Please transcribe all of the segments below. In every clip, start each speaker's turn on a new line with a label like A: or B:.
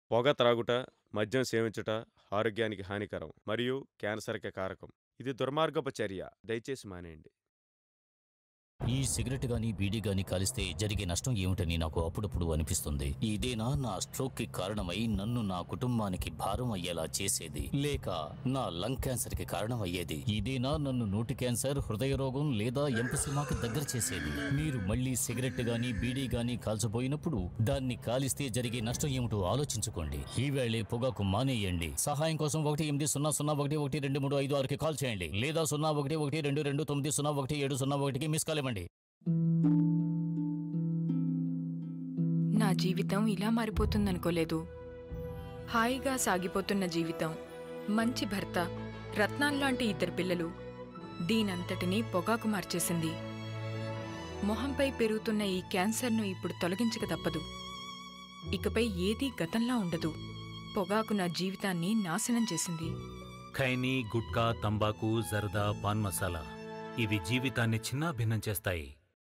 A: పొగ త్రాగుట మద్యం సేవించుట ఆరోగ్యానికి హానికరం మరియు క్యాన్సర్కి కారకం ఇది దుర్మార్గపు చర్య దయచేసి మానేయండి
B: ఈ సిగరెట్ గాని బీడీ గాని కాలిస్తే జరిగే నష్టం ఏమిటని నాకు అప్పుడప్పుడు అనిపిస్తుంది ఇదేనా నా స్ట్రోక్ కి కారణమై నన్ను నా కుటుంబానికి భారం అయ్యేలా చేసేది లేక నా లంగ్ క్యాన్సర్ కి కారణం అయ్యేది ఇదేనా నన్ను నోటి క్యాన్సర్ హృదయ రోగం లేదా ఎంపసిమాకి దగ్గర చేసేది మీరు మళ్ళీ సిగరెట్ గాని బీడీ గాని కాల్చబోయినప్పుడు దాన్ని కాలిస్తే జరిగే నష్టం ఏమిటో ఆలోచించుకోండి ఈవేళే పొగాకు మానేయండి సహాయం కోసం ఒకటి ఎనిమిది సున్నా సున్నా ఒకటి ఒకటి రెండు మూడు ఐదు ఆరుకి కాల్ చేయండి లేదా సున్నా ఒకటి ఒకటి రెండు రెండు తొమ్మిది సున్నా ఒకటి ఏడు సున్నా ఒకటికి మిస్ కాల్ ఇవ్వండి
C: నా జీవితం ఇలా మారిపోతుందనుకోలేదు హాయిగా సాగిపోతున్న జీవితం మంచి భర్త రత్నాల్లాంటి ఇద్దరు పిల్లలు దీనంతటినీ పొగాకు మార్చేసింది మొహంపై పెరుగుతున్న ఈ క్యాన్సర్ను ఇప్పుడు తొలగించక తప్పదు ఇకపై ఏదీ గతంలా ఉండదు పొగాకు నా జీవితాన్ని నాశనం చేసింది
D: ఖైనీ గుట్కా తంబాకు జర్దా పాన్ మసాలా ఇవి జీవితాన్ని చిన్నాభిన్నం చేస్తాయి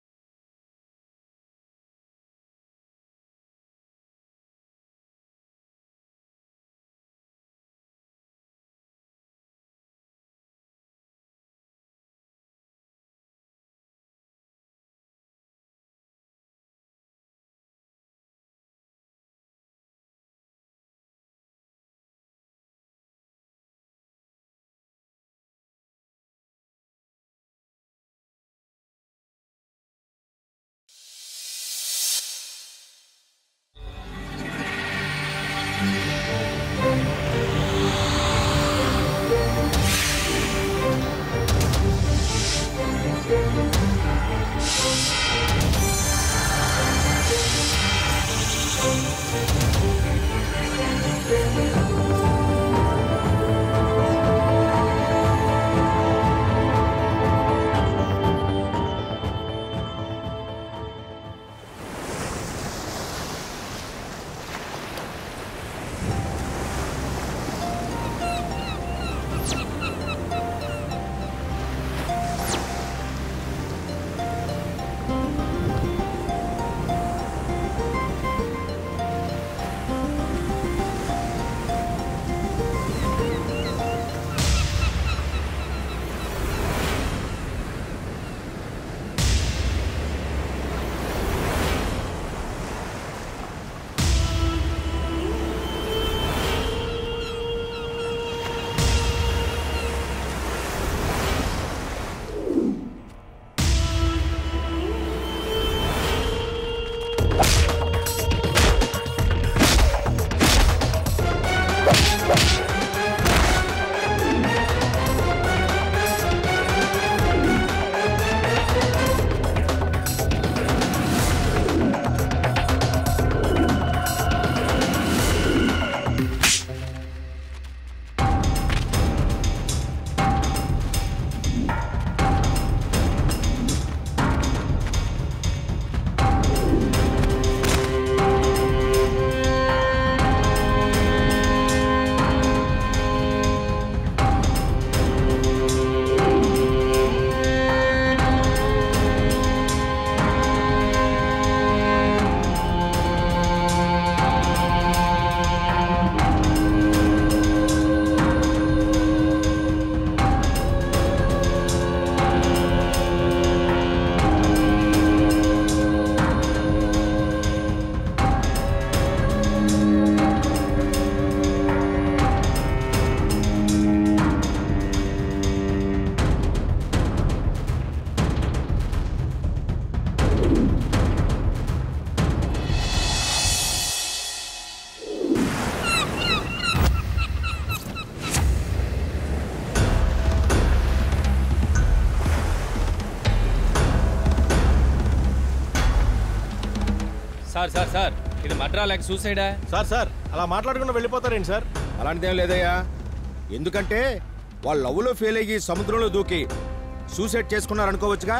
E: సార్ సార్ సార్ ఇది మడ్రా లేక సూసైడా
F: సార్ సార్ అలా మాట్లాడకుండా వెళ్ళిపోతారేంటి సార్
G: అలాంటిదేం లేదయ్యా ఎందుకంటే వాళ్ళు లవ్లో ఫెయిల్ అయ్యి సముద్రంలో దూకి సూసైడ్ చేసుకున్నారు అనుకోవచ్చుగా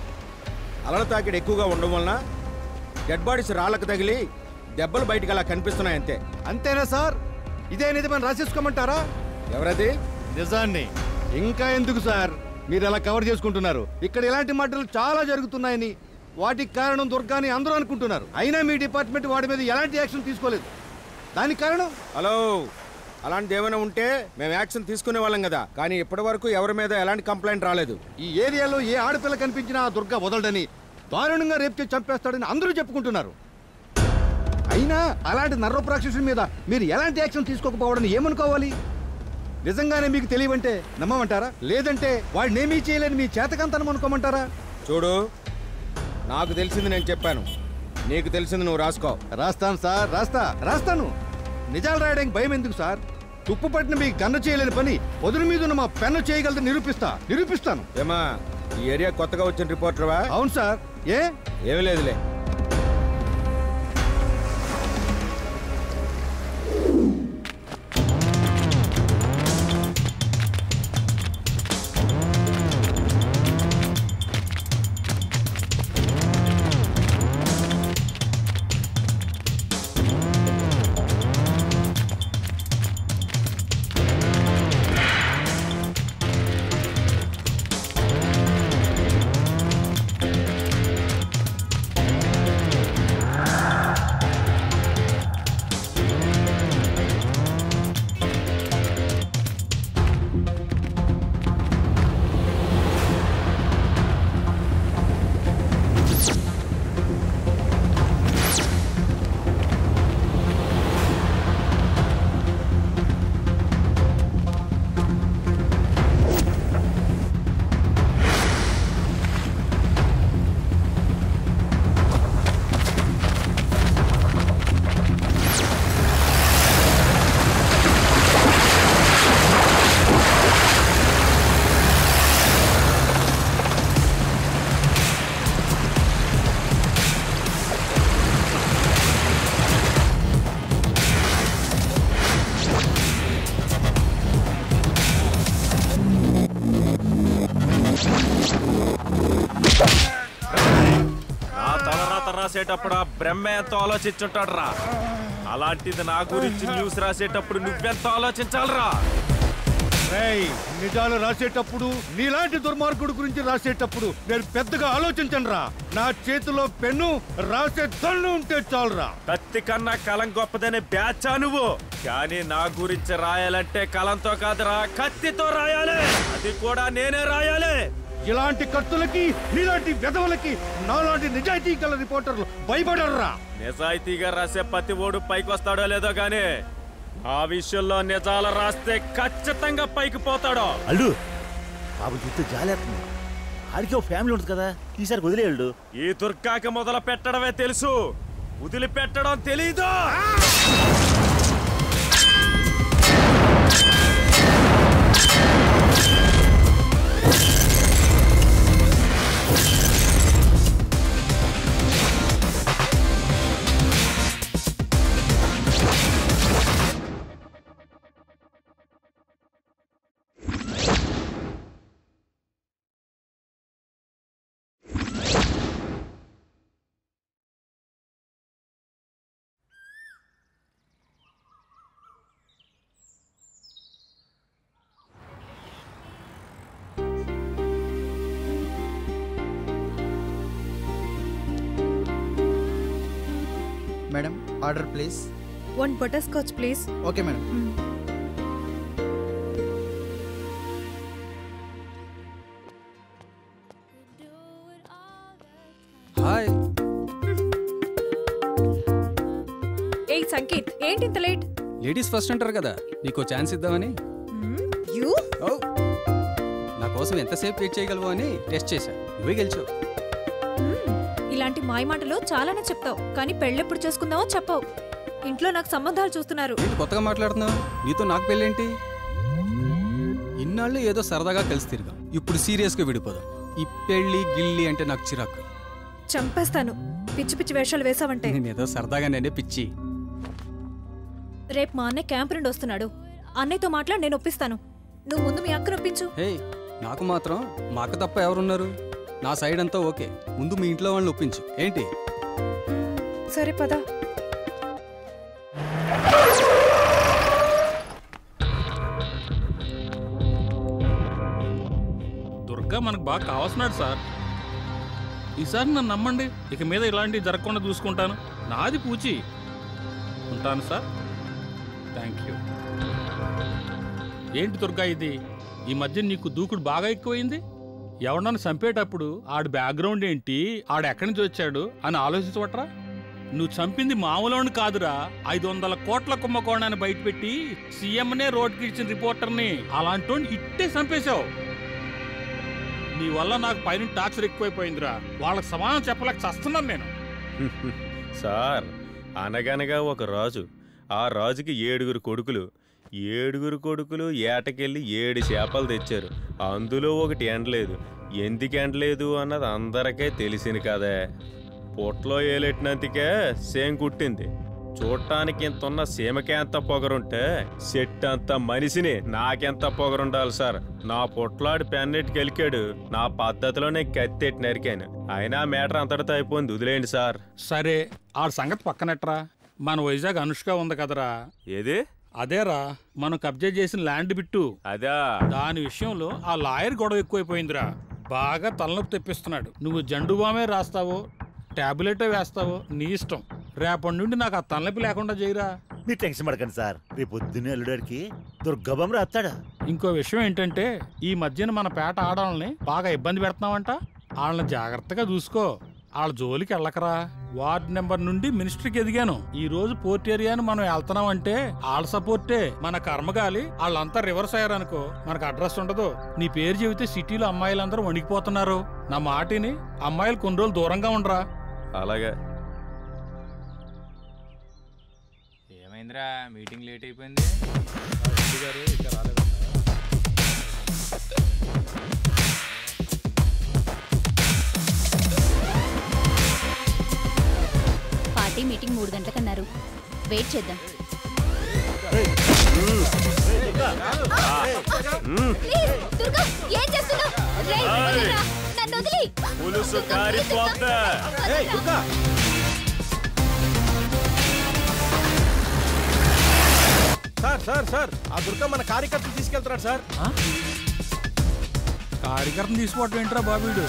G: అలల తాకిడి ఎక్కువగా ఉండడం వలన డెడ్ బాడీస్ రాళ్ళకు తగిలి దెబ్బలు బయటికి అలా కనిపిస్తున్నాయి అంతే
F: అంతేనా సార్ ఇదే నిజమని రాసేసుకోమంటారా
G: ఎవరది
F: నిజాన్ని ఇంకా ఎందుకు సార్ మీరు ఎలా కవర్ చేసుకుంటున్నారు ఇక్కడ ఇలాంటి మర్డర్లు చాలా జరుగుతున్నాయని వాటికి కారణం దుర్గాని అందరూ అనుకుంటున్నారు అయినా మీ డిపార్ట్మెంట్ వాడి మీద ఎలాంటి యాక్షన్ తీసుకోలేదు దానికి కారణం
G: హలో అలాంటిది ఏమైనా ఉంటే మేము యాక్షన్ తీసుకునే వాళ్ళం కదా కానీ ఇప్పటి వరకు ఎవరి మీద ఎలాంటి కంప్లైంట్ రాలేదు
F: ఈ ఏరియాలో ఏ ఆడపిల్ల కనిపించినా ఆ దుర్గా వదలడని దారుణంగా రేపు చేసి చంపేస్తాడని అందరూ చెప్పుకుంటున్నారు అయినా అలాంటి నర్రపు రాక్షసుడి మీద మీరు ఎలాంటి యాక్షన్ తీసుకోకపోవడం ఏమనుకోవాలి నిజంగానే మీకు తెలియవంటే నమ్మమంటారా లేదంటే వాడినేమీ చేయలేని మీ చేతకంతనం అనుకోమంటారా
G: చూడు నాకు తెలిసింది నేను చెప్పాను నీకు తెలిసింది నువ్వు రాసుకో
F: రాస్తాను సార్ రాస్తా రాస్తాను నిజాలు రాయడానికి భయం ఎందుకు సార్ తుప్పు పట్టిన మీ గన్ను చేయలేని పని వదులు మీద ఉన్న మా పెన్ను చేయగలదు నిరూపిస్తా నిరూపిస్తాను
G: ఏమా ఈ ఏరియా కొత్తగా వచ్చిన రిపోర్టర్వా
F: అవును సార్ ఏ
G: ఏమీ లేదులే
A: నా తలరాత రాసేటప్పుడు ఆ బ్రహ్మ ఎంతో ఆలోచించుంటాడు రా అలాంటిది నా గురించి న్యూస్ రాసేటప్పుడు నువ్వెంత ఆలోచించాలరా
F: రేయ్, నిజాలు రాసేటప్పుడు నీలాంటి దుర్మార్గుడు గురించి రాసేటప్పుడు నేను పెద్దగా ఆలోచించను రా నా చేతిలో పెన్ను రాసే దన్ను ఉంటే చాలురా
A: కత్తి కన్నా కలం గొప్పదనే బ్యాచా నువ్వు కానీ నా గురించి రాయాలంటే కలంతో కాదురా కత్తితో రాయాలి అది కూడా నేనే రాయాలి
F: ఇలాంటి కత్తులకి నీలాంటి వెధవలకి నాలాంటి నిజాయితీ గల రిపోర్టర్లు భయపడర్రా
A: నిజాయితీగా రాసే ప్రతి ఓడు పైకి వస్తాడో లేదో గానీ ఆ విషయంలో నిజాలు రాస్తే ఖచ్చితంగా పైకి పోతాడో
H: అల్లు బాబు చూస్తే జాలేస్తుంది ఆడికి ఒక ఫ్యామిలీ ఉంటుంది కదా ఈసారి వదిలేళ్ళు
A: ఈ దుర్గాకి మొదలు పెట్టడమే తెలుసు వదిలిపెట్టడం తెలీదు
I: madam order please
J: one butter scotch please
I: okay madam
K: hi
J: ఏ సంకేత్ ఏంటి ఇంత లేట్
K: లేడీస్ ఫస్ట్ అంటారు కదా నీకో ఛాన్స్ ఇద్దామని
J: యూ
K: ఓ నా కోసం ఎంతసేపు వెయిట్ చేయగలవు అని టెస్ట్ చేశా నువ్వే గెలిచావు
J: ఇలాంటి మాయ మాటలు చాలానే చెప్తావు కానీ పెళ్ళెప్పుడు చేసుకుందామో చెప్పవు ఇంట్లో నాకు సంబంధాలు చూస్తున్నారు
K: ఏంటి కొత్తగా మాట్లాడుతున్నావు నీతో నాకు పెళ్ళేంటి ఇన్నాళ్ళు ఏదో సరదాగా కలిసి తిరిగాం ఇప్పుడు సీరియస్గా విడిపోదాం ఈ పెళ్ళి గిల్లి అంటే నాకు చిరాకు
J: చంపేస్తాను పిచ్చి పిచ్చి వేషాలు వేసావంటే
K: నేను ఏదో సరదాగా నేనే పిచ్చి
J: రేపు మా అన్నయ్య క్యాంప్ నుండి వస్తున్నాడు అన్నయ్యతో మాట్లాడి నేను ఒప్పిస్తాను నువ్వు ముందు మీ అక్కను ఒప్పించు
K: హే నాకు మాత్రం మా అక్క తప్ప ఎవరున్నారు నా సైడ్ అంతా ఓకే ముందు మీ ఇంట్లో వాళ్ళని ఒప్పించు ఏంటి
J: సరే పద
L: దుర్గా మనకు బాగా కావాల్సినాడు సార్ ఈసారి నన్ను నమ్మండి ఇక మీద ఇలాంటివి జరగకుండా చూసుకుంటాను నాది పూచి ఉంటాను సార్ థ్యాంక్ యూ ఏంటి దుర్గా ఇది ఈ మధ్య నీకు దూకుడు బాగా ఎక్కువైంది ఎవడన్నా చంపేటప్పుడు ఆడి బ్యాక్గ్రౌండ్ ఏంటి ఆడు ఎక్కడి నుంచి వచ్చాడు అని ఆలోచించవట్రా నువ్వు చంపింది మామూలు కాదురా ఐదు వందల కోట్ల కుంభకోణాన్ని బయటపెట్టి సీఎంనే రోడ్కి ఇచ్చిన రిపోర్టర్ని అలాంటి ఇట్టే చంపేశావు నీ వల్ల నాకు పైన టార్చర్ ఎక్కువైపోయిందిరా వాళ్ళకి సమాధానం చెప్పలేక చస్తున్నాను నేను
A: సార్ అనగనగా ఒక రాజు ఆ రాజుకి ఏడుగురు కొడుకులు ఏడుగురు కొడుకులు ఏటకెళ్ళి ఏడు చేపలు తెచ్చారు అందులో ఒకటి ఎండలేదు ఎందుకు ఎండలేదు అన్నది అందరికీ తెలిసింది కదే పొట్లో ఏలెట్టినందుకే సేమ్ కుట్టింది చూడటానికి ఇంత ఉన్న సీమకే ఎంత పొగరుంటే సెట్ అంత మనిషిని నాకెంత పొగరుండాలి సార్ నా పొట్లాడి పెన్నెట్కి గెలికాడు నా పద్ధతిలోనే కత్తెట్టి నరికాను అయినా మేటర్ అంతటితో అయిపోయింది వదిలేయండి సార్
L: సరే ఆ సంగతి పక్కనట్రా మన వైజాగ్ అనుష్క ఉంది కదరా
A: ఏది
L: అదేరా మనం కబ్జా చేసిన ల్యాండ్ బిట్టు
A: అదా
L: దాని విషయంలో ఆ లాయర్ గొడవ ఎక్కువైపోయిందిరా బాగా తలనొప్పి తెప్పిస్తున్నాడు నువ్వు జండు బామే రాస్తావో టాబ్లెటే వేస్తావో నీ ఇష్టం రేపటి నుండి నాకు ఆ తలనొప్పి లేకుండా చేయరా
H: మీరు టెన్షన్ పడకండి సార్ రేపు పొద్దున్నే అల్లుడానికి దుర్గబం రాస్తాడా
L: ఇంకో విషయం ఏంటంటే ఈ మధ్యన మన పేట ఆడాలని బాగా ఇబ్బంది పెడుతున్నావంట వాళ్ళని జాగ్రత్తగా చూసుకో వాళ్ళ జోలికి వెళ్ళకరా వార్డ్ నెంబర్ నుండి మినిస్టర్కి ఎదిగాను ఈ రోజు పోర్ట్ ఏరియాను మనం వెళ్తున్నాం అంటే వాళ్ళ సపోర్టే మన కర్మగాలి వాళ్ళంతా రివర్స్ అయ్యారనుకో మనకు అడ్రస్ ఉండదు నీ పేరు చెబితే సిటీలో అమ్మాయిలందరూ వణికిపోతున్నారు నా మాటిని అమ్మాయిలు కొన్ని రోజులు దూరంగా ఉండరా
A: అలాగే
E: ఏమైందిరా మీటింగ్ లేట్ అయిపోయింది
I: పార్టీ మీటింగ్ మూడు గంటలకన్నారు వెయిట్ చేద్దాం ప్లీజ్, దుర్గా, ఏం చేస్తున్నావ్? రేయ్, వదిలిరా, నన్ను వదిలి.
A: పులుసు కారిపోద్దా
G: సార్ సార్ సార్ ఆ దుర్గా మన కార్యకర్తలు తీసుకెళ్తున్నాడు సార్
L: కార్యకర్తను తీసుకోవటం ఏంట్రా బాబీడు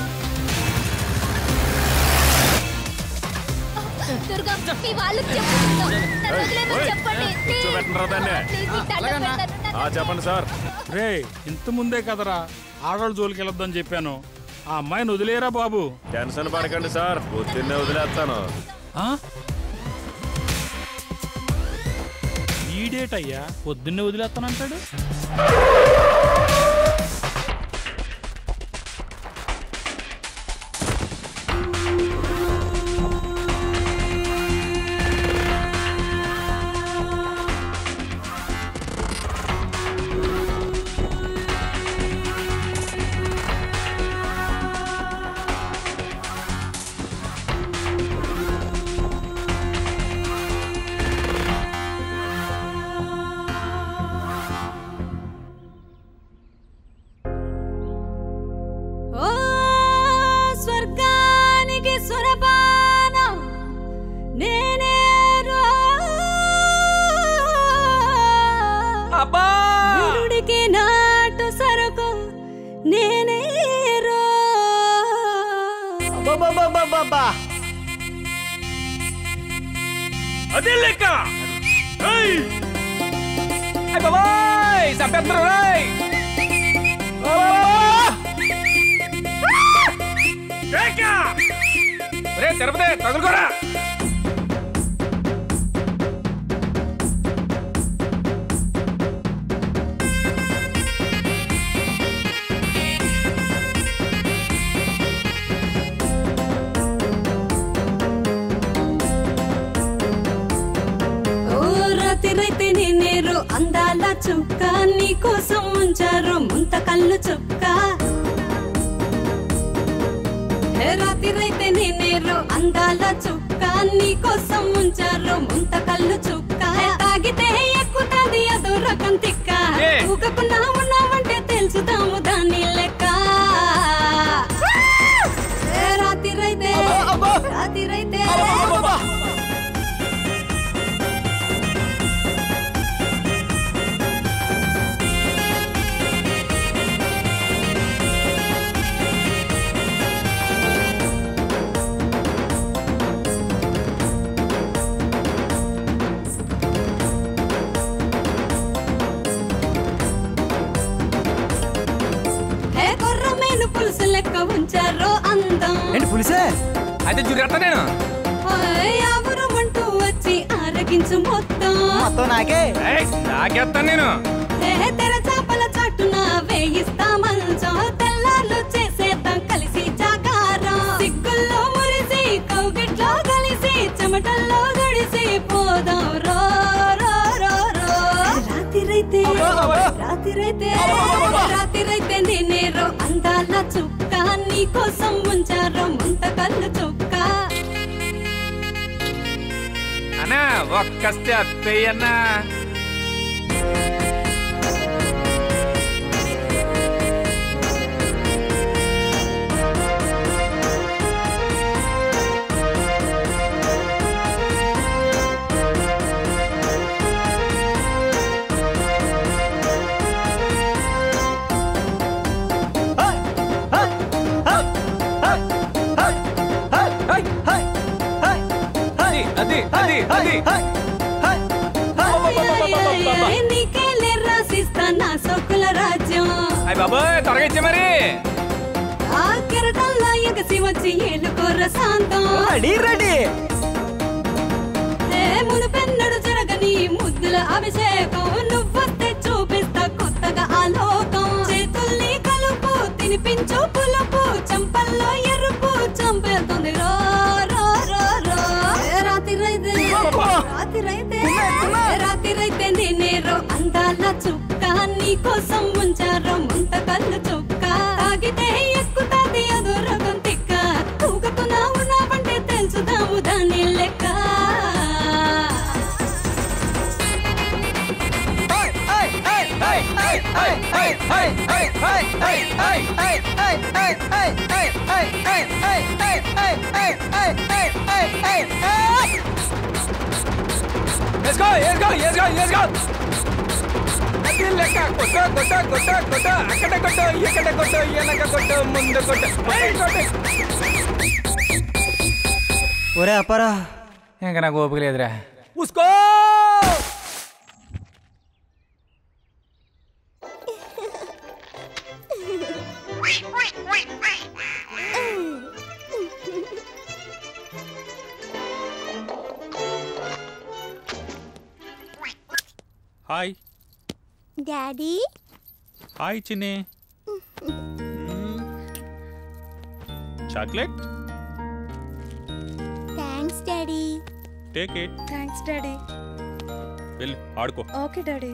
I: దుర్గా, మీ వాళ్ళకి చెప్పు దుర్గా. నన్ను వదిలేయమని చెప్పండి. ప్లీజ్.
A: కూర్చోబెట్టనరా దాన్ని
I: ప్లీజ్, నీకు దండం పెడతాను. నన్ను
A: ఆ, చెప్పండి సార్
L: రే ఇంత ముందే కదరా ఆడవాళ్ళ జోలికి వెళ్ళొద్దని చెప్పాను ఆ అమ్మాయిని వదిలేరా బాబు
A: టెన్షన్ పడకండి సార్ పొద్దున్నే వదిలేస్తాను
L: ఆ? ఈ డేట్ అయ్యా పొద్దున్నే వదిలేస్తానంటాడు
M: ఓ స్వర్గానికి సురపానం నేనే రో వీరుడికి నాటు సరుకు నేనే రో
A: అదే లెక్క
E: బాబాయ్ చంపేస్తున్నారు రేయ్ రే తిరుపతి తగులుకోరా
M: ఓ రాత్రి నేనేరు అందాల చుక్క నీకోసం ఉంచారు ముంత కళ్ళు చుక్క హే రాత్రి నేనేరు అందాల చుక్క నీకోసం ఉంచారు ముంత కళ్ళు చుక్క హే తాగితే ఎక్కుతాది అదో రకం తిక్క
E: ఏ?
M: ఊగకుండా ఉన్నావంటే తెలుసుతాము దాని లెక్క హే రాత్రి రాత్రి
E: అయితే జురేస్తా నేను
M: ఎవరమంటూ వచ్చి ఆరగించు మొత్తం
E: మొత్తం నాకే నాకేస్తాను నేను
M: ఏ తెర చాపల చాటున వేయిస్తా మంచం తెల్లార్లు చేసేద్దాం కలిసి జాగారం సిగ్గుల్లో మురిసి కౌగిట్లో కలిసి చెమటల్లో గడిసి పోదాం రో రో రో రో రాత్రిరైతే రాత్రిరైతే రాత్రిరైతే నేనేరో అందాల చుక్క నీ కోసం ఉంచారో ముంత కళ్ళు చుక్క
E: అన్నా ఒక్క స్టెప్ వేయన్నా అది అది అది అది
M: నీకేలే రాసిస్తా నా సొక్కుల రాజ్యం
E: అయ్య బాబోయ్ త్వరగా ఇచ్చే మరి
M: ఆ కెరటల్లా ఎగసి వచ్చి ఏలుకోర శాంతం
E: రెడీ
M: ఏ మునుపెన్నడు జరగని ముద్దుల అభిషేకం నువ్వొస్తే చూపిస్తా కొత్తగా ఆలోకం చేతుల్ని కలుపు తినిపించు పులుపు చంపల్లో ఎరుపు చంపేస్తుంది రో రో రో రో ఏ రాత్రిరైతే రాత్రిరైతే ఏ రాత్రిరైతే నేనేరో అందాల చుక్క నీ కోసం ఉంచారో ముంత కళ్ళు చుక్క తాగితే ఎక్కుతాది అదో రకం తిక్క తూగకున్నా ఉన్నావంటే తెలుసుదాము దాని లెక్క
E: Let's go, let's go, let's go, let's go. అది లెక్క కొట్ట కొట్ట కొట్ట కొట్ట అక్కడ కొట్ట ఇక్కడ కొట్ట వెనక కొట్ట ముందు కొట్ట ఏయ్, కొట్టు. ఒరే అప్పారా ఇంకా నాకు ఓపిక లేదురా ఉస్కో
L: hi
I: daddy
L: hi Chinni chocolate
I: thanks daddy
L: take it
J: thanks daddy
L: వెళ్ళి ఆడుకో
J: ఓకే డాడీ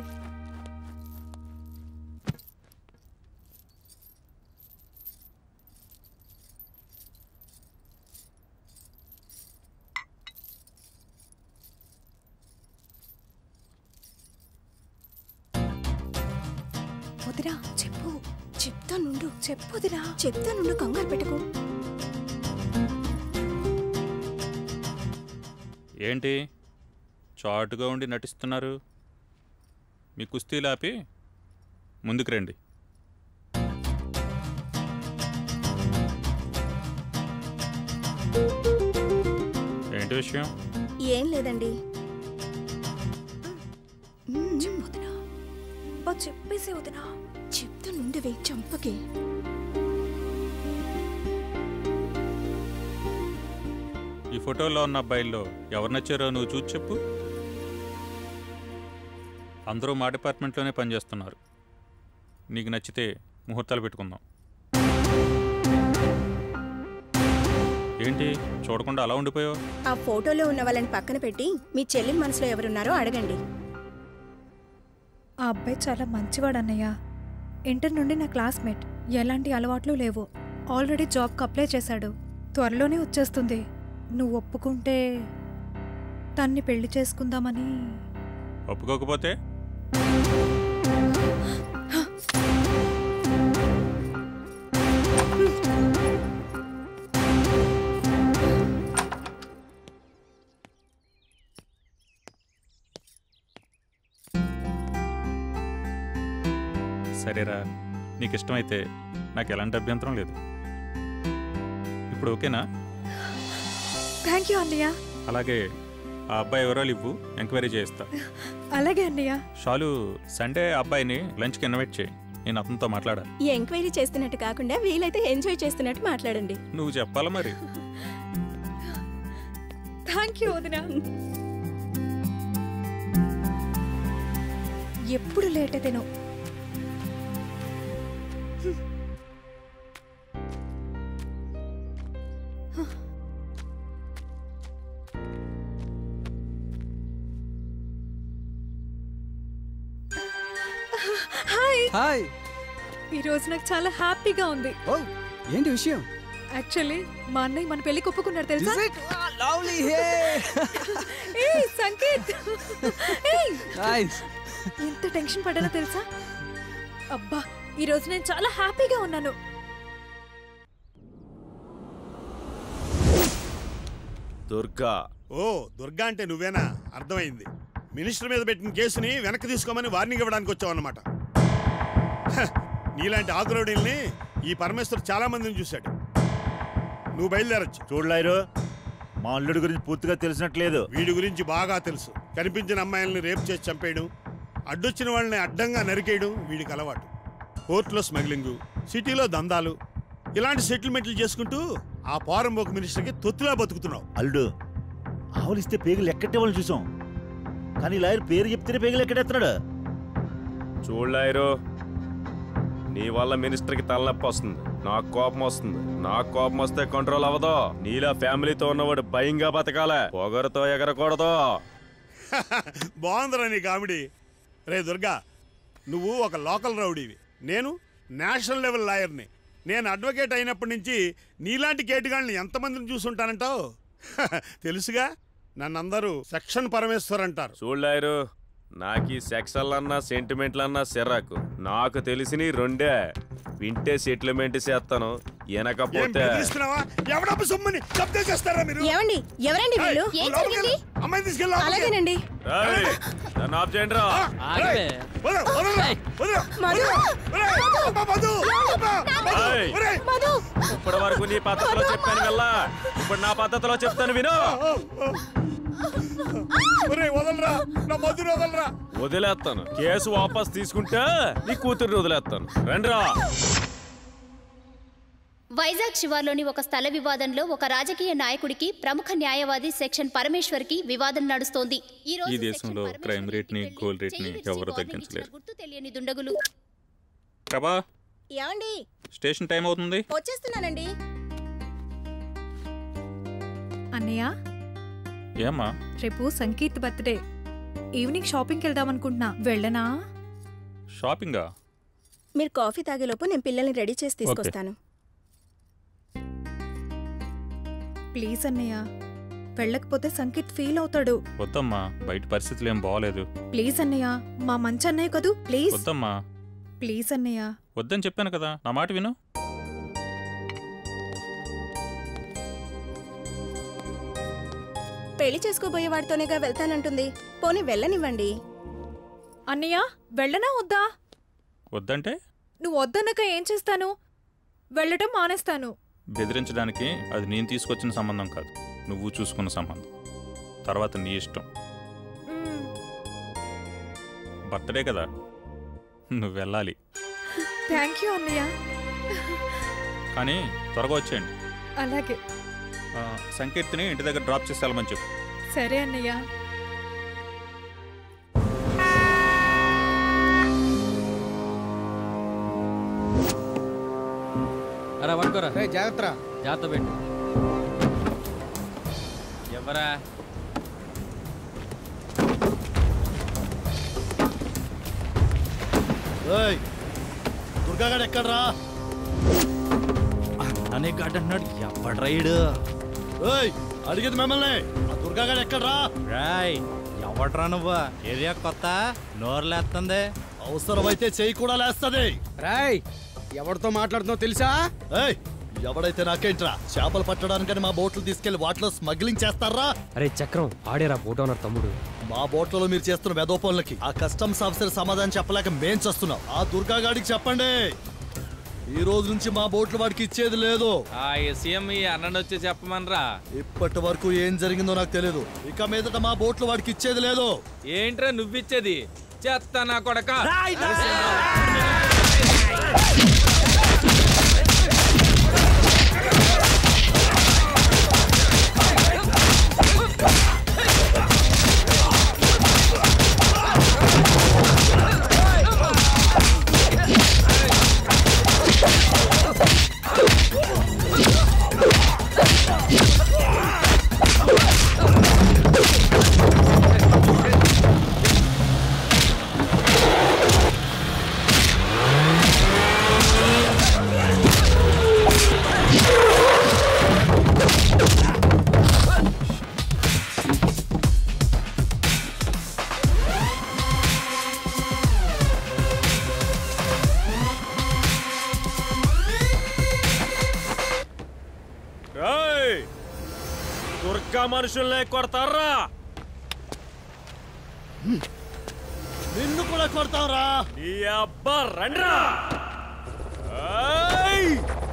J: వదినా చెప్పు చెప్తానుండు చెప్పు వదినా చెప్తానుండు కంగారు పెట్టుకో
L: ఏంటి చాటుగా ఉండి నటిస్తున్నారు మీ కుస్తీలు ఆపి ముందుకు రండి ఏంటి విషయం
J: ఏం లేదండి చెప్పు వదినా బా చెప్పేసి వదినా చెప్తానుండవే చంపకే
L: ఈ ఫోటోలో ఉన్న అబ్బాయిల్లో ఎవరు నచ్చారో నువ్వు చూసి చెప్పు అందరూ మా డిపార్ట్మెంట్లోనే పనిచేస్తున్నారు నీకు నచ్చితే ముహూర్తాలు పెట్టుకుందాం ఏంటి చూడకుండా అలా ఉండిపోయావు
N: ఆ ఫోటోలో ఉన్న వాళ్ళని పక్కన పెట్టి మీ చెల్లెలి మనసులో ఎవరున్నారో అడగండి
J: ఆ అబ్బాయి చాలా మంచివాడు అన్నయ్య ఇంటర్ నుండి నా క్లాస్మేట్ ఎలాంటి అలవాట్లు లేవు ఆల్రెడీ జాబ్కి అప్లై చేశాడు త్వరలోనే వచ్చేస్తుంది నువ్వు ఒప్పుకుంటే తన్ని పెళ్లి చేసుకుందామని
L: ఒప్పుకోకపోతే సరేరా నీకు ఇష్టమైతే నాకు ఎలాంటి అభ్యంతరం లేదు ఇప్పుడు ఓకేనా
J: థ్యాంక్ యూ అన్నయ్య
L: అలాగే ఆ అబ్బాయి వివరాలు ఇవ్వు ఎంక్వైరీ చేయిస్తా
J: అలాగే అన్నయ్య
L: షాలు సండే ఆ అబ్బాయిని లంచ్కి ఇన్వైట్ చేయి నేను అతనితో మాట్లాడాలి
N: ఈ ఎంక్వైరీ చేస్తున్నట్టు కాకుండా వీలైతే ఎంజాయ్ చేస్తున్నట్టు మాట్లాడండి
L: నువ్వు చెప్పాలా మరి
J: థ్యాంక్ యూ వదిన ఎప్పుడు లేట్ అయితేనో హాయ్
K: హాయ్
J: ఈ రోజు నాకు చాలా హ్యాపీగా ఉంది
K: ఓ ఏంటి విషయం
J: యాక్చువల్లీ మా అన్నయ్య మన పెళ్లికి ఒప్పుకున్నాడు తెలుసా
K: Is it? లవ్లీ హే
J: ఏయ్ సంకేత్ ఏయ్
K: నైస్
J: ఎంత టెన్షన్ పడ్డానో తెలుసా అబ్బా ఈ రోజు నేను చాలా హ్యాపీగా ఉన్నాను
A: దుర్గా
O: ఓ దుర్గా అంటే నువ్వేనా అర్థమైంది మినిస్టర్ మీద పెట్టిన కేసుని వెనక్కి తీసుకోమని వార్నింగ్ ఇవ్వడానికి వచ్చావన్నమాట హ, నీలాంటి ఆకురౌడీల్ని ఈ పరమేశ్వర్ చాలా మందిని చూశాడు నువ్వు బయలుదేరచ్చు
H: చూడలేరు మా అల్లుడి గురించి పూర్తిగా తెలిసినట్లేదు
O: వీడి గురించి బాగా తెలుసు కనిపించిన అమ్మాయిల్ని రేపు చేసి చంపేయడం అడ్డొచ్చిన వాళ్ళని అడ్డంగా నరికేయడం వీడికి అలవాటు కోర్టులో స్మగ్లింగు సిటీలో దందాలు ఇలాంటి సెటిల్మెంట్లు చేసుకుంటూ ఆ పోరంబోకు మినిస్టర్కి తొత్తులా బతుకుతున్నావు
H: అల్లుడు ఆవులు ఇస్తే పేగులు ఎక్కట్టే వాళ్ళని చూసాం కానీ లాయర్ పేరు చెప్తేనే పేగులు ఎక్కడెత్తున్నాడు
A: చూడలేరు నీ వల్ల మినిస్టర్కి తలనొప్పి వస్తుంది నాకు కోపం వస్తుంది నాకు కోపం వస్తే కంట్రోల్ అవ్వదు నీలా ఫ్యామిలీతో ఉన్నవాడు భయంగా బతకాలే పొగరుతో ఎగరకూడదు
O: బాగుందిరా నీ కామెడీ రే దుర్గా నువ్వు ఒక లోకల్ రౌడీవి నేను నేషనల్ లెవెల్ లాయర్ని నేను అడ్వకేట్ అయినప్పటి నుంచి నీలాంటి కేటుగాళ్ళని ఎంతమందిని చూసుంటానంటావు తెలుసుగా నన్నందరూ సెక్షన్ పరమేశ్వర్ అంటారు
A: చూడలేరు నాకు ఈ సెక్సల్లన్నా సెంటిమెంట్లన్నా సిరాకు నాకు తెలిసిన రెండే వింటే సెటిల్మెంట్ చేస్తాను
O: ఏం
A: వెనకపోతే
O: బెదిరిస్తున్నావా ఎవడబ్బు సొమ్ముని జప్తే చేస్తారా మీరు
N: ఏమండి ఎవరండి వీళ్ళు
O: ఏయ్,
N: ఏం
O: లోపలికి
N: జరిగింది
O: వెళ్ళు. అమ్మాయిని తీసుకెళ్ళి లోపలికి.
N: అలాగేనండి
A: రేయ్, నన్ను ఆఫ్ చేయండి రా
O: రేయ్, వదలు, వదలురా, వదలు, వదలు. రేయ్, అబ్బా, మధు, అబ్బా, మధు,
A: ఏయ్.
O: ఒరేయ్.
A: ఇప్పటి వరకు నీ పద్ధతిలో చెప్పాను వెళ్ళా ఇప్పుడు నా పద్ధతిలో చెప్తాను విను
O: ఒరేయ్, వదలరా నా మధుని వదలరా
A: వదిలేస్తాను కేసు వాపస్ తీసుకుంటే నీ కూతుర్ని వదిలేస్తాను రండిరా
I: వైజాగ్ శివార్లోని ఒక స్థల వివాదంలో ఒక రాజకీయ నాయకుడికి ప్రముఖ న్యాయవాది సెక్షన్ పరమేశ్వర్కి వివాదం నడుస్తోంది ఈ రోజు
P: ఈ దేశంలో
I: సెక్షన్
P: క్రైమ్ రేట్ని గోల్ రేట్ని
I: విరిచి
P: ఎవరు
I: వార్నింగ్
P: తగ్గించలేరు
I: ఇచ్చిన గుర్తు తెలియని దుండగులు
P: ప్రభా
N: ఏమండి
P: స్టేషన్ టైం అవుతుంది
N: వచ్చేస్తున్నానండి
J: అన్నయ్య
P: ఏమ్మా
J: రేపు సంగీత్ బర్త్డే ఈవినింగ్ షాపింగ్కి వెళ్దాం అనుకుంటున్నా వెళ్ళనా
P: షాపింగా
N: మీరు కాఫీ తాగేలోపు నేను పిల్లల్ని రెడీ చేసి తీసుకొస్తాను
J: ప్లీజ్ అన్నయ్య వెళ్ళకపోతే సంగీత్ ఫీల్ అవుతాడు
P: వద్దమ్మా బయట పరిస్థితులు ఏం బాగోలేదు
J: ప్లీజ్ అన్నయ్య మా మంచి అన్నయ్య కదూ ప్లీజ్
P: వద్దమ్మా
J: ప్లీజ్ అన్నయ్య
P: వద్దని చెప్పాను కదా నా మాట విను
N: పెళ్లి చేసుకోబోయే వాడితోనేగా వెళ్తానంటుంది పోనీ వెళ్ళనివ్వండి
J: అన్నయ్య వెళ్ళనా వద్దా
P: వద్దంటే
J: నువ్వు వద్దన్నాక ఏం చేస్తాను వెళ్ళటం మానేస్తాను
P: బెదిరించడానికి అది నేను తీసుకొచ్చిన సంబంధం కాదు నువ్వు చూసుకున్న సంబంధం తర్వాత నీ ఇష్టం బర్త్డే కదా నువ్వు వెళ్ళాలి
J: థ్యాంక్ యూ అన్నయ్య
P: కానీ త్వరగా వచ్చేయండి
J: అలాగే
P: ఆ, సంకీర్తిని ఇంటి దగ్గర డ్రాప్ చేసి వెళ్ళమని చెప్పు
J: సరే అన్నయ్య
K: అరా పట్టుకోరా
G: జాగ్రత్త
K: జాగ్రత్త పెట్టు ఎవరా
H: ఏయ్ దుర్గాగాడు ఎక్కడ్రా అనే గాడు అన్నాడు ఎవడ్రా ఈడు ఏయ్ అడిగేది మిమ్మల్ని ఆ దుర్గాగాడు ఎక్కడ్రా
Q: రాయ్ ఎవడ్రా నువ్వు ఏరియా కొత్త నోరులేస్తుంది
H: అవసరమైతే చెయ్యి కూడా లేస్తది
G: రాయ్ ఎవరితో మాట్లాడుతున్నావు తెలుసా
H: ఏయ్ ఎవడైతే నాకేంట్రా చేపలు పట్టడానికని మా బోట్లు తీసుకెళ్లి వాటిలో స్మగ్లింగ్ చేస్తారా
R: అరే చక్రం ఆడేరా బోట్ ఓనర్ తమ్ముడు
H: మా బోట్లలో మీరు చేస్తున్న వెదోపనులకి ఆ కస్టమ్స్ ఆఫీసర్ సమాధానం చెప్పలేక మేం చేస్తున్నాం ఆ దుర్గాగాడికి చెప్పండి ఈ రోజు నుంచి మా బోట్లు వాడికి ఇచ్చేది లేదు
Q: ఆ సీఎం ఈ అన్నని వచ్చి చెప్పమనరా
H: ఇప్పటి వరకు ఏం జరిగిందో నాకు తెలియదు ఇక మీదట మా బోట్లు వాడికి ఇచ్చేది లేదు
Q: ఏంట్రా నువ్విచ్చేది చెత్త నా కొడక
A: మనుషుల్నే కొడతారా
H: నిన్ను కూడా కొడతావురా
A: నీ అబ్బా రండ్రా ఏయ్!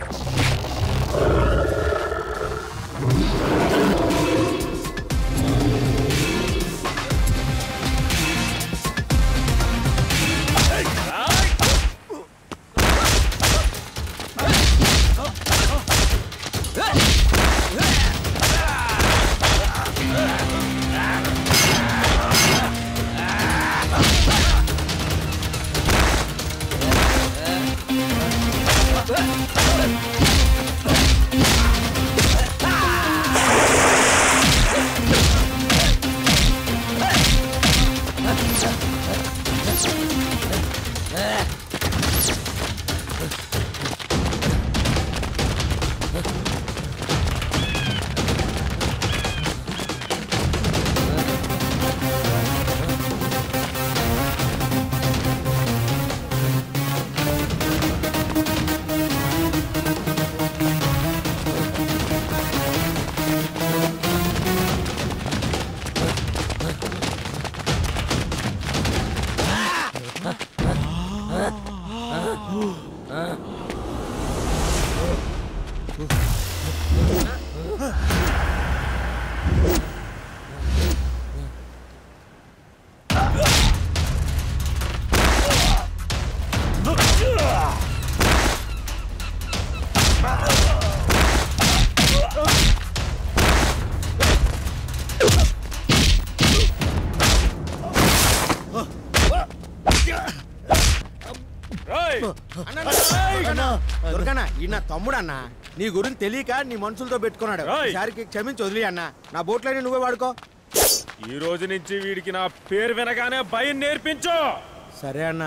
G: దుర్గన్న ఈ నా తమ్ముడు అన్న నీ గురించి తెలియక నీ మనుషులతో పెట్టుకున్నాడు ఈసారికి క్షమించి వదిలి అన్న నా బోట్లైనా నువ్వే వాడుకో
A: ఈ రోజు నుంచి వీడికి నా పేరు వినగానే భయం నేర్పించు
G: సరే అన్న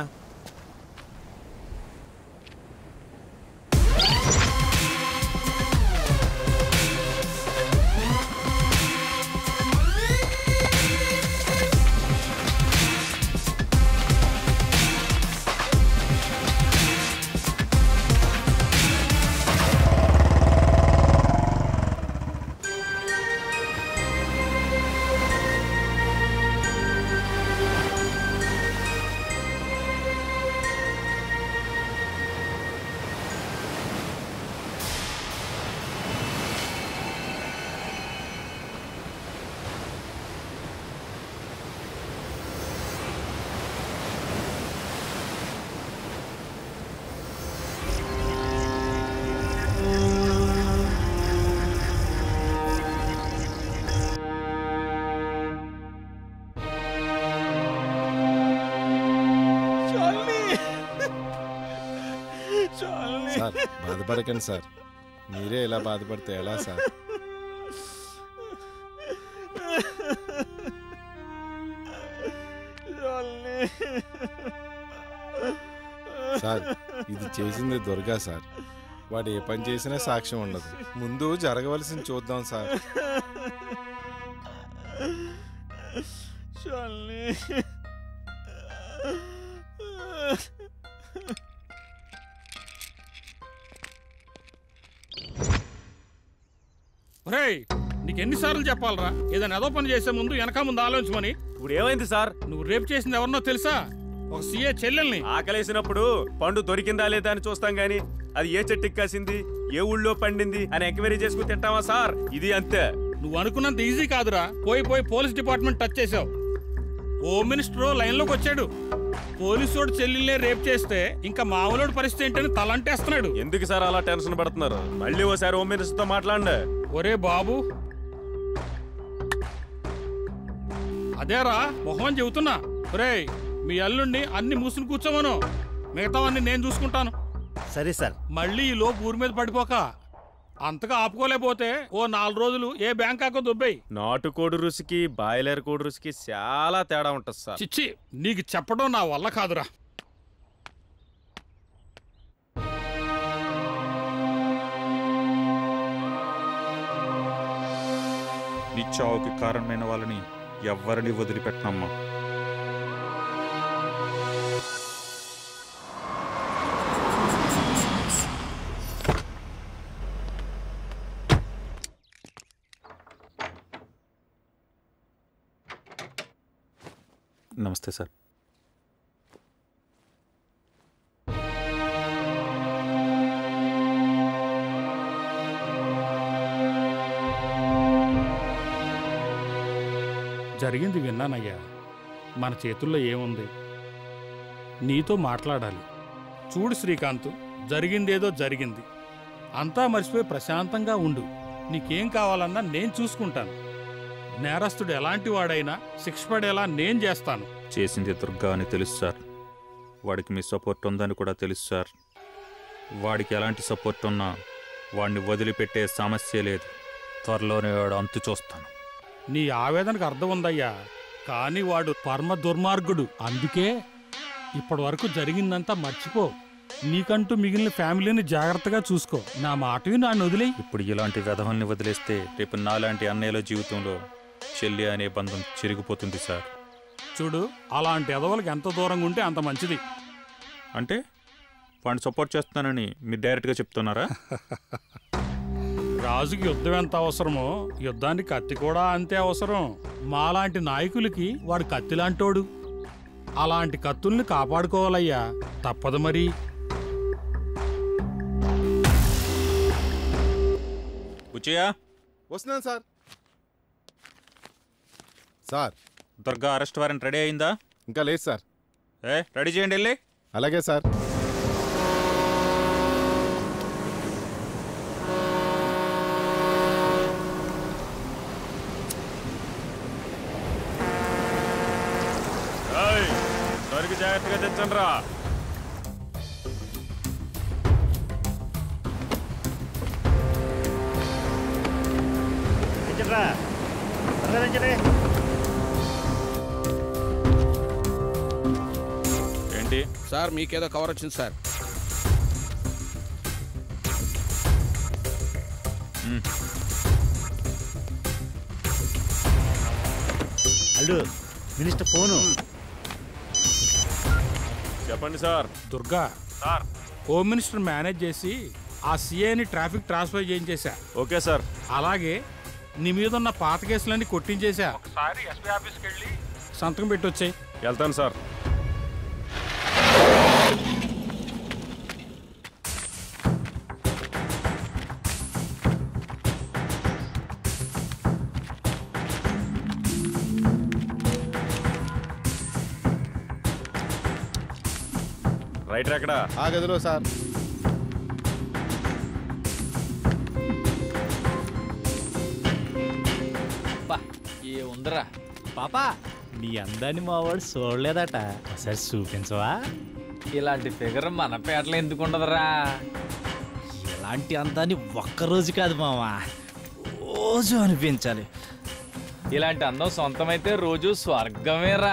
S: సార్ బాధపడకండి సార్ మీరే ఇలా బాధపడితే ఎలా సార్ సార్ ఇది చేసింది దుర్గా సార్ వాడు ఏ పని చేసినా సాక్ష్యం ఉండదు ముందు జరగవలసింది చూద్దాం సార్
L: ఒరేయ్ నీకు ఎన్నిసార్లు చెప్పాలరా ఏదైనా ఏదో పని చేసే ముందు వెనక ముందు ఆలోచించమని
A: ఇప్పుడు ఏమైంది సార్
L: నువ్వు రేపు చేసింది ఎవరినో తెలుసా ఒక సీఏ చెల్లెల్ని
A: ఆకలేసినప్పుడు పండు దొరికిందా లేదా అని చూస్తాం గాని అది ఏ చెట్టుకి కాసింది ఏ ఊళ్ళో పండింది అని ఎంక్వైరీ చేసుకుని తింటావా సార్ ఇది అంతే
L: నువ్వు అనుకున్నంత ఈజీ కాదురా పోయి పోయి పోలీస్ డిపార్ట్మెంట్ టచ్ చేసావు హోమ్ మినిస్టర్ లైన్లోకి వచ్చాడు పోలీసోడు చెల్లెల్నే రేప్ చేస్తే ఇంకా మామూలోడి పరిస్థితి ఏంటని తలంటేస్తున్నాడు
A: ఎందుకు సార్ అలా టెన్షన్ పడుతున్నారు మళ్ళీ ఓసారి హోమ్ మినిస్టర్ తో మాట్లాడండి
L: ఒరే బాబు అదేరా మొహం చెబుతున్నా ఒరేయ్ మీ అల్లుండి అన్ని మూసుని కూర్చోమను మిగతావన్నీ నేను చూసుకుంటాను
G: సరే సార్
L: మళ్ళీ ఈ లోపు ఊరి మీద పడిపోక అంతగా ఆపుకోలేకపోతే ఓ నాలుగు రోజులు ఏ బ్యాంక్ అకో దుబ్బాయి
A: నాటుకోడి రుచికి బాయిలర్ కోడి రుచికి చాలా తేడా ఉంటుంది సార్
L: చిచ్చి నీకు చెప్పడం నా వల్ల కాదురా
P: నీ చావుకి కారణమైన వాళ్ళని ఎవ్వరిని వదిలిపెట్టనమ్మా నమస్తే సార్
L: జరిగింది విన్నానయ్యా మన చేతుల్లో ఏముంది నీతో మాట్లాడాలి చూడు శ్రీకాంత్ జరిగిందేదో జరిగింది అంతా మర్చిపోయి ప్రశాంతంగా ఉండు నీకేం కావాలన్నా నేను చూసుకుంటాను నేరస్తుడు ఎలాంటి వాడైనా శిక్ష పడేలా నేను చేస్తాను
P: చేసింది దుర్గా అని తెలుసు సార్ వాడికి మీ సపోర్ట్ ఉందని కూడా తెలుసు సార్ వాడికి ఎలాంటి సపోర్ట్ ఉన్నా వాడిని వదిలిపెట్టే సమస్య లేదు త్వరలోనే వాడు అంతు చూస్తాను
L: నీ ఆవేదనకు అర్థం ఉందయ్యా కానీ వాడు పరమ దుర్మార్గుడు అందుకే ఇప్పటి వరకు జరిగిందంతా మర్చిపో నీకంటూ మిగిలిన ఫ్యామిలీని జాగ్రత్తగా చూసుకో నా మాట విని నన్ను వదిలేయి
P: ఇప్పుడు ఇలాంటి వ్యధవల్ని వదిలేస్తే రేపు నాలాంటి అన్నయ్యల జీవితంలో చెల్లి అనే బంధం చిరిగిపోతుంది సార్
L: చూడు అలాంటి ఎదవలకు ఎంత దూరంగా ఉంటే అంత మంచిది
P: అంటే వాడిని సపోర్ట్ చేస్తున్నానని మీరు డైరెక్ట్గా చెప్తున్నారా
L: రాజుకి యుద్ధం ఎంత అవసరమో యుద్ధానికి కత్తి కూడా అంతే అవసరం మాలాంటి నాయకులకి వాడు కత్తిలాంటోడు అలాంటి కత్తుల్ని కాపాడుకోవాలయ్యా తప్పదు మరి
P: బుచ్చయ్యా
S: వస్తున్నాను sir sir
P: Durga arrest warrant ready అయిందా
S: ఇంకా లేదు సార్
P: ఏ రెడీ చేయండి వెళ్ళి
S: అలాగే సార్
A: సరికి జాగ్రత్తగా తెచ్చండి రా
P: ఏంటి
T: సార్ మీకేదో కవర్ వచ్చింది సార్
A: హలో మినిస్టర్ ఫోను చెప్పండి sir
L: Durga
A: sir
L: home minister manage చేసి ఆ సీఏని ట్రాఫిక్ ట్రాన్స్ఫర్ చేయించేశా
A: ఓకే సార్
L: అలాగే నీ మీద ఉన్న పాత కేసులన్నీ కొట్టించేశా ఒకసారి ఎస్పీ ఆఫీస్కి వెళ్ళి సంతకం పెట్టి వచ్చాయి
A: వెళ్తాను సార్ రైటర్ ఎక్కడ
S: ఆ గదిలో సార్
Q: ఏ ఉందరా
U: పాపా నీ అందాన్ని మా వాడు చూడలేదట ఒకసారి చూపించవా
Q: ఇలాంటి ఫిగర్ మన పేటలో ఎందుకు ఉండదురా
U: ఇలాంటి అందాన్ని ఒక్కరోజు కాదు మావా రోజు అనిపించాలి
Q: ఇలాంటి అందం సొంతమైతే రోజు స్వర్గమేరా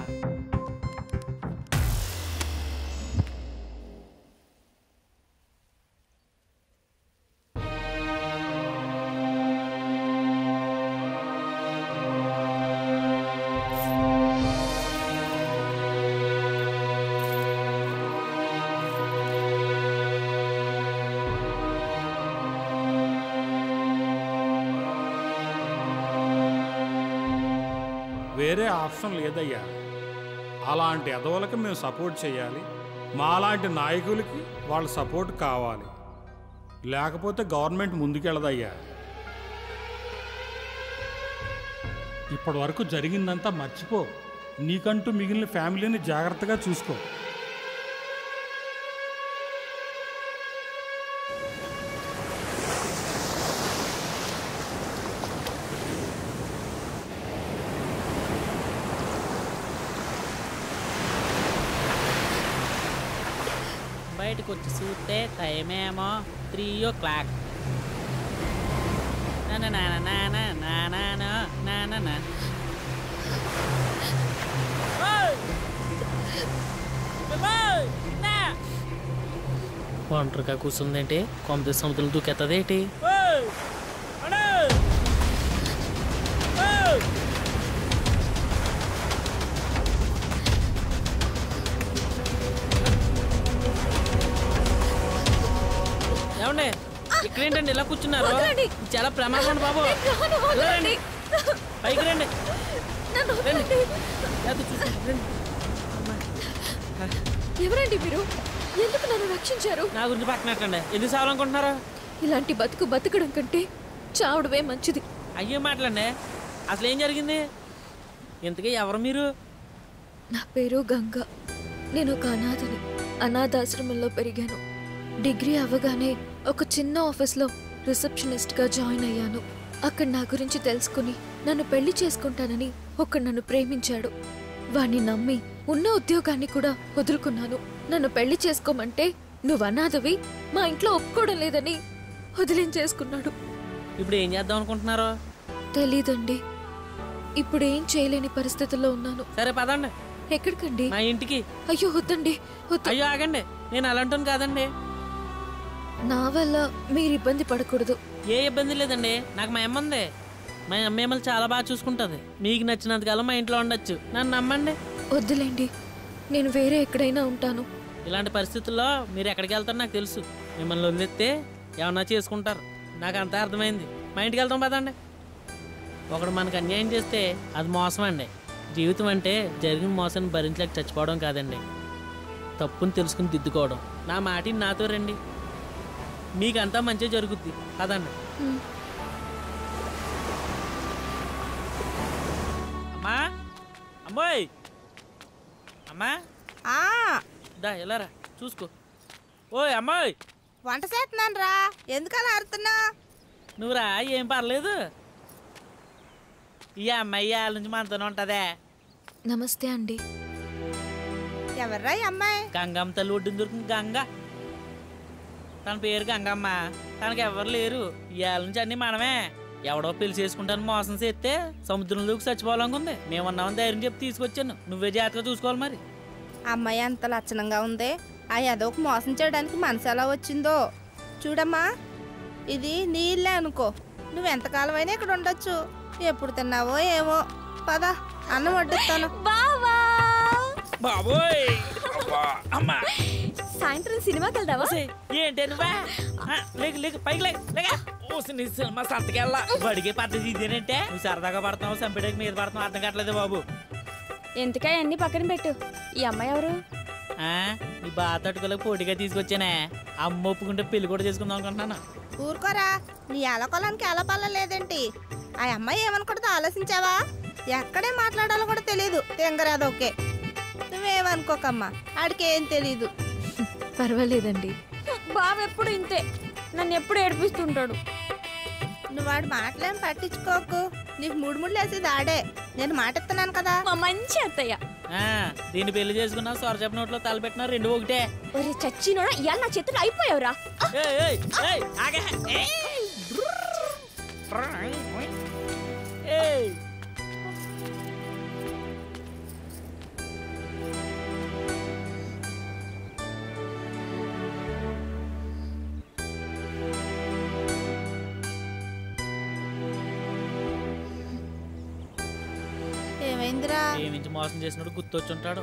L: వేరే ఆప్షన్ లేదయ్యా అలాంటి ఎదవలకి మేము సపోర్ట్ చేయాలి మాలాంటి నాయకులకి వాళ్ళ సపోర్ట్ కావాలి లేకపోతే గవర్నమెంట్ ముందుకెళ్ళదయ్యా ఇప్పటి వరకు జరిగిందంతా మర్చిపో నీకంటూ మిగిలిన ఫ్యామిలీని జాగ్రత్తగా చూసుకో
V: బయటకు వచ్చి చూస్తే టైం ఏమో త్రీ ఓ క్లాక్ నా నా నా నా నా నా నా నా నా నా నా ఒంటరిగా కూర్చుందేంటి కొమ్మది సముద్రం దూకెత్తదేంటి ఏమండి ఇక్కడేంటండి ఇలా కూర్చున్నారు
M: వదలండి.
V: చాలా ప్రమాదం బాబు
M: వదలండి.
V: పైకి రండి రండి అది చూసి రండి
B: ఎవరండి మీరు ఎందుకు నన్ను రక్షించారు
V: నా గురించి పక్కన పెట్టండి ఎందుకు సావాలనుకుంటున్నారు
B: ఇలాంటి బతుకు బతకడం కంటే చావడమే మంచిది
V: అయ్యే మాటలండి అసలు ఏం జరిగింది ఇంతకీ ఎవరు మీరు
B: నా పేరు గంగ నేను ఒక అనాథని అనాథాశ్రమంలో పెరిగాను డిగ్రీ అవ్వగానే ఒక చిన్న ఆఫీస్లో రిసెప్షనిస్ట్గా జాయిన్ అయ్యాను అక్కడ నా గురించి తెలుసుకుని నన్ను పెళ్లి చేసుకుంటానని ఒకడు నన్ను ప్రేమించాడు వాణ్ణి నమ్మి ఉన్న ఉద్యోగాన్ని కూడా వదులుకున్నాను నన్ను పెళ్లి చేసుకోమంటే నువ్వు అనాథవి మా ఇంట్లో ఒప్పుకోవడం లేదని వదిలించేసుకున్నాడు
V: ఇప్పుడు ఏం చేద్దాం అనుకుంటున్నారు
B: తెలీదండి ఇప్పుడు ఏం చేయలేని పరిస్థితుల్లో ఉన్నాను
V: సరే పదండి
B: ఎక్కడికండి
V: మా ఇంటికి
B: అయ్యో వద్దండి వద్దు
V: అయ్యో ఆగండి నేను అలాంటాను కాదండి
B: నా వల్ల మీరు ఇబ్బంది పడకూడదు
V: ఏ ఇబ్బంది లేదండి నాకు మా అమ్మ ఉంది మా అమ్మ మిమ్మల్ని చాలా బాగా చూసుకుంటుంది మీకు నచ్చినంతకాలం మా ఇంట్లో ఉండొచ్చు నన్ను నమ్మండి
B: వద్దులేండి నేను వేరే ఎక్కడైనా ఉంటాను
V: ఇలాంటి పరిస్థితుల్లో మీరు ఎక్కడికి వెళ్తారో నాకు తెలుసు మిమ్మల్ని వదిలేస్తే ఏమన్నా చేసుకుంటారు నాకు అంతా అర్థమైంది మా ఇంటికి వెళ్తాం పదండి ఒకడు మనకు అన్యాయం చేస్తే అది మోసం అండి జీవితం అంటే జరిగిన మోసాన్ని భరించలేక చచ్చిపోవడం కాదండి తప్పుని తెలుసుకుని దిద్దుకోవడం నా మాటిని నాతో రండి మీకంతా మంచిగా జరుగుద్ది పదండి అమ్మా అమ్మాయి అమ్మా దా ఎలారా చూసుకో ఓయ్ అమ్మాయి
C: వంట చేస్తున్నాను రా ఎందుకలా అరుతున్నా
V: నువ్వురా ఏం పర్లేదు ఈ అమ్మాయి వాళ్ళ నుంచి మనతోనే ఉంటదే
B: నమస్తే అండి
C: ఎవర్రా ఈ అమ్మాయి
V: గంగమ్మ తల్లి ఒడ్డున దొరికింది గంగ తన పేరు గంగమ్మ తనకి ఎవరు లేరు ఇవాళ నుంచి అన్ని మనమే ఎవడో పెళ్లి చేసుకుంటాను మోసం చేస్తే సముద్రంలోకి చచ్చిపోవాలనుకుంది మేమన్నామని ధైర్యం చెప్పి తీసుకొచ్చాను నువ్వే జాగ్రత్తగా చూసుకోవాలి మరి
C: అమ్మాయి అంత లక్షణంగా ఉంది ఆ ఎదోకు మోసం చేయడానికి మనసు ఎలా వచ్చిందో చూడమ్మా ఇది నీ ఇల్లే అనుకో నువ్వు ఎంతకాలం అయినా ఇక్కడ ఉండొచ్చు ఎప్పుడు తిన్నావో ఏమో పద అన్నం వడ్డిస్తాను
B: బావా
V: బాబోయ్ అమ్మా
B: సాయంత్రం సినిమాకి వెళ్దావా
V: ఏంటే నువ్వా ఆ, లేకు లేకు పైకి లేకు లేక ఓసి నీ సినిమా సంతకెళ్ళా బడిగే పద్ధతి ఇదేనంటే నువ్వు సరదాగా పడుతున్నావు చంపేయడానికి మీద పడుతున్నావు అర్థం కావట్లేదు బాబు
B: ఎందుకై అన్ని పక్కన పెట్టు ఈ అమ్మాయి ఎవరు
V: ఆ, నీ బాధ తట్టుకోలేక పోటీగా తీసుకొచ్చానే అమ్మ ఒప్పుకుంటే పెళ్లి కూడా చేసుకుందాం అనుకుంటున్నాను
C: ఊరుకోరా నీ ఎలకొలానికి ఎలా లేదేంటి ఆ అమ్మాయి ఏమనుకుంటుందో ఆలోచించావా ఎక్కడే మాట్లాడాలో కూడా తెలియదు తెంగరాదోకే నువ్వేమనుకోకమ్మా ఆడికి ఏం తెలీదు
B: పర్వాలేదండి బావ ఎప్పుడు ఇంతే నన్ను ఎప్పుడు ఏడిపిస్తుంటాడు
C: నువ్వు వాడి మాటలేం పట్టించుకోకు నీకు మూడు ముళ్ళు వేసేది ఆడే నేను మాట ఇస్తున్నాను కదా
B: మా మంచి అత్తయ్య
V: ఆ, దీన్ని పెళ్లి చేసుకున్నా సొరచప్ప నోట్లో తలపెట్టినా రెండు ఒకటే
B: ఒరే చచ్చినోడా ఇవాళ నా చేతులు అయిపోయావురా
V: ఏయ్, ఏయ్, ఏయ్, ఆగే. ఏయ్. ఏయ్.
C: ఏమైందిరా
V: ఏమించి మోసం చేసినప్పుడు గుర్తొచ్చుంటాడు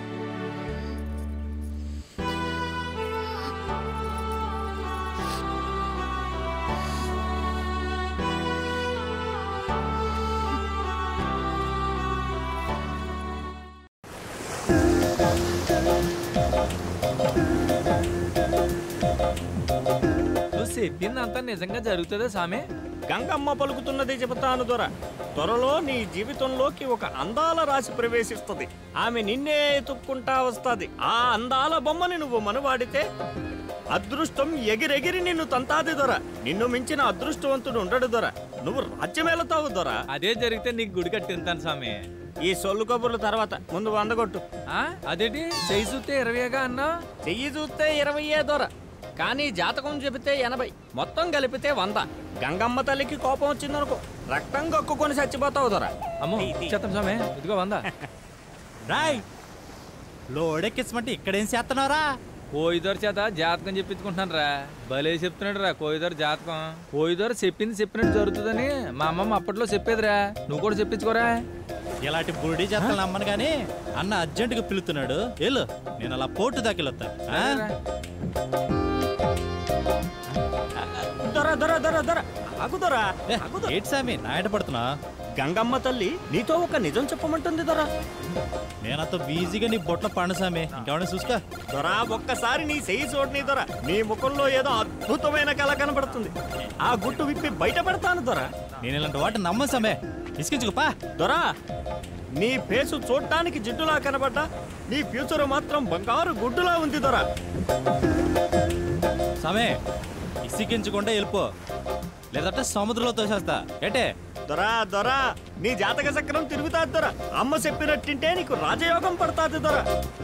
Q: నువ్వు చెప్పిందంతా నిజంగా జరుగుతుందా సామె
A: గంగమ్మ పలుకుతున్నది చెబుతాను దొర త్వరలో నీ జీవితంలోకి ఒక అందాల రాశి ప్రవేశిస్తుంది ఆమె నిన్నే ఎత్తుక్కుంటా వస్తుంది ఆ అందాల బొమ్మని నువ్వు మనవాడితే అదృష్టం ఎగిరెగిరి నిన్ను తంతాది దొర నిన్ను మించిన అదృష్టవంతుడు ఉండడు దొర నువ్వు రాజ్యమేళతావు దొర
Q: అదే జరిగితే నీకు గుడి కట్టింతాను సామె
A: ఈ సొల్లు కబుర్ల తర్వాత ముందు వందగొట్టు
Q: ఆ? అదేంటి చెయ్యి చూస్తే ఇరవైగా అన్నా
A: చెయ్యి చూస్తే ఇరవయ్యే దొర కానీ జాతకం చెబితే ఎనభై మొత్తం కలిపితే వంద గంగమ్మ తల్లికి కోపం వచ్చిందనుకో రక్తం కక్కుకొని చచ్చిపోతావు దొర
Q: అమ్మో చెత్తం సామె ఇదిగో వంద
U: రాయ్ లోడెక్కించమంటే ఇక్కడేం చేస్తున్నారా
Q: కోయిదొర చేత జాతకం చెప్పించుకుంటున్నాను రా భలే చెప్తున్నాడు రా కోయిదొర జాతకం కోయిదొర చెప్పింది చెప్పినట్టు జరుగుతుందని మా అమ్మమ్మ అప్పట్లో చెప్పేదిరా నువ్వు కూడా చెప్పించుకోరా
U: ఇలాంటి బుడి చేతలు నమ్మను కానీ అన్న అర్జెంటుగా పిలుతున్నాడు వెళ్ళు నేను అలా పోటు దాకిలొత్తా
A: దొర దొర దొర దొర ఆగు దొర
U: ఏంటి సామి నాయట పడుతున్నా
D: గంగమ్మ తల్లి నీతో ఒక నిజం చెప్పమంటుంది దొరా
U: నేనంత ఈజీగా నీ బొట్ల పండుసామే ఇంకేమైనా చూసుకో
D: దొరా ఒక్కసారి నీ చెయ్యి చూడని దొర నీ ముఖంలో ఏదో అద్భుతమైన కళ కనబడుతుంది ఆ గుట్టు విప్పి బయట పెడతాను దొరా
U: నేను ఇలాంటి వాటిని నమ్మసామే ఇసుకించుకోపా
D: దొరా నీ ఫేసు చూడటానికి జిడ్డులా కనబడ్డా నీ ఫ్యూచర్ మాత్రం బంగారు గుడ్డులా ఉంది దొరా
U: సమే ఇసుకించకుండా వెళ్ళిపో లేదంటే సముద్రంలో తోసేస్తా ఏటే
D: దొరా దొరా నీ జాతక చక్రం తిరుగుతాది దొరా అమ్మ చెప్పినట్టింటే నీకు రాజయోగం పడతాది దొరా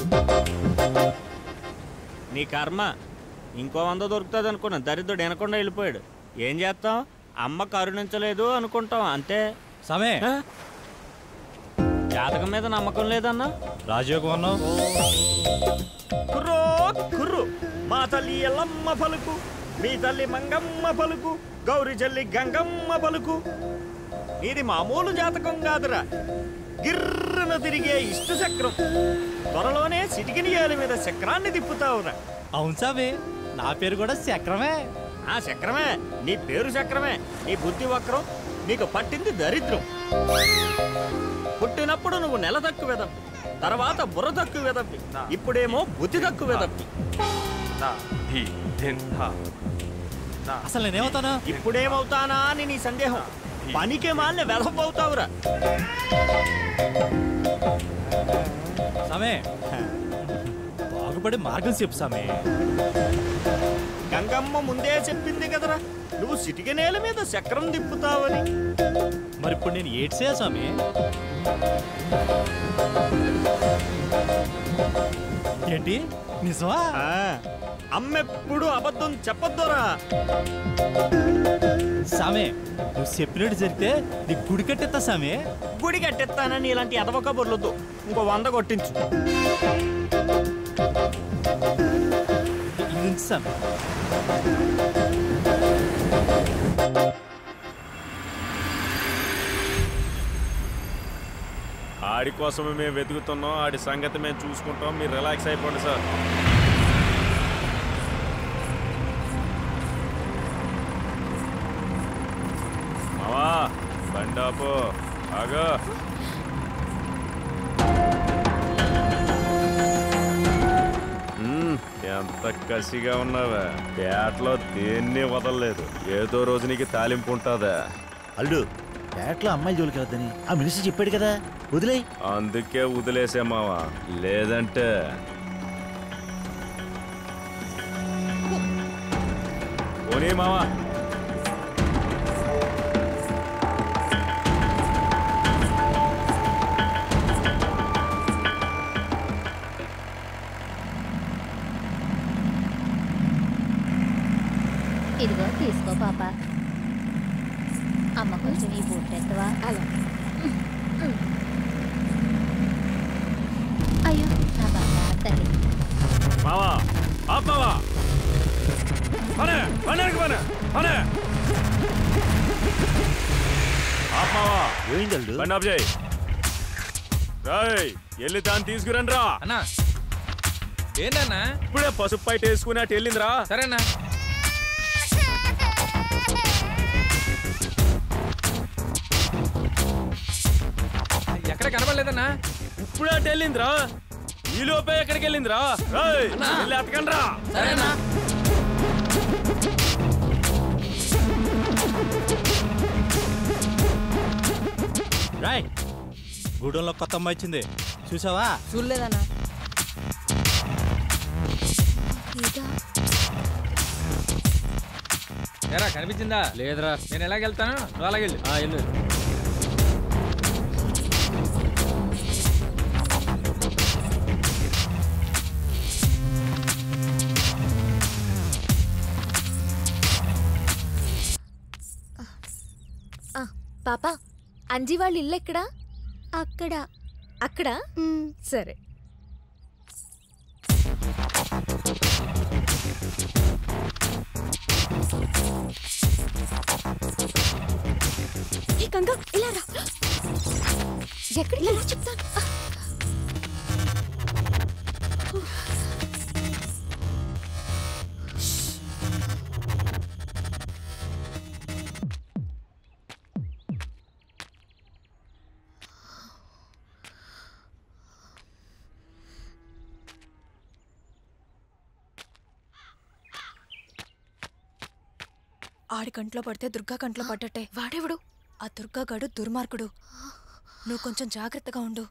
D: నీ కర్మ ఇంకో వంద దొరుకుతుంది అనుకున్నా దరిద్రుడు వినకుండా వెళ్ళిపోయాడు ఏం చేస్తాం అమ్మ కరుణించలేదు అనుకుంటాం అంతే
U: సమే
D: జాతకం మీద నమ్మకం లేదన్నా
U: రాజయోగం అన్నావు
D: కుర్రో కుర్రు మా తల్లి ఎల్లమ్మ పలుకు మీ తల్లి మంగమ్మ పలుకు గౌరి చెల్లి గంగమ్మ పలుకు ఇది మామూలు జాతకం కాదురా గిర్రన తిరిగే ఇష్ట చక్రం త్వరలోనే సిటికిని ఏల మీద చక్రాన్ని తిప్పుతావురా
U: అవును సామే నా పేరు కూడా చక్రమే
D: ఆ చక్రమే నీ పేరు చక్రమే నీ బుద్ధి వక్రం నీకు పట్టింది దరిద్రం పుట్టినప్పుడు నువ్వు నెల తక్కువ వెదప్పి తర్వాత బుర్ర తక్కువ వెదప్పి ఇప్పుడేమో బుద్ధి తక్కువ వెదప్పి
U: అసలు నేనేమవుతాను
D: ఇప్పుడేమవుతానా అని నీ సందేహం పనికే మాలిన వెదపవుతావురా
U: సమే బాగుపడి మార్గం చెప్పు సామే
D: గంగమ్మ ముందే చెప్పింది కదరా నువ్వు సిటిక నేల మీద చక్రం తిప్పుతావని
U: మరి ఇప్పుడు నేను ఏడ్చే స్వామి ఏంటి నిజమా
D: అమ్మెప్పుడు అబద్ధం చెప్పొద్దురా
U: సామే నువ్వు చెప్పినట్టు జరిగితే నీ గుడి కట్టెత్తా సామే
D: గుడి కట్టెత్తానని ఇలాంటి ఎదవ కబుర్లొద్దు ఇంకో వంద కొట్టించు
U: ఇది ఉంచు సామే
A: ఆడి కోసమే మేము వెతుకుతున్నాం ఆడి సంగతి మేము చూసుకుంటాం మీరు రిలాక్స్ అయిపోండి సార్ మావా బండాపు ఆగో మ్మ్, ఎంత కసిగా ఉన్నావా పేటలో దేన్ని వదలలేదు ఏదో రోజు నీకు తాలింపు ఉంటుందా
F: అల్లుడు పేటలో అమ్మాయి జోలికి వద్దని ఆ మినిస్టర్ చెప్పాడు కదా వదిలేయ్
A: అందుకే వదిలేసే మావా లేదంటే పోనీ మావా
I: ఇదిగో తీసుకో పాప అమ్మ కొంచెం ఈ బూట్ ఎత్తవా అలా అయ్యో నా బంగారు తల్లి
A: మావా ఆప్ మావా పనే పనేకి పనే పనే ఆప్ మావా
F: ఏంటి అల్లుడు
A: బండి ఆప్ చేయి రాయ్ వెళ్ళి దాన్ని తీసుకురండి రా
Q: అన్నా ఏంటన్నా
A: ఇప్పుడే పసుపు పైట వేసుకుని అటు వెళ్ళిందిరా
Q: సరేనా ఎక్కడ కనబడలేదన్నా
A: ఇప్పుడే అటు వెళ్ళిందిరా ఈ లోపే ఎక్కడికి వెళ్ళిందిరా రాయ్ వెళ్ళి ఎత్తకండి రా
Q: సరేనా
U: రాయ్ గూడెంలో కొత్త అమ్మాయి వచ్చింది చూసావా
C: చూడలేదన్నా
Q: ఏరా కనిపించిందా లేదురా నేను ఎలాగెళ్తాను నువ్వు అలాగెళ్ళు వెళ్ళు
B: ఆ, పాప అంజీ వాళ్ళ ఇల్లు ఎక్కడా అక్కడ అక్కడ సరే ఏ గంగా ఇలా రా ఎక్కడికి ఇలా చెప్తాను
J: వాడి కంట్లో పడితే దుర్గా కంట్లో పడ్డట్టే
B: వాడెవడు
J: ఆ దుర్గాగాడు దుర్మార్గుడు నువ్వు కొంచెం జాగ్రత్తగా ఉండు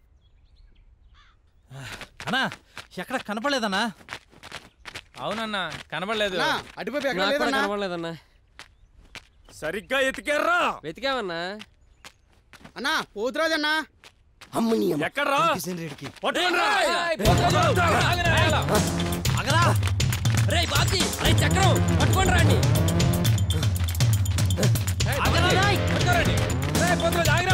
U: అన్నా ఎక్కడ కనపడలేదన్నా
Q: అవునన్నా కనబడలేదు
T: అన్నా, అటువైపు ఎక్కడ
R: నాకు కూడా
T: లేదన్నా?
R: కనబడలేదన్నా
A: సరిగ్గా ఎతికారా
R: వెతికామన్నా
T: అన్నా పోతురాజన్నా
A: ఎక్కడ్రా
R: అగరా రే బాబ్జీ రే చక్రం పట్టుకోండి రండి అగరా రాయ్ పట్టుకోరండి రే పోతురాజు ఆగరా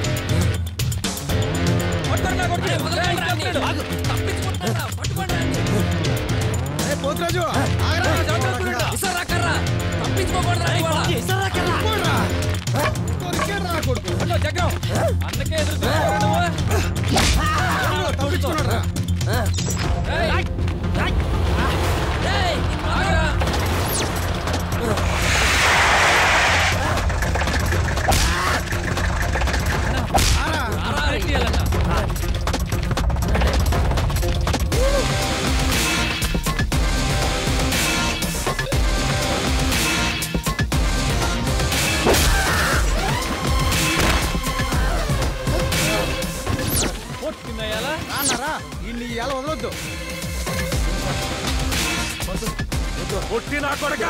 R: పట్టుకోండి కొట్టుకోండి రే తప్పించుకుంటారా తప్పించుకుంటారా పట్టుకోండి రండి
T: ఏ పోతురాజు
R: ఇసరా కర్రా తప్పించుకోకూడదు రా ఇవాళ ఇసరా కర్రా
T: దొరికాడురా కొడుకు
Q: అన్నో చక్రం అందుకే ఎదురు చూస్తున్నావు నువ్వు
T: తప్పించుకున్నాడురా.
Q: రేయ్, రేయ్, ఆగరా. ఆరా, రెడ్డి వెళ్ళన్నా. కొట్టిందయ్యాలా
T: అన్నారా ఇన్ని ఇవాళ వదలొద్దు
A: కొట్టి నా కొడక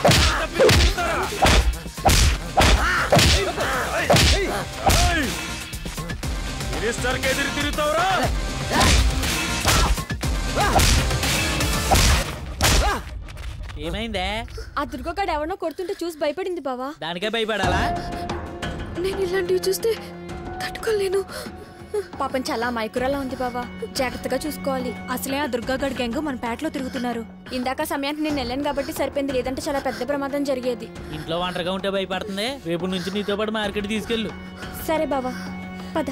A: మినిస్టర్కి ఎదురు తిరుగుతావురా
V: ఏమైందే
B: ఆ దుర్గగాడు ఎవరినో కొడుతుంటే చూసి భయపడింది బావా
V: దానికే భయపడాలా
B: నేను ఇలాంటివి చూస్తే తట్టుకోలేను పాపం చాలా మైకురాలా ఉంది బావా జాగ్రత్తగా చూసుకోవాలి
J: అసలే ఆ దుర్గాగాడి గ్యాంగ్ మన పేటలో తిరుగుతున్నారు
B: ఇందాక సమయానికి నేను వెళ్ళాను కాబట్టి సరిపోయింది లేదంటే చాలా పెద్ద ప్రమాదం జరిగేది
V: ఇంట్లో ఒంటరిగా ఉంటే భయపడుతుంది రేపు నుంచి నీతో పాటు మార్కెట్ తీసుకెళ్ళు
B: సరే బావా పద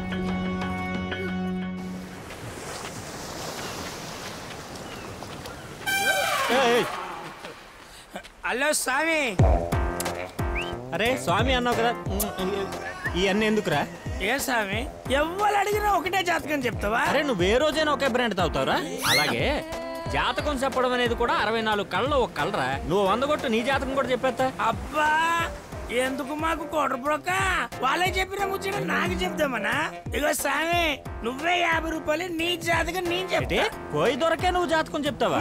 D: హలో స్వామి
E: అరే స్వామి అన్నావు కదా ఇవన్నీ ఎందుకురా
D: ఏ స్వామి ఎవ్వరు అడిగినా ఒకటే జాతకం చెప్తావా
E: అరే నువ్వు ఏ రోజైనా ఒకే బ్రాండ్ తాగుతావురా అలాగే జాతకం చెప్పడం అనేది కూడా అరవై నాలుగు కళ్ళలో ఒక కలరా నువ్వు వంద కొట్టు నీ జాతకం కూడా చెప్పేస్తా
D: అబ్బా ఎందుకు మాకు కొడబ్రోక వాళ్ళే చెప్పిన ముచ్చట నాకు చెప్దామనా ఇగో స్వామి నువ్వే యాభై రూపాయలు నీ జాతకం నేను
E: ఏంటి
D: చెప్తా
E: పోయి దొరకే నువ్వు జాతకం చెప్తావా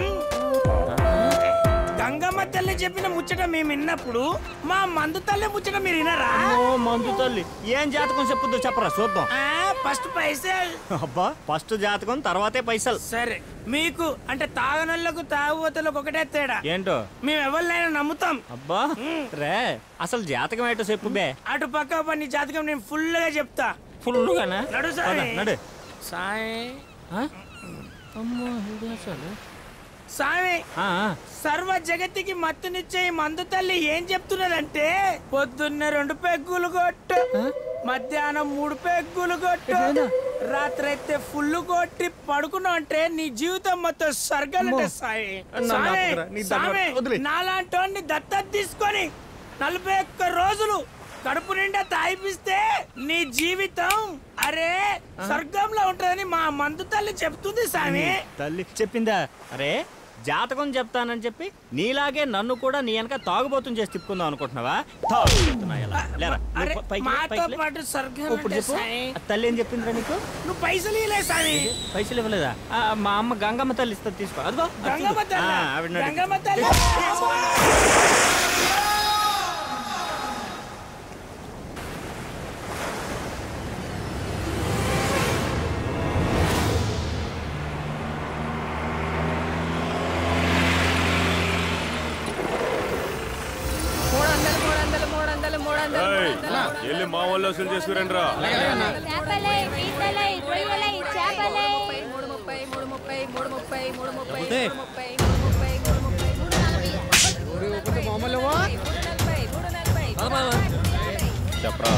D: గంగమ్మ తల్లి చెప్పిన ముచ్చట మేము విన్నప్పుడు మా మందు తల్లి ముచ్చట మీరు వినరా
E: ఓ మందు తల్లి ఏం జాతకం చెప్పుద్దో చెప్పరా చూద్దాం
D: ఫస్ట్ పైసలు
E: అబ్బా ఫస్ట్ జాతకం తర్వాతే పైసలు
D: సరే మీకు అంటే తాగనోళ్ళకు తాగుబోతులకు ఒకటే తేడా
E: ఏంటో
D: మేము ఎవరినైనా నమ్ముతాం
E: అబ్బా రే అసలు జాతకం ఏంటో చెప్పు బే
D: అటు పక్క పని జాతకం నేను ఫుల్ గా చెప్తా
E: ఫుల్గానా
D: నడు
E: పద,
D: సాయి
E: నడు
D: సాయి
V: అమ్మో ఇది అసలు
D: సామి
E: ఆ, ఆ.
D: సర్వ జగత్తుకి మత్తునిచ్చే ఈ మందు తల్లి ఏం చెప్తున్నదంటే పొద్దున్న రెండు పెగ్గులు కొట్టు మధ్యాహ్నం మూడు పెగ్గులు కొట్టు రాత్రి అయితే ఫుల్ కొట్టి పడుకున్నావు అంటే నీ జీవితం మొత్తం స్వర్గాలంటే సాయి
E: నా
D: సామి,
E: నాకురా, నీ దండం
D: సామి,
E: వదిలే.
D: నాలాంటి దత్తత తీసుకొని నలభై ఒక్క రోజులు కడుపు నిండా తాయిపిస్తే నీ జీవితం అరే స్వర్గంలో ఉంటుందని మా మందు తల్లి చెప్తుంది సామి
E: తల్లి చెప్పిందా అరే జాతకం చెప్తానని చెప్పి నీలాగే నన్ను కూడా నీ వెనక తాగుబోతుని చేసి తిప్పుకుందాం అనుకుంటున్నావా తాగు చెప్తున్నా ఇలా. లేరా నువ్వు
D: అరే
E: ప- పైకి లే,
D: మాతో
E: పైకి లే.
D: పాటు స్వర్గం
E: ఇప్పుడు
D: అంటే
E: చెప్పు
D: సాయి.
E: ఆ తల్లి ఏం చెప్పిందిరా నీకు
D: నువ్వు పైసలు ఇలే సామి
E: పైసలు ఇవ్వలేదా ఆ, మా అమ్మ గంగమ్మ తల్లి ఇస్తుంది తీసుకో అదిగో అది
D: గంగమ్మ
E: చూడు.
D: తల్లి
E: ఆ, ఆవిడని అడుగు.
D: గంగమ్మ తల్లి
O: మూడు వందలు మూడు వందలు మూడు వందలు మూడు వందలు మూడు
A: ఏయ్,
O: వందలు
A: వెళ్ళి మా వాళ్ళు వసూలు చేసుకురండి రా
O: చేపలై పీతలై రొయ్యలై చేపలై మూడు ముప్పై మూడు ముప్పై మూడు ముప్పై మూడు ముప్పై
A: లేకపోతే?
O: మూడు ముప్పై మూడు ముప్పై మూడు ముప్పై మూడు నలభై మూడు నలభై మూడు నలభై
A: చెప్పరా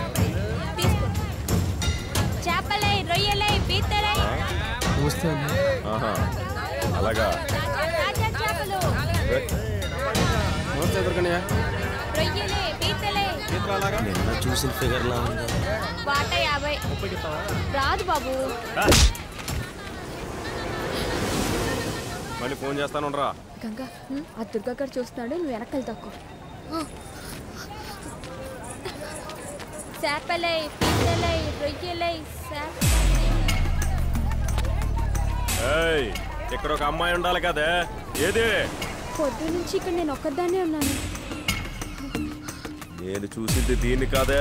O: చేపలై రొయ్యలై పీతలై
A: ఆహా, అలాగా
O: తాజా చేపలు రొయ్యలై పీతలై
F: నిన్న చూసిన ఫిగర్ లా ఉంది
O: వాట యాభై రాదు బాబు
A: మళ్ళీ ఫోన్ చేస్తాను రా
B: గంగా ఆ దుర్గా గారు చూస్తున్నాడు నువ్వు వెనకాల తక్కువ
O: చేపలై పీతలై రొయ్యలై
A: ఏయ్ ఇక్కడ ఒక అమ్మాయి ఉండాలి కదా ఏది
O: పొద్దు నుంచి ఇక్కడ నేను ఒక్కదాన్నే ఉన్నాను
A: నేను చూసింది దీన్ని కాదే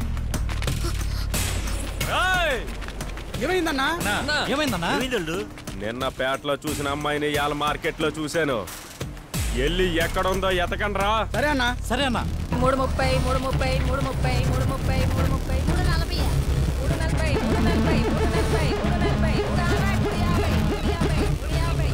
T: ఏమైందన్నా
U: ఏమైందన్నా
A: నిన్న పేటలో చూసిన అమ్మాయిని ఇవాళ మార్కెట్లో చూశాను ఎల్లి ఎక్కడుందో ఎతకండ్రా
T: సరే అన్నా
U: సరే అన్నా
O: మూడు ముప్పై మూడు ముప్పై మూడు ముప్పై మూడు ముప్పై మూడు ముప్పై మూడు నలభై మూడు నలభై మూడు నలభై మూడు నలభై మూడు నలభై మూడు అరవై మూడు యాభై మూడు యాభై మూడు యాభై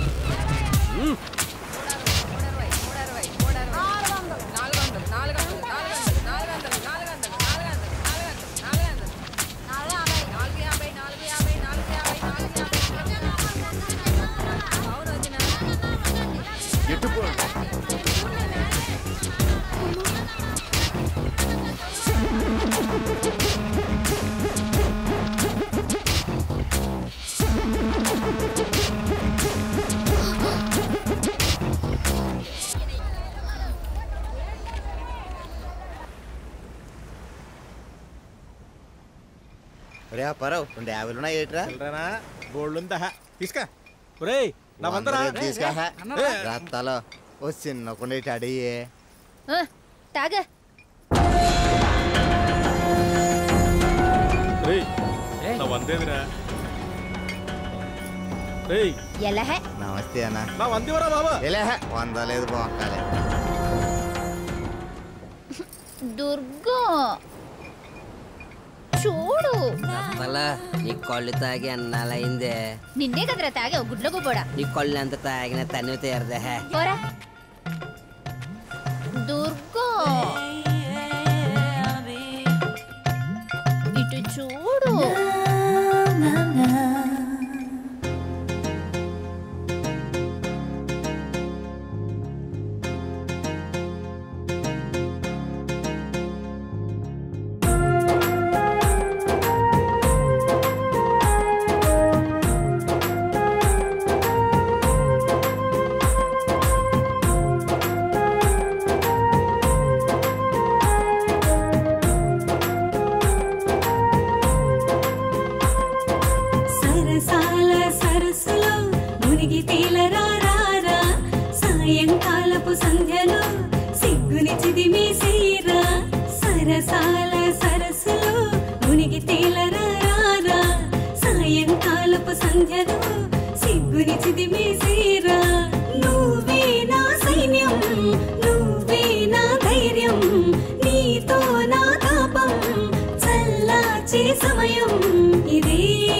K: రే పరవ్ రెండు యాభైలు ఉన్నాయి ఏట్రా
G: గోల్డ్ ఉందా తీసుకా
K: ఒరేయ్
G: నా వందరా?
K: తీసుకా
G: ఏ.
K: రత్తాలో ఓ చిన్న కొండ అడిగే
O: తాగ
A: నా వందేదిరా
O: ఎలా
K: నమస్తే అన్న
G: నా వందివరా బాబా
K: ఎలా వంద లేదు బాగాలే
O: దుర్గా చూడు
N: అలా నీ కళ్ళు తాగి అన్నాలైందే
O: నిన్నే కదరా తాగావు గుడ్ల గుబ్బోడా
N: నీ కళ్ళు ఎంత తాగినా తను తీరదే
O: పోరా దుర్గా ఇటు చూడు
M: సరసాల సరస్సులో మునిగి తేలరారా సాయంకాలపు సంధ్యలో సిగ్గుని చిదిమేసేరా సరసాల సరస్సులో మునిగి తేలరారా సాయంకాలపు సంధ్యలో సిగ్గుని చిదిమేసేరా నువ్వే నా సైన్యం నువ్వే నా ధైర్యం నీతో నా తాపం చల్లాచే సమయం ఇదే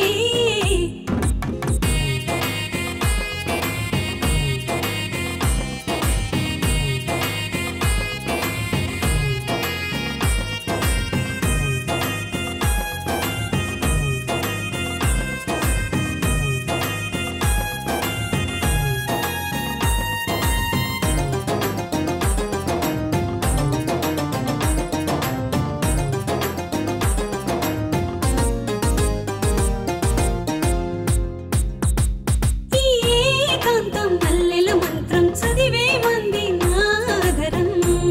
M: ఈ ఏకాంతం మల్లెల మంత్రం చదివే మంది నాదరం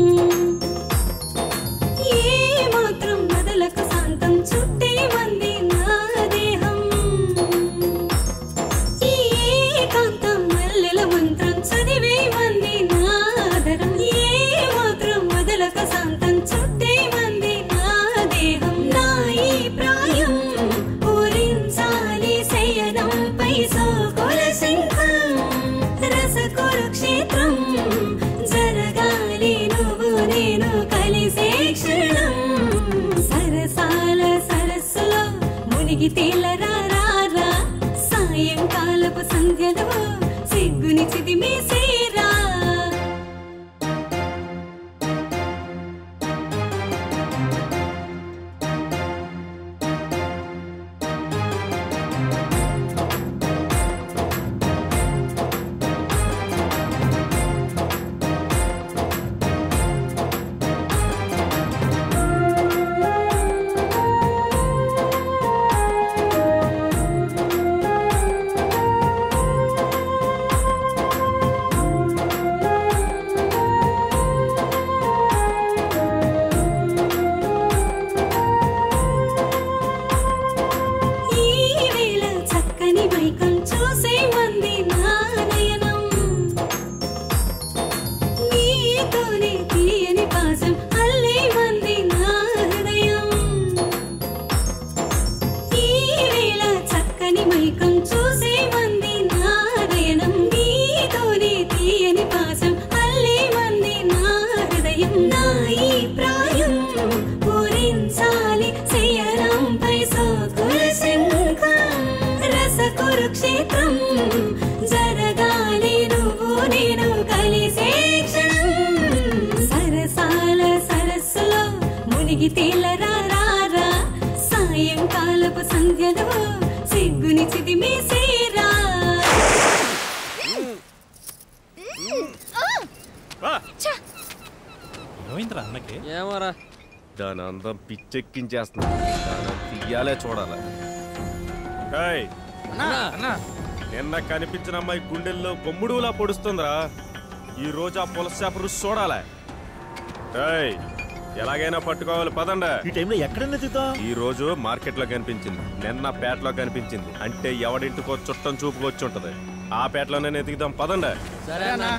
M: ఏ మాత్రం మొదలకు శాంతం చుట్టే మంది నా దేహం ఈ ఏకాంతం మల్లెల మంత్రం చదివే మంది నాదరం ఏ మాత్రం మొదలకు శాంతం చుట్టే మంది నా దేహం నా ఈ ప్రాయం పూరించాలి శయనంపై సోకుల శంఖం రసకురుక్షేత్రం జరగాలి నువ్వు నేను కలిసే క్షణం సరసాల సరస్సులో మునిగి తేలరారా సాయంకాలపు సంధ్యలో సిగ్గుని చిదిమేసేరా మైకం చూసే మంది నారాయణం నీతోనే తీయని పాసం అల్లే మంది నా హృదయం నా ఈ ప్రాయం పూరించాలి శయనంపై సోకుల శంఖం రస కురుక్షేత్రం జరగాలి నువ్వు నేను కలిసే క్షణం సరసాల సరస్సులో మునిగి తేలరా రారా సాయంకాలపు సంధ్యలో సిగ్గుని చిదిమేసేరా
U: ఏమైందిరా అన్నకి
A: ఏమోరా దాని అందం పిచ్చెక్కించేస్తుంది దాని తీయాలే చూడాలి ఏయ్, నిన్న కనిపించిన అమ్మాయి గుండెల్లో బొమ్ముడులా పొడుస్తుందిరా ఈ రోజు ఆ పులస చేప రుచి చూడాలి ఏయ్, ఎలాగైనా పట్టుకోవాలి పదండి
F: ఈ టైంలో ఎక్కడ నెతుకుతాం
A: ఈ రోజు మార్కెట్ లో కనిపించింది నిన్న పేటలో కనిపించింది అంటే ఎవడింటికో చుట్టం చూపుకొచ్చి ఉంటది ఆ పేటలోనే ఎతికిదాం పదండి
T: సరే అన్నా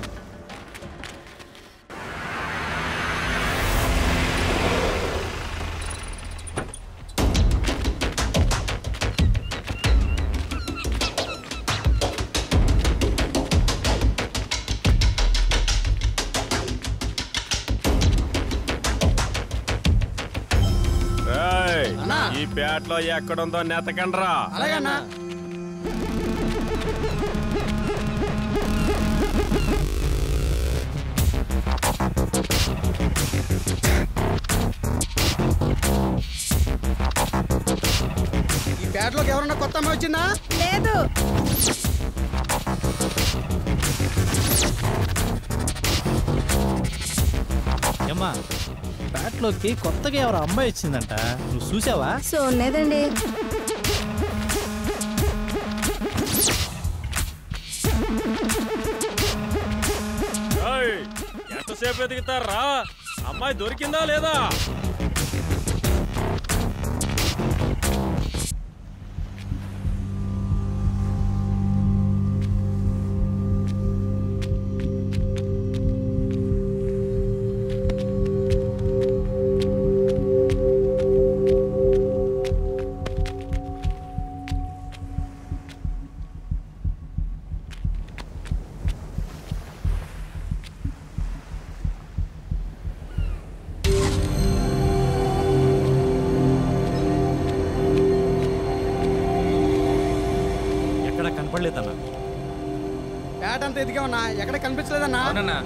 A: ఏయ్,
T: అన్నా.
A: ఈ పేటలో ఎక్కడుందో నెతకండ్రా
T: అలాగే అన్నా ఈ పేటలోకి ఎవరన్నా కొత్త అమ్మాయి వచ్చిందా
C: లేదు
U: ఏమ్మా బ్యాట్లోకి కొత్తగా ఎవరు అమ్మాయి వచ్చిందంట నువ్వు చూసావా
C: చూడలేదండి
A: ఏయ్, ఎంతసేపు ఎదుగుతారా అమ్మాయి దొరికిందా లేదా
U: ఎక్కడ కనపడలేదన్నా
T: పేట అంతా ఎదిగామన్నా ఎక్కడ కనిపించలేదన్నా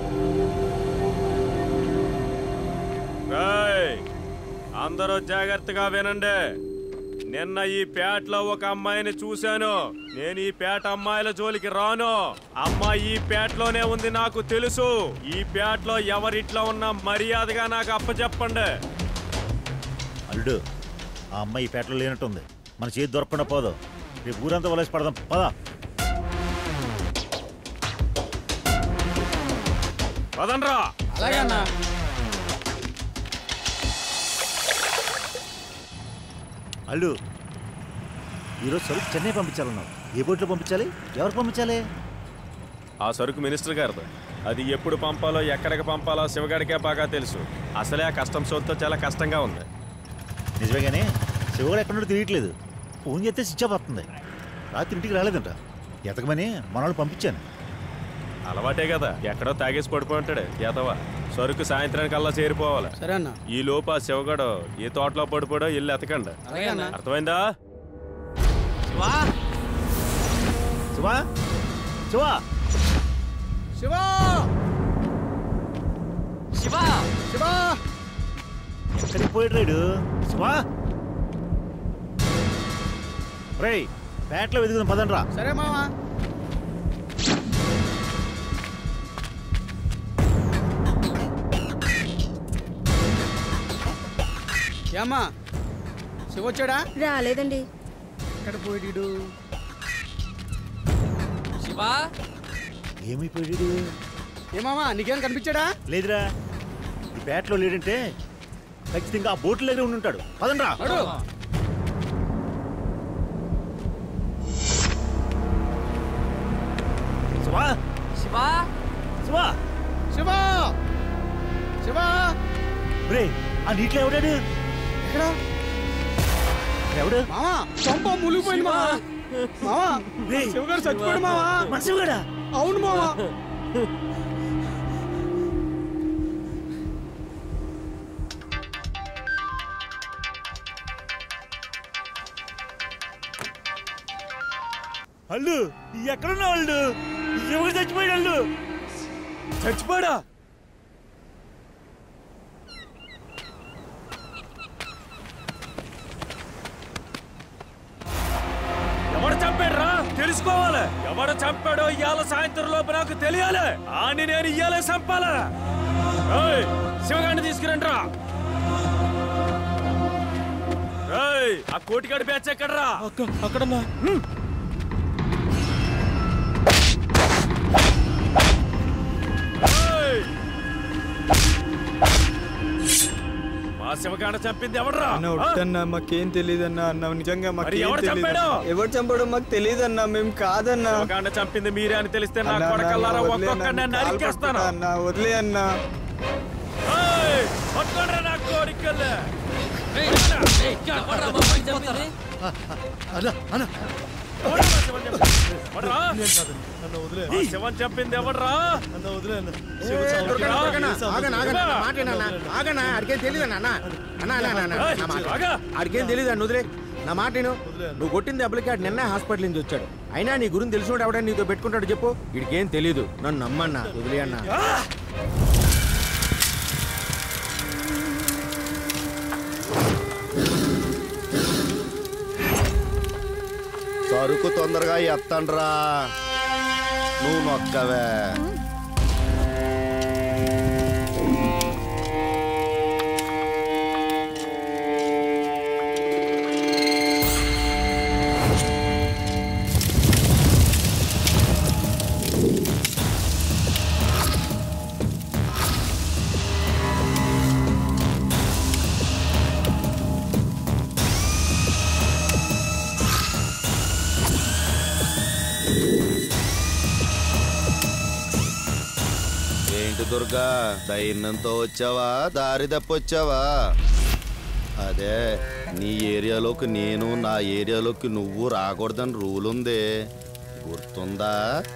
A: ఏయ్, అందరూ జాగ్రత్తగా వినండి నిన్న ఈ పేటలో ఒక అమ్మాయిని చూశాను నేను ఈ పేట అమ్మాయిల జోలికి రాను అమ్మాయి ఈ పేటలోనే ఉంది నాకు తెలుసు ఈ పేటలో ఎవరిట్లో ఉన్నా మర్యాదగా నాకు అప్పచెప్పండి
F: అల్లుడు ఆ అమ్మాయి ఈ పేటలో లేనట్టుంది మన చేతి దొరకకుండా పోదు రేపు ఊరంతా వలేసి పడదాం పదా
A: పదండ్రా
T: అలాగే అన్నా
F: అల్లు ఈరోజు సరుకు చెన్నై పంపించాలన్నావు ఏ బోట్లో పంపించాలి ఎవరికి పంపించాలి
A: ఆ సరుకు మినిస్టర్ గారిది అది ఎప్పుడు పంపాలో ఎక్కడికి పంపాలో శివగాడికే బాగా తెలుసు అసలే ఆ కస్టమ్స్ తో చాలా కష్టంగా ఉంది
F: నిజమే కానీ శివగాడు ఎక్కడ తిరగట్లేదు ఫోన్ చేస్తే స్విచ్ ఆఫ్ వస్తుంది రాత్రి ఇంటికి రాలేదంట ఎతకమని మన వాళ్ళు పంపించాను
A: అలవాటే కదా ఎక్కడో తాగేసి పడిపోయి ఉంటాడు ఎతవా సరుకు సాయంత్రానికి అలా చేరిపోవాలి
T: సరే అన్న
A: ఈ లోపు ఆ శివగాడు ఏ తోటలో పడిపోడో వెళ్ళి ఎతకండి
T: అలాగే అన్న.
A: అర్థమైందా
F: శివా శివా శివా
T: శివా
R: శివా
T: శివా
F: ఎక్కడికి పోయాడు రైడు శివా రేయ్ పేటలో వెతుకుదాం పదండ్రా
T: సరే మామా ఏమ్మా శివ వచ్చాడా
C: రాలేదండి
T: ఎక్కడ పోయాడు
R: శివా
F: ఏమైపోయాడు
T: ఏమామా నీకేం కనిపించాడా
F: లేదురా ఈ పేటలో లేడంటే ఖచ్చితంగా ఆ బోట్ల దగ్గర ఉండి ఉంటాడు పదండ్రా
T: నడు.
F: శివా
R: శివా
F: శివా
T: శివా శివా
F: రే ఆ నీటిలో ఎవడాడు
T: ఎక్కడ
F: ఎవడు
T: మావా చంప మునిగిపోయింది మావా మావా శివగారు చచ్చిపోయాడు మావా
F: మన శివగాడా
T: అవును మావా
D: అల్లు ఎక్కడున్నా వాళ్ళు ఎవరు చచ్చిపోయాడు అల్లు చచ్చిపోడా ఎవడు చంపాడురా తెలుసుకోవాలి ఎవడు చంపాడో ఇవాళ సాయంత్రం లోపు నాకు తెలియాలి ఆని నేను ఇయ్యాలే చంపాలా ఏయ్, శివగాడిని తీసుకురండి రా ఏయ్, ఆ కోటిగాడి బ్యాచ్ ఎక్కడరా అక్కడన్నా ఏయ్! మా శివగాడ చంపింది ఎవడరా
T: అన్న
D: ఆ?
T: ఒట్టన్నా మాకేం తెలియదన్నా అన్న నిజంగా
D: మరి
T: మాకేం
D: ఎవరు
T: తెలియదు
D: చంపాడు?
T: ఎవరు చంపాడో మాకు తెలియదన్నా మేము కాదన్నా
D: శివగాడ చంపింది మీరే అని తెలిస్తే నా
T: అన్నా,
D: కొడకల్లారా
T: అన్నా, వదిలే
D: ఒక్కొక్క
T: అన్నా, కాలు
D: నరికేస్తాను
T: పట్టుకుంటా అన్నా వదిలే అన్నా
D: ఏయ్! పట్టుకోండిరా నా కోరికల్ని ఎవడ్రా మా శివన్ చంపింది? ఎవడ్రా? మా శివన్ చంపింది ఎవడ్రా
G: ఆడికేం తెలియదు అన్న అన్న అన్న అన్న, అన్న,
D: ఏయ్,
G: నా మాట.
D: ఆగా.
G: ఆడికేం తెలియదు అన్న వదిలే నా మాట నేను నువ్వు కొట్టిన దెబ్బలకి ఆడు నిన్న హాస్పిటల్ నుంచి వచ్చాడు అయినా నీ గురించి తెలిసినోడు ఎవడని నీతో పెట్టుకుంటాడు చెప్పు వీడికేం తెలియదు నన్ను నమ్మన్నా వదిలే అన్న
K: సరుకు తొందరగా ఎత్తండ్రా నువ్వు నొక్కవే ఏంటి దుర్గా ధైర్యంతో వచ్చావా దారి తప్పొచ్చావా అదే నీ ఏరియాలోకి నేను నా ఏరియాలోకి నువ్వు రాకూడదని రూల్ ఉంది గుర్తుందా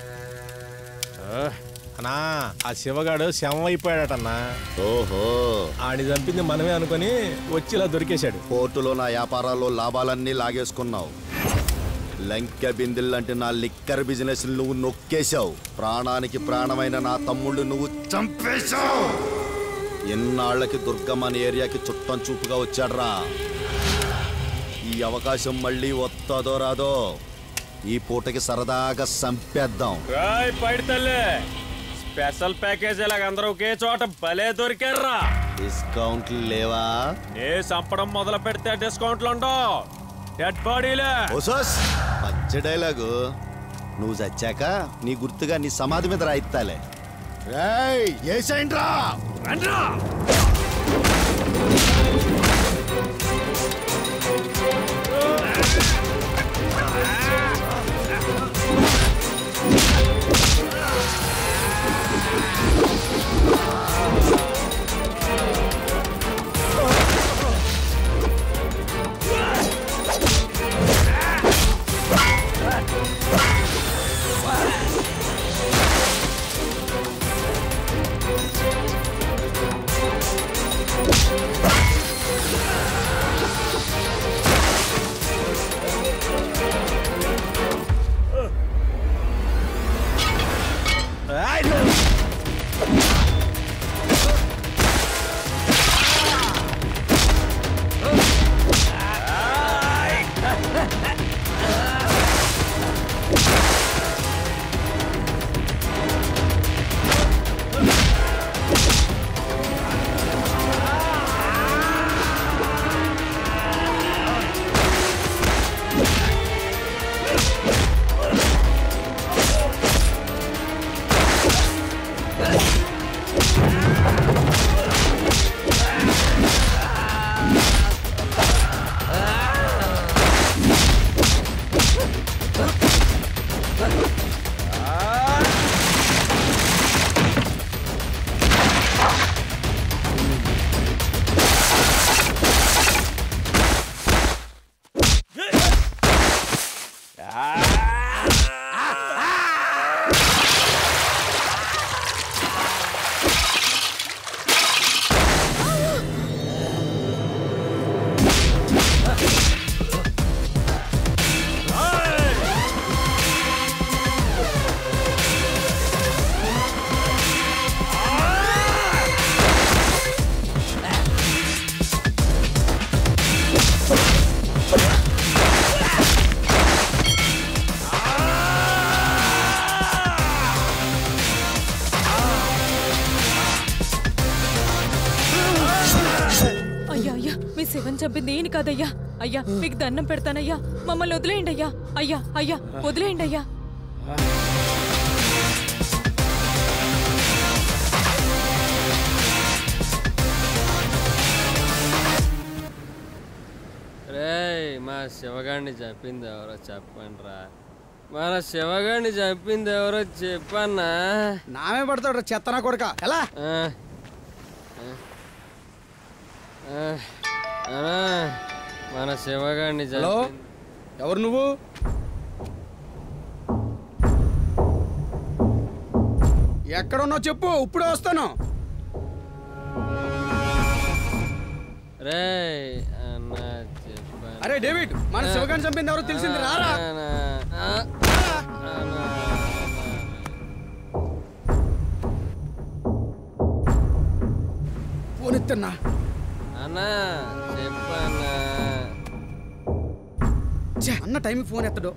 H: అన్నా ఆ శివగాడు శవం అయిపోయాడటన్నా
K: ఓహో
H: ఆడి చంపింది మనమే అనుకొని వచ్చి ఇలా దొరికేశాడు
K: కోర్టులో నా వ్యాపారాల్లో లాభాలన్నీ లాగేసుకున్నావు లంకె బిందెల్లాంటి నా లిక్కర్ బిజినెస్ నువ్వు నొక్కేశావు ప్రాణానికి ప్రాణమైన నా తమ్ముళ్ళు నువ్వు చంపేశావు ఎన్నాళ్ళకి దుర్గమ్మ అనే ఏరియాకి చుట్టం చూపుగా వచ్చాడ్రా ఈ అవకాశం మళ్ళీ వస్తుందో రాదో ఈ పూటకి సరదాగా సంపేద్దాం
A: రాయ్ పైడి తల్లి స్పెషల్ ప్యాకేజ్ ఇలాగ అందరూ ఒకే చోట భలే దొరికారా
K: డిస్కౌంట్లు లేవా
A: నే సంపడం మొదలు పెడితే డిస్కౌంట్లు ఉండవు డెడ్ బాడీలే
K: ఓసోస్ పచ్చ డైలాగు నువ్వు చచ్చాక నీ గుర్తుగా నీ సమాధి మీద రాయిత్తాలే రేయ్ ఏసేంట్రా
A: రండ్రా
K: ఆ
P: అయ్యా అయ్యా మీ శివన్ చంపింది ఏని కాదయ్యా అయ్యా మీకు దండం పెడతానయ్యా మమ్మల్ని వదిలేయండి అయ్యా అయ్యా అయ్యా వదిలేయండి అయ్యా
S: రేయ్ మా శివగాడిని చంపింది ఎవరో చెప్పండి రా మన శివగాడిని చంపింది ఎవరో చెప్పన్నా
T: నామే పడతాడు చెత్తనా కొడుక ఎలా
S: ఆ, ఆ, అన్నా, మన శివగాడిని
T: హలో
S: చంపింది
T: ఎవరు నువ్వు ఎక్కడున్నావు చెప్పు ఇప్పుడే వస్తాను
S: రేయ్ అన్న చెప్పాను
T: అరే డేవిడ్ మన శివగాని చంపింది ఎవరో తెలిసింది రారా ఫోన్ ఎత్తన్నా
S: అన్నా చెప్పన్నా
T: ఛే, అన్న టైంకి ఫోన్ ఎత్తడు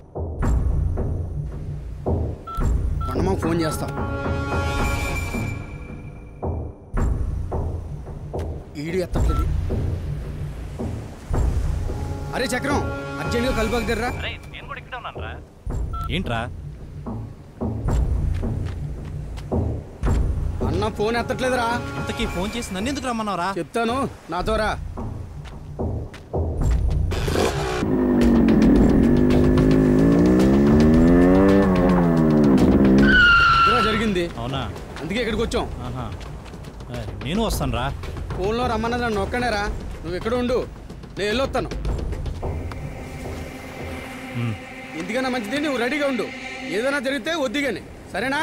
T: కొండమ్మ ఫోన్ చేస్తా ఈడు ఎత్తట్లేదు అరే చక్రం అర్జెంట్గా కలుపుకు దగ్గర
U: నేను కూడా ఇక్కడే ఉన్నాను రా ఏంట్రా
T: అన్న ఫోన్ ఎత్తట్లేదురా
U: అంతకీ ఫోన్ చేసి నన్ను ఎందుకు రమ్మన్నావురా
T: చెప్తాను నాతో రా ఇదిరా జరిగింది
U: అవునా
T: అందుకే ఇక్కడికి వచ్చాం
U: ఆహా ఏ, నేను వస్తాను రా
T: ఫోన్లో రమ్మన్నది నన్ను ఒక్కనేరా నువ్వు ఎక్కడ ఉండు నేను వెళ్ళొస్తాను ఎందుకన్నా మంచిది నువ్వు రెడీగా ఉండు ఏదైనా జరిగితే వద్దిగానే సరేనా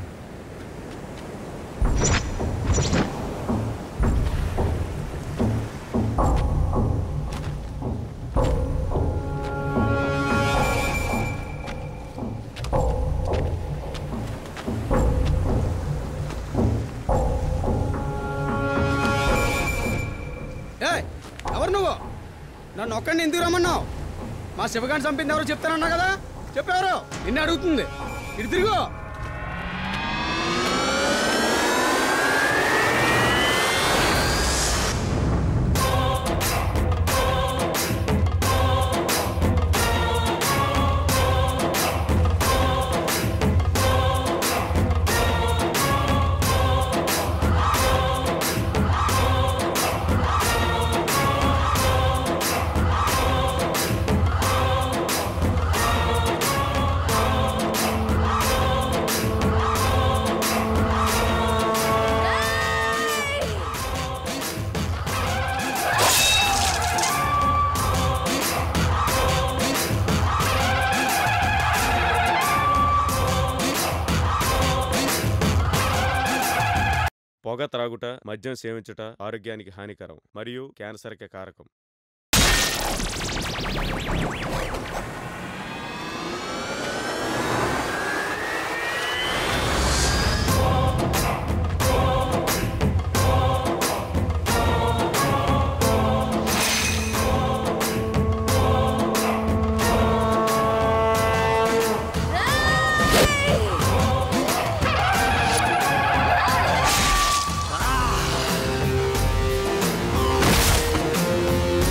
T: ఏయ్ ఎవరు నువ్వు నన్ను ఒక్కడిని ఎందుకు రమ్మన్నావు మా శివగాని చంపింది ఎవరు చెప్తానన్నా కదా చెప్పారు నిన్ను అడుగుతుంది ఇటు తిరుగు
A: పొగ త్రాగుట మద్యం సేవించుట ఆరోగ్యానికి హానికరం మరియు క్యాన్సర్కి కారకం
S: ఆ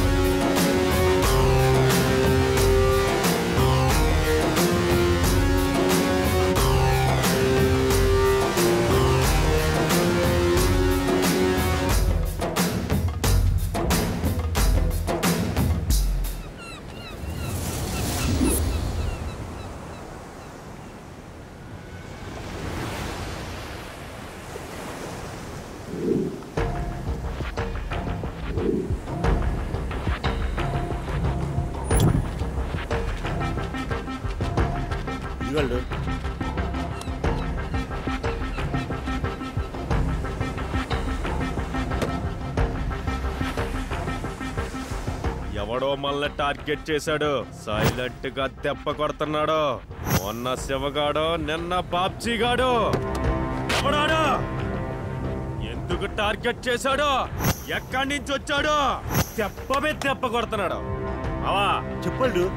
F: ఇదిగోళ్ళు
A: ఎవడో మనల్ని టార్గెట్ చేశాడు సైలెంట్ గా దెబ్బ కొడుతున్నాడు మొన్న శివగాడు నిన్న బాబ్జీగాడు ఎవడాడు ఎందుకు టార్గెట్ చేశాడు ఎక్కడి నుంచి వచ్చాడు దెబ్బ మీద దెబ్బ కొడుతున్నాడు అవా
F: చెప్పాడు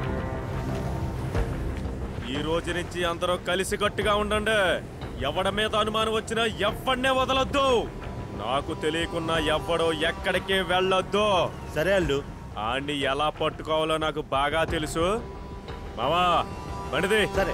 A: ఈ రోజు నుంచి అందరూ కలిసి కట్టుగా ఉండండి ఎవడ మీద అనుమానం వచ్చినా ఎవడనే వదలొద్దు నాకు తెలియకున్నా ఎవ్వడో ఎక్కడికి వెళ్ళొద్దు
F: సరే అల్లు
A: ఆడిని ఎలా పట్టుకోవాలో నాకు బాగా తెలుసు మావా బండిది
F: సరే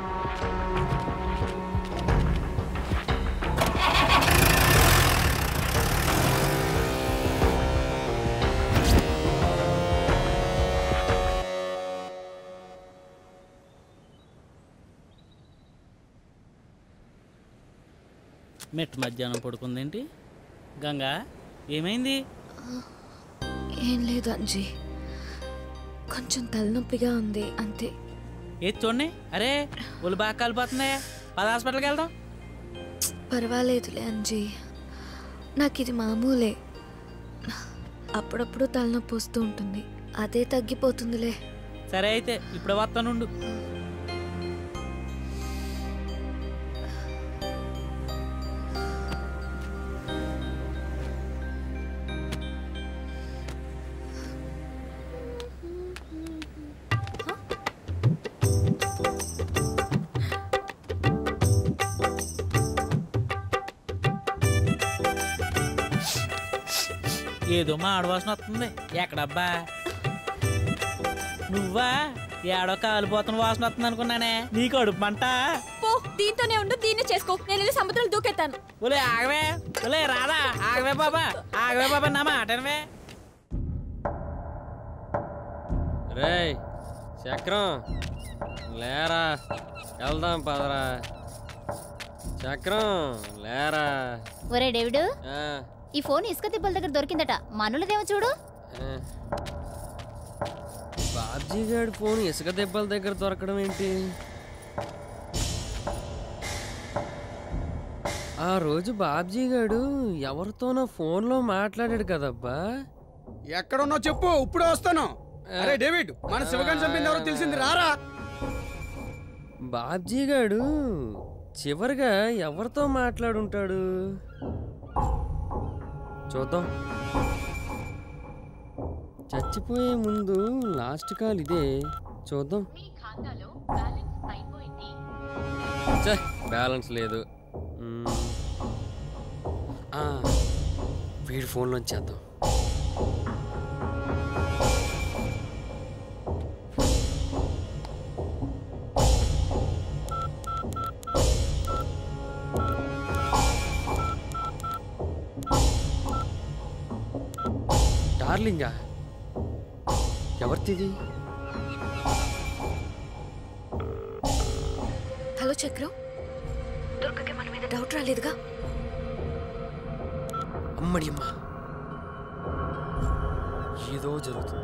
V: మెట్ మధ్యాహ్నం పడుకుందేంటి గంగా ఏమైంది
B: ఏం లేదు అంజీ కొంచెం తలనొప్పిగా ఉంది అంతే
V: ఏది చూడండి అరే ఒళ్ళు బాగా కాలిపోతుంది పద హాస్పిటల్కి వెళ్దాం
B: పర్వాలేదులే అంజీ నాకు ఇది మామూలే అప్పుడప్పుడు తలనొప్పి వస్తూ ఉంటుంది అదే తగ్గిపోతుందిలే
V: సరే అయితే ఇప్పుడే వస్తానుండు ఏదో మా ఆడవాసన వస్తుంది ఎక్కడబ్బా నువ్వా ఏడో కాలిపోతున్న వాసన వస్తుంది అనుకున్నానే నీ కడుపు మంట
I: పో దీంతోనే ఉండు దీన్నే చేసుకో నేను వెళ్ళి సముద్రం దూకెత్తాను
V: ఒలే ఆగవే ఒలే రాదా ఆగవే బాబా ఆగవే బాబా నా మాట వినవే.
S: రేయ్ చక్రం లేరా వెళ్దాం పదరా చక్రం లేరా
L: ఒరే డేవిడ్
S: ఆ,
L: ఈ ఫోన్ ఇసుక తిప్పల దగ్గర దొరికిందట మనులదేమో చూడు
S: ఆ. బాబ్జీ గారి ఫోన్ ఇసుక దెబ్బల దగ్గర దొరకడం ఏంటి ఆ రోజు బాబ్జీ గాడు ఎవరితోనో ఫోన్లో మాట్లాడాడు కదబ్బా
T: ఎక్కడున్నావు చెప్పు ఇప్పుడే వస్తాను అరే డేవిడ్ మన శివగాని చంపింది ఎవరో తెలిసింది రారా
S: బాబ్జీ గాడు చివరిగా ఎవరితో మాట్లాడుంటాడు చూద్దాం చచ్చిపోయే ముందు లాస్ట్ కాల్ ఇదే చూద్దాం ఛే, బ్యాలెన్స్ లేదు మ్మ్. ఆ, వీడి ఫోన్లో చేద్దాం డార్లింగా ఎవరిది
B: హలో చక్రం దుర్గకి మన మీద డౌట్ రాలేదుగా
S: అమ్మడి అమ్మ ఏదో జరుగుతుంది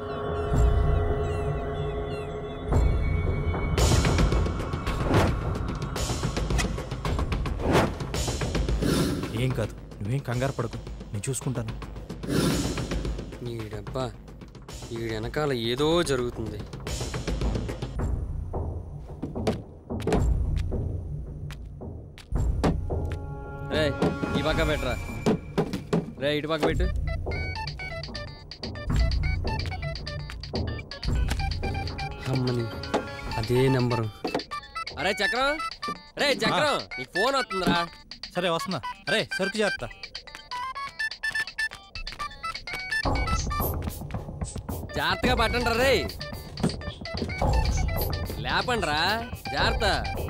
U: ఏం కాదు నువ్వేం కంగారు పడకు నేను చూసుకుంటాను
S: ఈడబ్బా ఈడ వెనకాల ఏదో జరుగుతుంది రే ఈ పక్క పెట్టరా రే ఇటు పక్క పెట్టు అమ్మని అదే నెంబరు అరే చక్రం రే చక్రం నీకు ఫోన్ వస్తుందిరా
U: సరే వస్తున్నా అరే సరుకు చేస్తా
S: జాగ్రత్తగా పట్టండి రే లేపండి రా జాగ్రత్త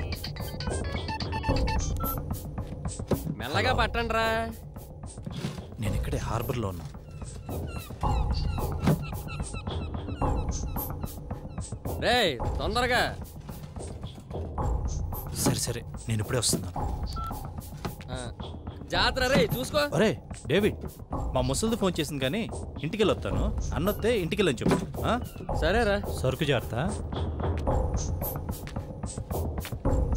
S: మెల్లగా పట్టండి రా
U: నేను ఇక్కడే హార్బర్లో ఉన్నా
S: రే తొందరగా
U: సరే సరే నేను ఇప్పుడే వస్తున్నాను
S: ఆ, జాగ్రత్త రే చూసుకో
U: అరే డేవిడ్ మా ముసలిది ఫోన్ చేసింది కానీ ఇంటికి వెళ్ళి వస్తాను అన్నొస్తే ఇంటికి వెళ్ళని చెప్పు ఆ?
S: సరేరా
U: సరుకు జాగ్రత్త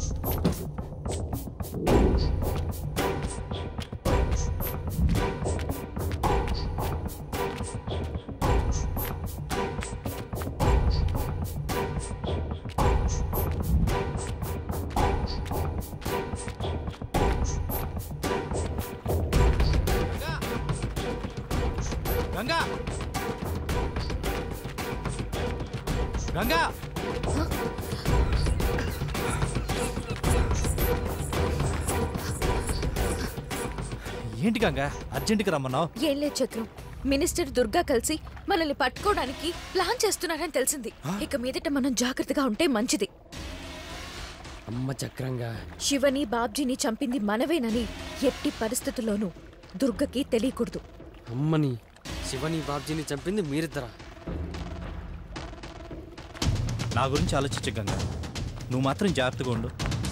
U: గంగా ఏంటి గంగా అర్జెంటుగా రమ్మన్నావు
B: ఏం లేదు చక్రం మినిస్టర్ దుర్గా కలిసి మనల్ని పట్టుకోవడానికి ప్లాన్ చేస్తున్నారని తెలిసింది ఇక మీదట మనం జాగ్రత్తగా ఉంటే మంచిది
R: అమ్మ చక్రంగా
B: శివని బాబ్జీని చంపింది మనవేనని ఎట్టి పరిస్థితుల్లోనూ దుర్గకి తెలియకూడదు
R: అమ్మని శివని బాబ్జీని చంపింది మీరిద్దరా
U: నా గురించి ఆలోచించు గంగా నువ్వు మాత్రం జాగ్రత్తగా ఉండు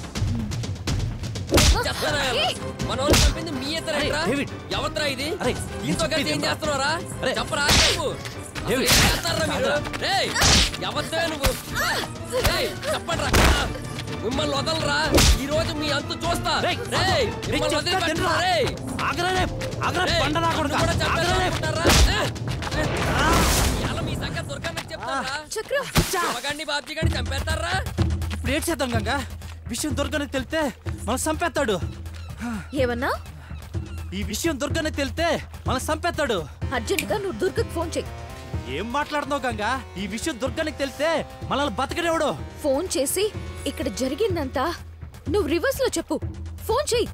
R: చెప్తారా మన వాళ్ళు చంపింది మీ ఇద్దరు
U: అరే, డేవిడ్.
R: ఎవరిరా ఇది
U: అరే,
R: దీంతో కలిసి ఏం
U: చెప్పేది
R: చేస్తున్నారా
U: అరే.
R: చెప్పరా చెప్పు
U: డేవిడ్.
R: అసలు ఏం చేస్తారా మీరు రేయ్ ఎవరిదే నువ్వు రేయ్ చెప్పండి మిమ్మల్ని వదలరా ఈ రోజు మీ అంతు చూస్తా
U: రేయ్,
R: రేయ్
U: ఆగు.
R: మిమ్మల్ని
U: నేను
R: వదిలి
U: చెప్తా
R: పెట్టరా
U: తినరా.
R: రేయ్
U: ఆగరా రే, ఆగరా,
R: రేయ్,
U: బండ నా
R: నన్ను
U: కొడుకా.
R: కూడా
U: ఆగరా రే.
R: చంపేయాలనుకుంటారా? ఏ, ఏ, ఇవాళ మీ సంగతి దుర్గమ్మకి చెప్తారా
B: చక్రం
R: శివగాడిని బాబ్జీ గారిని చంపేస్తారా
U: ఇప్పుడు ఏడ్ చేద్దాం గంగా విషయం దొరకని తెలితే మనం చంపేస్తాడు
B: ఏమన్నా
U: ఈ విషయం దొరకని తెలితే మనం చంపేస్తాడు
B: అర్జెంటుగా నువ్వు దుర్గకి ఫోన్ చెయ్యి
U: ఏం మాట్లాడుతున్నావు గంగా ఈ విషయం దొరకనికి తెలితే మనల్ని బతకనేవాడు
B: ఫోన్ చేసి ఇక్కడ జరిగిందంతా నువ్వు రివర్స్ లో చెప్పు ఫోన్ చెయ్యి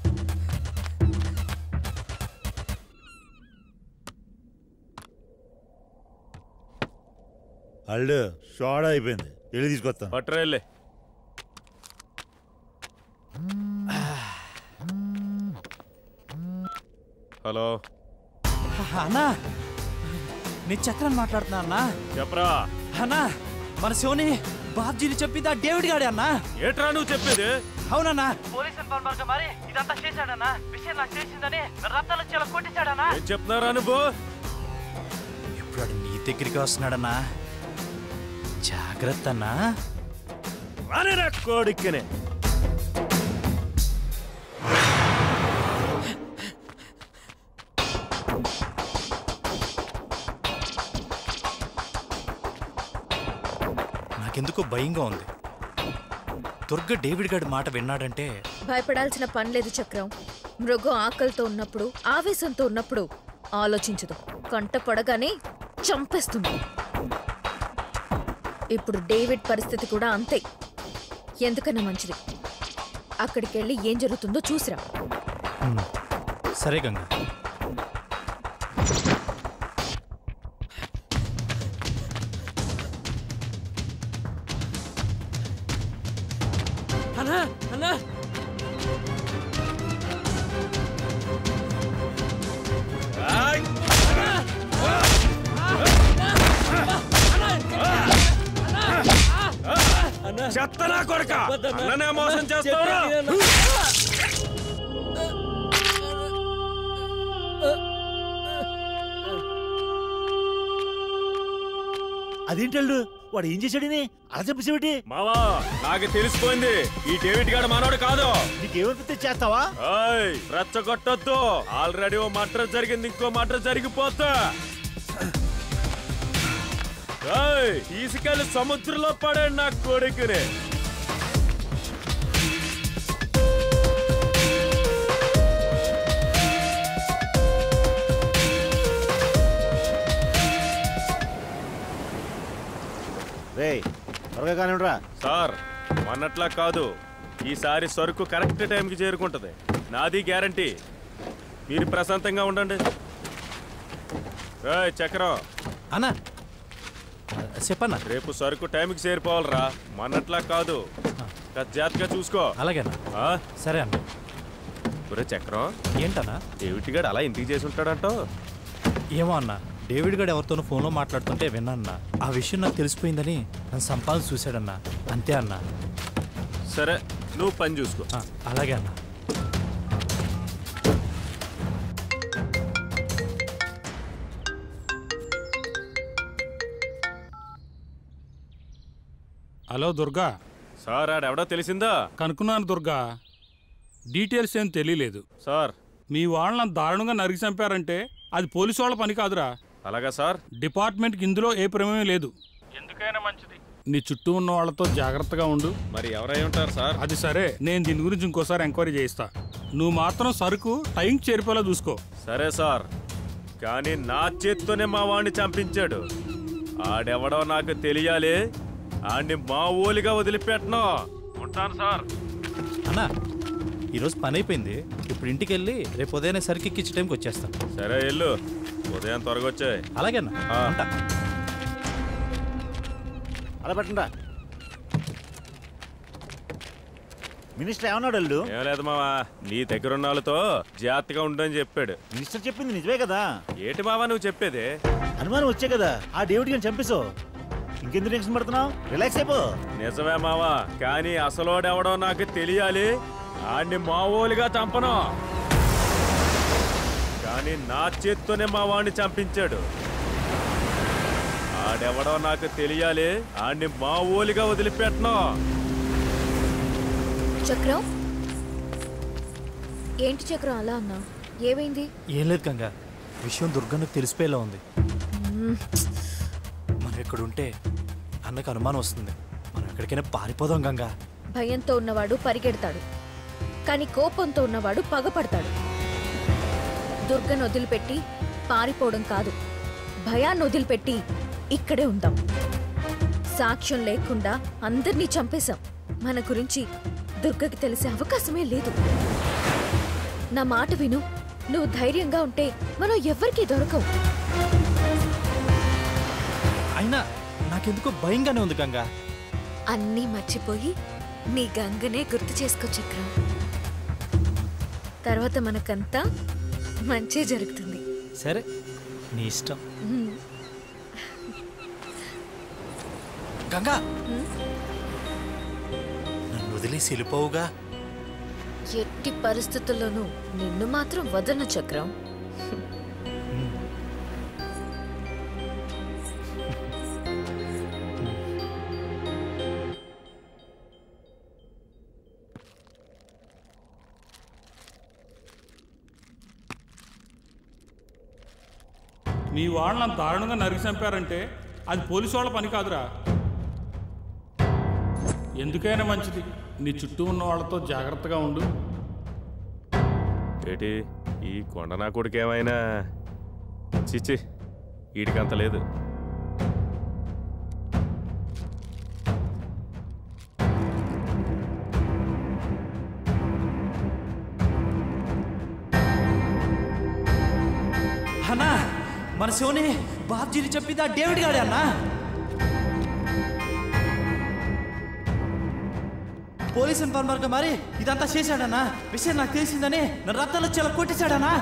F: అల్లు షోడా అయిపోయింది వెళ్ళి తీసుకొస్తాను
A: పట్టరేళ్ళే హలో
U: అన్నా నీ చక్రాన్ని మాట్లాడుతున్నా అన్నా
A: చెప్పరా
U: అన్నా మన శివని బాబ్జీని చెప్పింది ఆ డేవిడ్ గాడే అన్నా
A: ఏట్రా నువ్వు చెప్పేది
U: అవునన్నా పోలీస్ ఇన్ఫార్మర్ మరి ఇదంతా చేశాడన్నా విషయం నాకు చేసిందని రత్నాలు చాలా కొట్టేశాడన్నా
A: ఏం చెప్తున్నారా నువ్వు
U: ఇప్పుడు వాడు నీ దగ్గరికి వస్తున్నాడన్నా జాగ్రత్త అన్నా
A: రానే నా కోడిక్కనే
U: నాకెందుకో భయంగా ఉంది దుర్గ డేవిడ్ గారి మాట విన్నాడంటే
B: భయపడాల్సిన పని లేదు చక్రం మృగం ఆకలితో ఉన్నప్పుడు ఆవేశంతో ఉన్నప్పుడు ఆలోచించదు కంట పడగానే చంపేస్తుంది ఇప్పుడు డేవిడ్ పరిస్థితి కూడా అంతే ఎందుకన్నా మంచిది అక్కడికి వెళ్ళి ఏం జరుగుతుందో చూసిరా
U: హ్మ్. సరే గంగా
R: అన్నా అన్నా
A: చెత్తనా కొడక అన్ననే మోసం చేస్తావురా
F: అదేంటి అల్లు వాడు ఏం చేశాడని అలా చెప్పేసేమిటి
A: మావా నాకు తెలిసిపోయింది ఈ డేవిడ్ గాడు మనోడు కాదు
F: నీకేమనిపిస్తే చేస్తావా
A: ఏయ్ రెచ్చగొట్టొద్దు ఆల్రెడీ ఓ మటర్ జరిగింది ఇంకో మటర్ జరిగిపోతా ఏయ్ తీసుకెళ్లి సముద్రంలో పడే నా కొడుకుని
F: రే త్వరగా కానివ్వరా
A: సార్ మొన్నట్లా కాదు ఈసారి సరుకు కరెక్ట్ టైంకి చేరుకుంటది నాది గ్యారంటీ మీరు ప్రశాంతంగా ఉండండి ఏయ్ చక్రం
U: అన్నా చెప్పన్నా
A: రేపు సరుకు టైంకి చేరిపోవాలరా మొన్నట్లా కాదు కాస్త జాగ్రత్తగా చూసుకో
U: అలాగేనా
A: ఆ?
U: సరే అన్న
A: ఒరే చక్రం
U: ఏంటన్నా
A: డేవిడ్ గాడు అలా ఎందుకు చేసి ఉంటాడంటో
U: ఏమో అన్న డేవిడ్ గారు ఎవరితోనో ఫోన్లో మాట్లాడుతుంటే విన్నా ఆ విషయం నాకు తెలిసిపోయిందని నన్ను సంపాదన చూశాడన్నా అంతే అన్నా
A: సరే నువ్వు పని చూసుకో
U: ఆ, అలాగే అన్నా
J: హలో దుర్గా
A: సార్ ఆడెవడో తెలిసిందా
J: కనుక్కున్నాను దుర్గా డీటెయిల్స్ ఏం తెలియలేదు
A: సార్
J: మీ వాళ్ళని దారుణంగా నరికి చంపారంటే అది పోలీసు వాళ్ళ పని కాదురా
A: అలాగా సార్
J: డిపార్ట్మెంట్కి ఇందులో ఏ ప్రమేయం లేదు ఎందుకైనా మంచిది నీ చుట్టూ ఉన్న వాళ్ళతో జాగ్రత్తగా ఉండు
A: మరి ఎవరై ఉంటారు సార్
J: అది సరే నేను దీని గురించి ఇంకోసారి ఎంక్వైరీ చేయిస్తా నువ్వు మాత్రం సరుకు టైంకి చేరిపోయేలా చూసుకో
A: సరే సార్ కానీ నా చేత్తోనే మా వాడిని చంపించాడు ఆడెవడో నాకు తెలియాలి ఆడిని మా ఊలిగా వదిలిపెట్టను ఉంటాను సార్
U: అన్నా ఈరోజు పని అయిపోయింది ఇప్పుడు ఇంటికి వెళ్ళి రేపు ఉదయాన్నే సరికి ఎక్కించే టైంకి వచ్చేస్తాను
A: సరే వెళ్ళు ఉదయం త్వరగా వచ్చాయి
U: అలాగేనా ఉంటా
F: అలా పెట్టండా మినిస్టర్ ఏమన్నాడు అల్లు
A: ఏం లేదు మావా నీ దగ్గర ఉన్న వాళ్ళతో జాగ్రత్తగా ఉండని చెప్పాడు
F: మినిస్టర్ చెప్పింది నిజమే కదా
A: ఏటి మావా నువ్వు చెప్పేది
F: అనుమానం వచ్చే కదా ఆ డేవిడ్ గారిని చంపేశావు ఇంకెందుకు టెన్షన్ పడుతున్నావు రిలాక్స్ అయిపో
A: నిజమే మావా కానీ అసలోడెవడో నాకు తెలియాలి ఆడిని మావోలుగా చంపను కానీ నా చేత్తోనే మా వాడిని చంపించాడు ఆడెవడో నాకు తెలియాలి ఆడిని మావోలుగా వదిలిపెట్టను
B: చక్రం ఏంటి చక్రం అలా అన్నా ఏమైంది
U: ఏం లేదు గంగా విషయం దుర్గన్నకు తెలిసిపోయేలా ఉంది
B: మ్మ్.
U: మనం ఇక్కడ ఉంటే అన్నకు అనుమానం వస్తుంది మనం ఎక్కడికైనా పారిపోదాం గంగా
B: భయంతో ఉన్నవాడు పరిగెడతాడు కానీ కోపంతో ఉన్నవాడు పగపడతాడు దుర్గను వదిలిపెట్టి పారిపోవడం కాదు భయాన్ని వదిలిపెట్టి ఇక్కడే ఉందాం సాక్ష్యం లేకుండా అందరినీ చంపేశాం మన గురించి దుర్గకి తెలిసే అవకాశమే లేదు నా మాట విను నువ్వు ధైర్యంగా ఉంటే మనం ఎవ్వరికీ దొరకవు
U: అయినా నాకెందుకో భయంగానే ఉంది గంగా
B: అన్నీ మర్చిపోయి నీ గంగనే గుర్తు చేసుకో చక్రం తర్వాత మనకంతా మంచి జరుగుతుంది
U: సరే నీ ఇష్టం
B: హ్మ్.
U: గంగా నన్ను వదిలేసి వెళ్ళిపోవుగా
B: ఎట్టి పరిస్థితుల్లోనూ నిన్ను మాత్రం వదలను చక్రం
J: నీ వాళ్ళని దారుణంగా నరికి చంపారంటే అది పోలీసు వాళ్ళ పని కాదురా ఎందుకైనా మంచిది నీ చుట్టూ ఉన్న వాళ్ళతో జాగ్రత్తగా ఉండు
A: ఏటి ఈ కొండ నా కొడుకు ఏమైనా చిచ్చి వీడికంత లేదు
U: అన్నా మన శివని బాబ్జీని చెప్పింది ఆ డేవిడ్ గాడే అన్నా పోలీస్ ఇన్ఫార్మర్గా మరి ఇదంతా చేశాడన్నా విషయం నాకు తెలిసిందని నా రక్తాలు వచ్చేలా కొట్టేశాడన్నా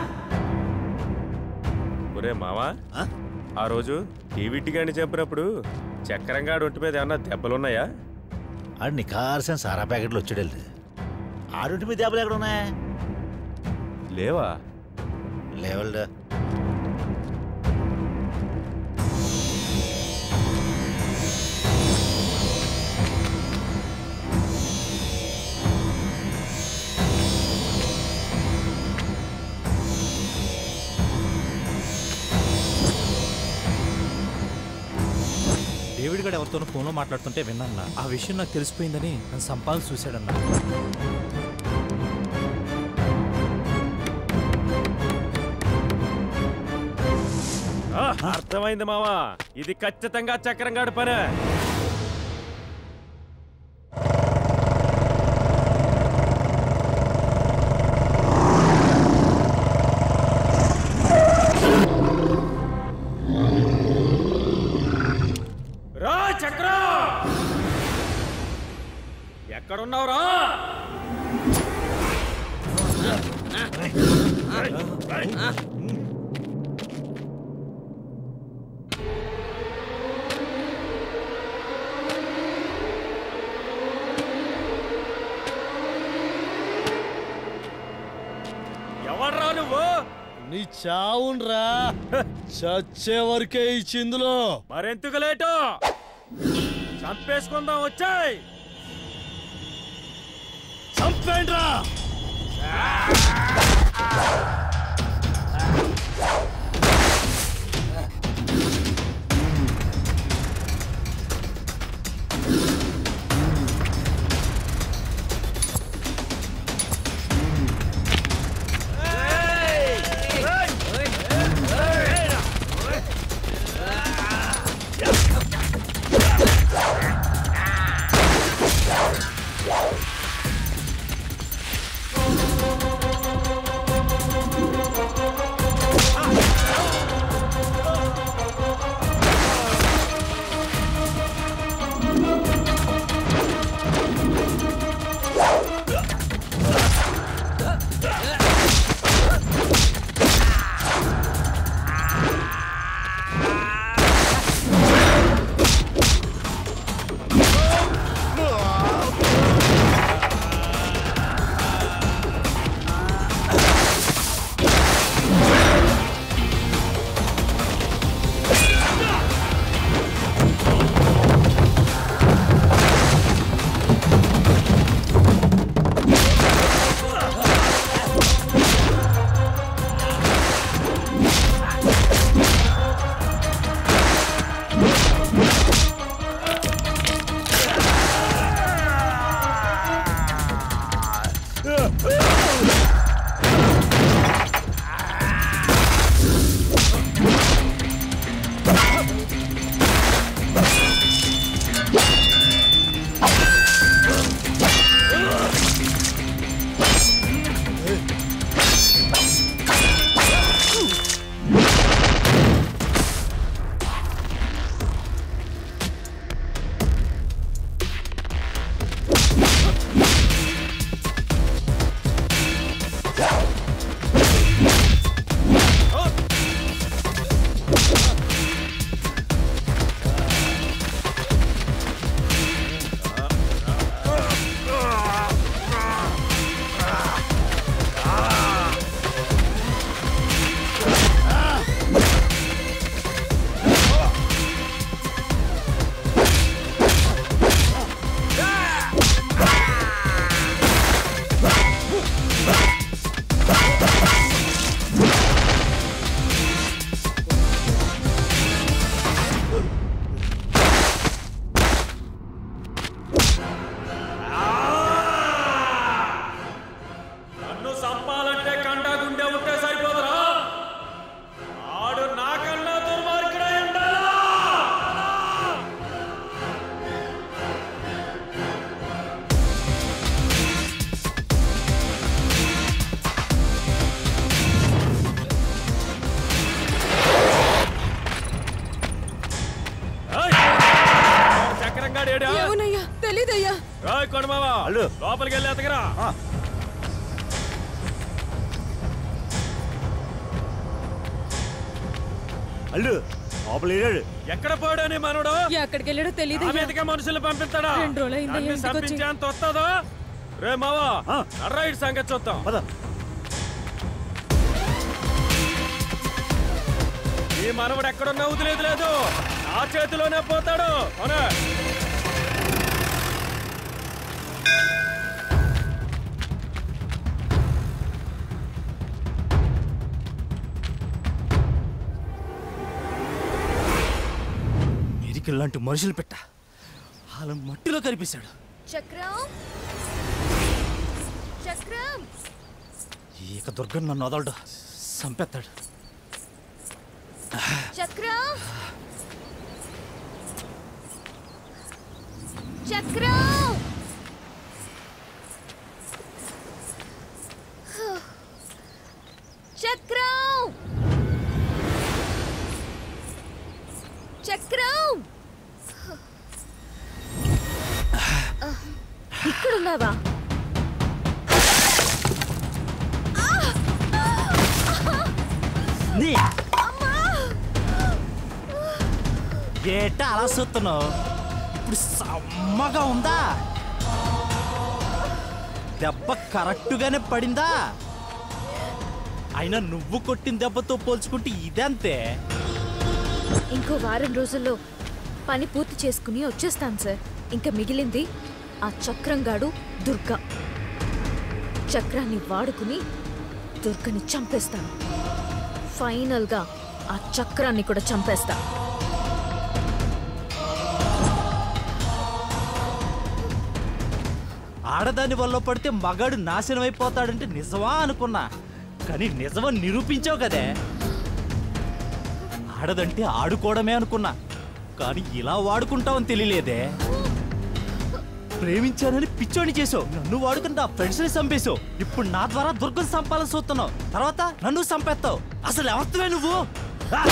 A: ఒరే మావా ఆ రోజు టీవీటీ గాని చంపినప్పుడు చక్రంగాడు ఒంటి మీద ఏమన్నా దెబ్బలున్నాయా
F: ఆడు నీ కార్సిన సారా ప్యాకెట్లు వచ్చాడు ఆడుంటి మీద దెబ్బలు ఎక్కడ ఉన్నాయి
A: లేవా
F: లేవల్డా
U: డేవిడ్ గారు ఎవరితోనో ఫోన్లో మాట్లాడుతుంటే విన్నాన్న ఆ విషయం నాకు తెలిసిపోయిందని నన్ను సంపాదన చూశాడన్నా
A: ఆ, అర్థమైంది మావా ఇది ఖచ్చితంగా చక్రంగాడు పనే రా చక్రం ఎక్కడున్నావురా ఎవర్రా నువ్వు
E: నీ చావున్రా చచ్చే వరకే ఈ చిందులో
A: మరెందుకు లేటు చంపేసుకుందాం వచ్చాయి
E: చంపేండ్రా
M: Hey!
D: లోపలికి వెళ్ళి ఎతకరా
F: అల్లు లోపల ఏడాడు
D: ఎక్కడ పోయాడని మనోడు
P: ఎక్కడికి వెళ్ళాడో తెలియదు
D: ఆ మీదకే మనుషులు పంపిస్తాడా
P: రెండు రోజులైందయ్యా
D: నన్ను
P: ఇంటికి వచ్చి.
D: చంపించేంత వస్తుందో రే మావా రైట్ సంగతి చూద్దాం ఈ మనవడు ఎక్కడున్నా వదిలేదు లేదు నా చేతిలోనే పోతాడు అవునా
U: మెరికల్ లాంటి మనుషులు పెట్ట వాళ్ళ మట్టిలో కనిపిస్తాడు
B: చక్రం చక్రం
U: ఇక దుర్గం నన్ను వదలడు చంపేస్తాడు
B: చక్రం చక్రం చక్రం చక్రం ఇక్కడున్నావా
U: నీ ఏట అలా చూస్తున్నావు ఇప్పుడు సమ్మగా ఉందా దెబ్బ కరెక్టుగానే పడిందా అయినా నువ్వు కొట్టిన దెబ్బతో పోల్చుకుంటే ఇదంతే
B: ఇంకో వారం రోజుల్లో పని పూర్తి చేసుకుని వచ్చేస్తాను సార్ ఇంకా మిగిలింది ఆ చక్రంగాడు దుర్గా చక్రాన్ని వాడుకుని దుర్గని చంపేస్తాను ఫైనల్గా ఆ చక్రాన్ని కూడా చంపేస్తా
U: ఆడదాని వల్ల పడితే మగాడు నాశనం అయిపోతాడంటే నిజమా అనుకున్నా కానీ నిజమని నిరూపించావు కదే ఆడదంటే ఆడుకోవడమే అనుకున్నా కానీ ఇలా వాడుకుంటావని తెలియలేదే ప్రేమించానని పిచ్చోని చేసావు నన్ను వాడుకుని నా ఫ్రెండ్స్ ని చంపేశావు ఇప్పుడు నా ద్వారా దుర్గం చంపాలని చూస్తున్నావు తర్వాత నన్ను చంపేస్తావు అసలు ఎవరివే నువ్వు ఆ!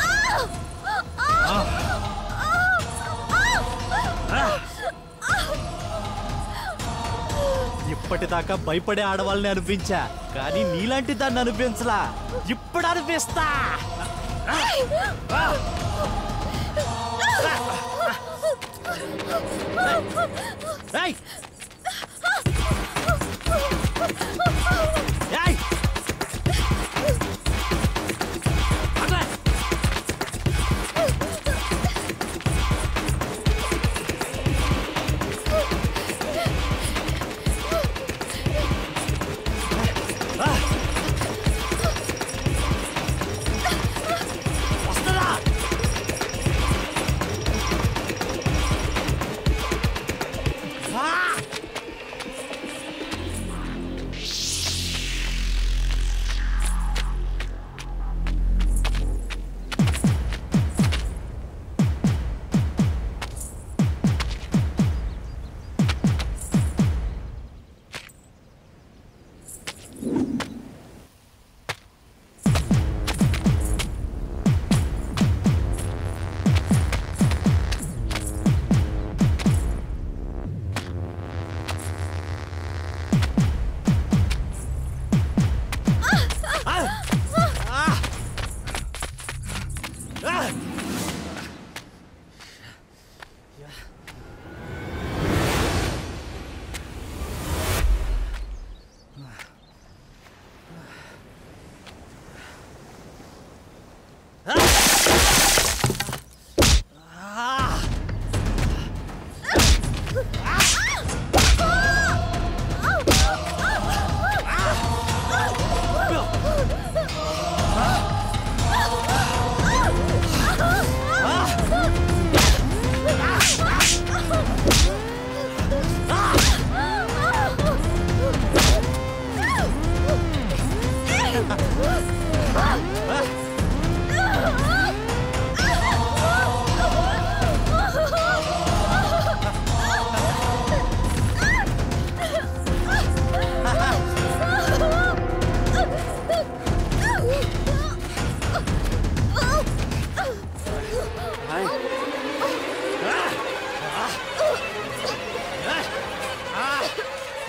U: ఆ! ఆ! ఇప్పటిదాకా భయపడే ఆడవాళ్ళని అనిపించా కానీ నీలాంటి దాన్ని అనిపించలా ఇప్పుడు అనిపిస్తా ఏయ్! ఏయ్! అట్లా! ఆ! వస్తుందా? ఆ!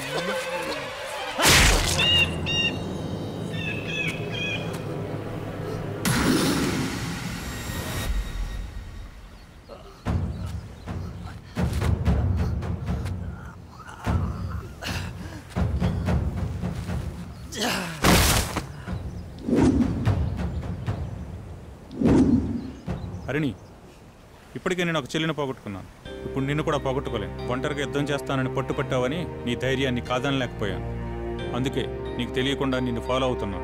N: హరిణి ఇప్పటికే నేను ఒక చెల్లిని పోగొట్టుకున్నాను ఇప్పుడు నిన్ను కూడా పోగొట్టుకోలేను ఒంటరిగా యుద్ధం చేస్తానని పట్టుపట్టావని నీ ధైర్యాన్ని కాదనలేకపోయాను అందుకే నీకు తెలియకుండా నిన్ను ఫాలో అవుతున్నాను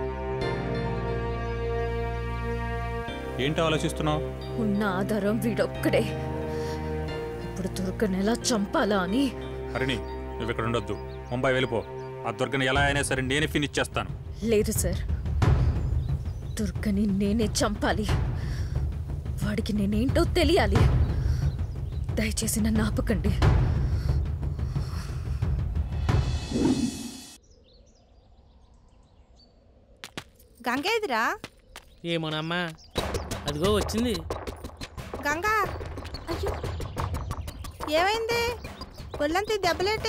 N: ఏంటి ఆలోచిస్తున్నావు
B: ఉన్న ఆధారం వీడొక్కడే ఇప్పుడు దుర్గని ఎలా చంపాలా అని
N: హరిణి నువ్వు ఇక్కడ ఉండొద్దు ముంబై వెళ్ళిపో ఆ దుర్గని ఎలా అయినా సరే నేనే ఫినిష్ చేస్తాను
B: లేదు సార్ దుర్గని నేనే చంపాలి వాడికి నేనేంటో తెలియాలి దయచేసి నన్ను ఆపకండి
C: గంగ ఎదురా
V: ఏమోనమ్మా అదిగో వచ్చింది
C: గంగా అయ్యో ఏమైంది ఒళ్ళంతా ఈ దెబ్బలేటి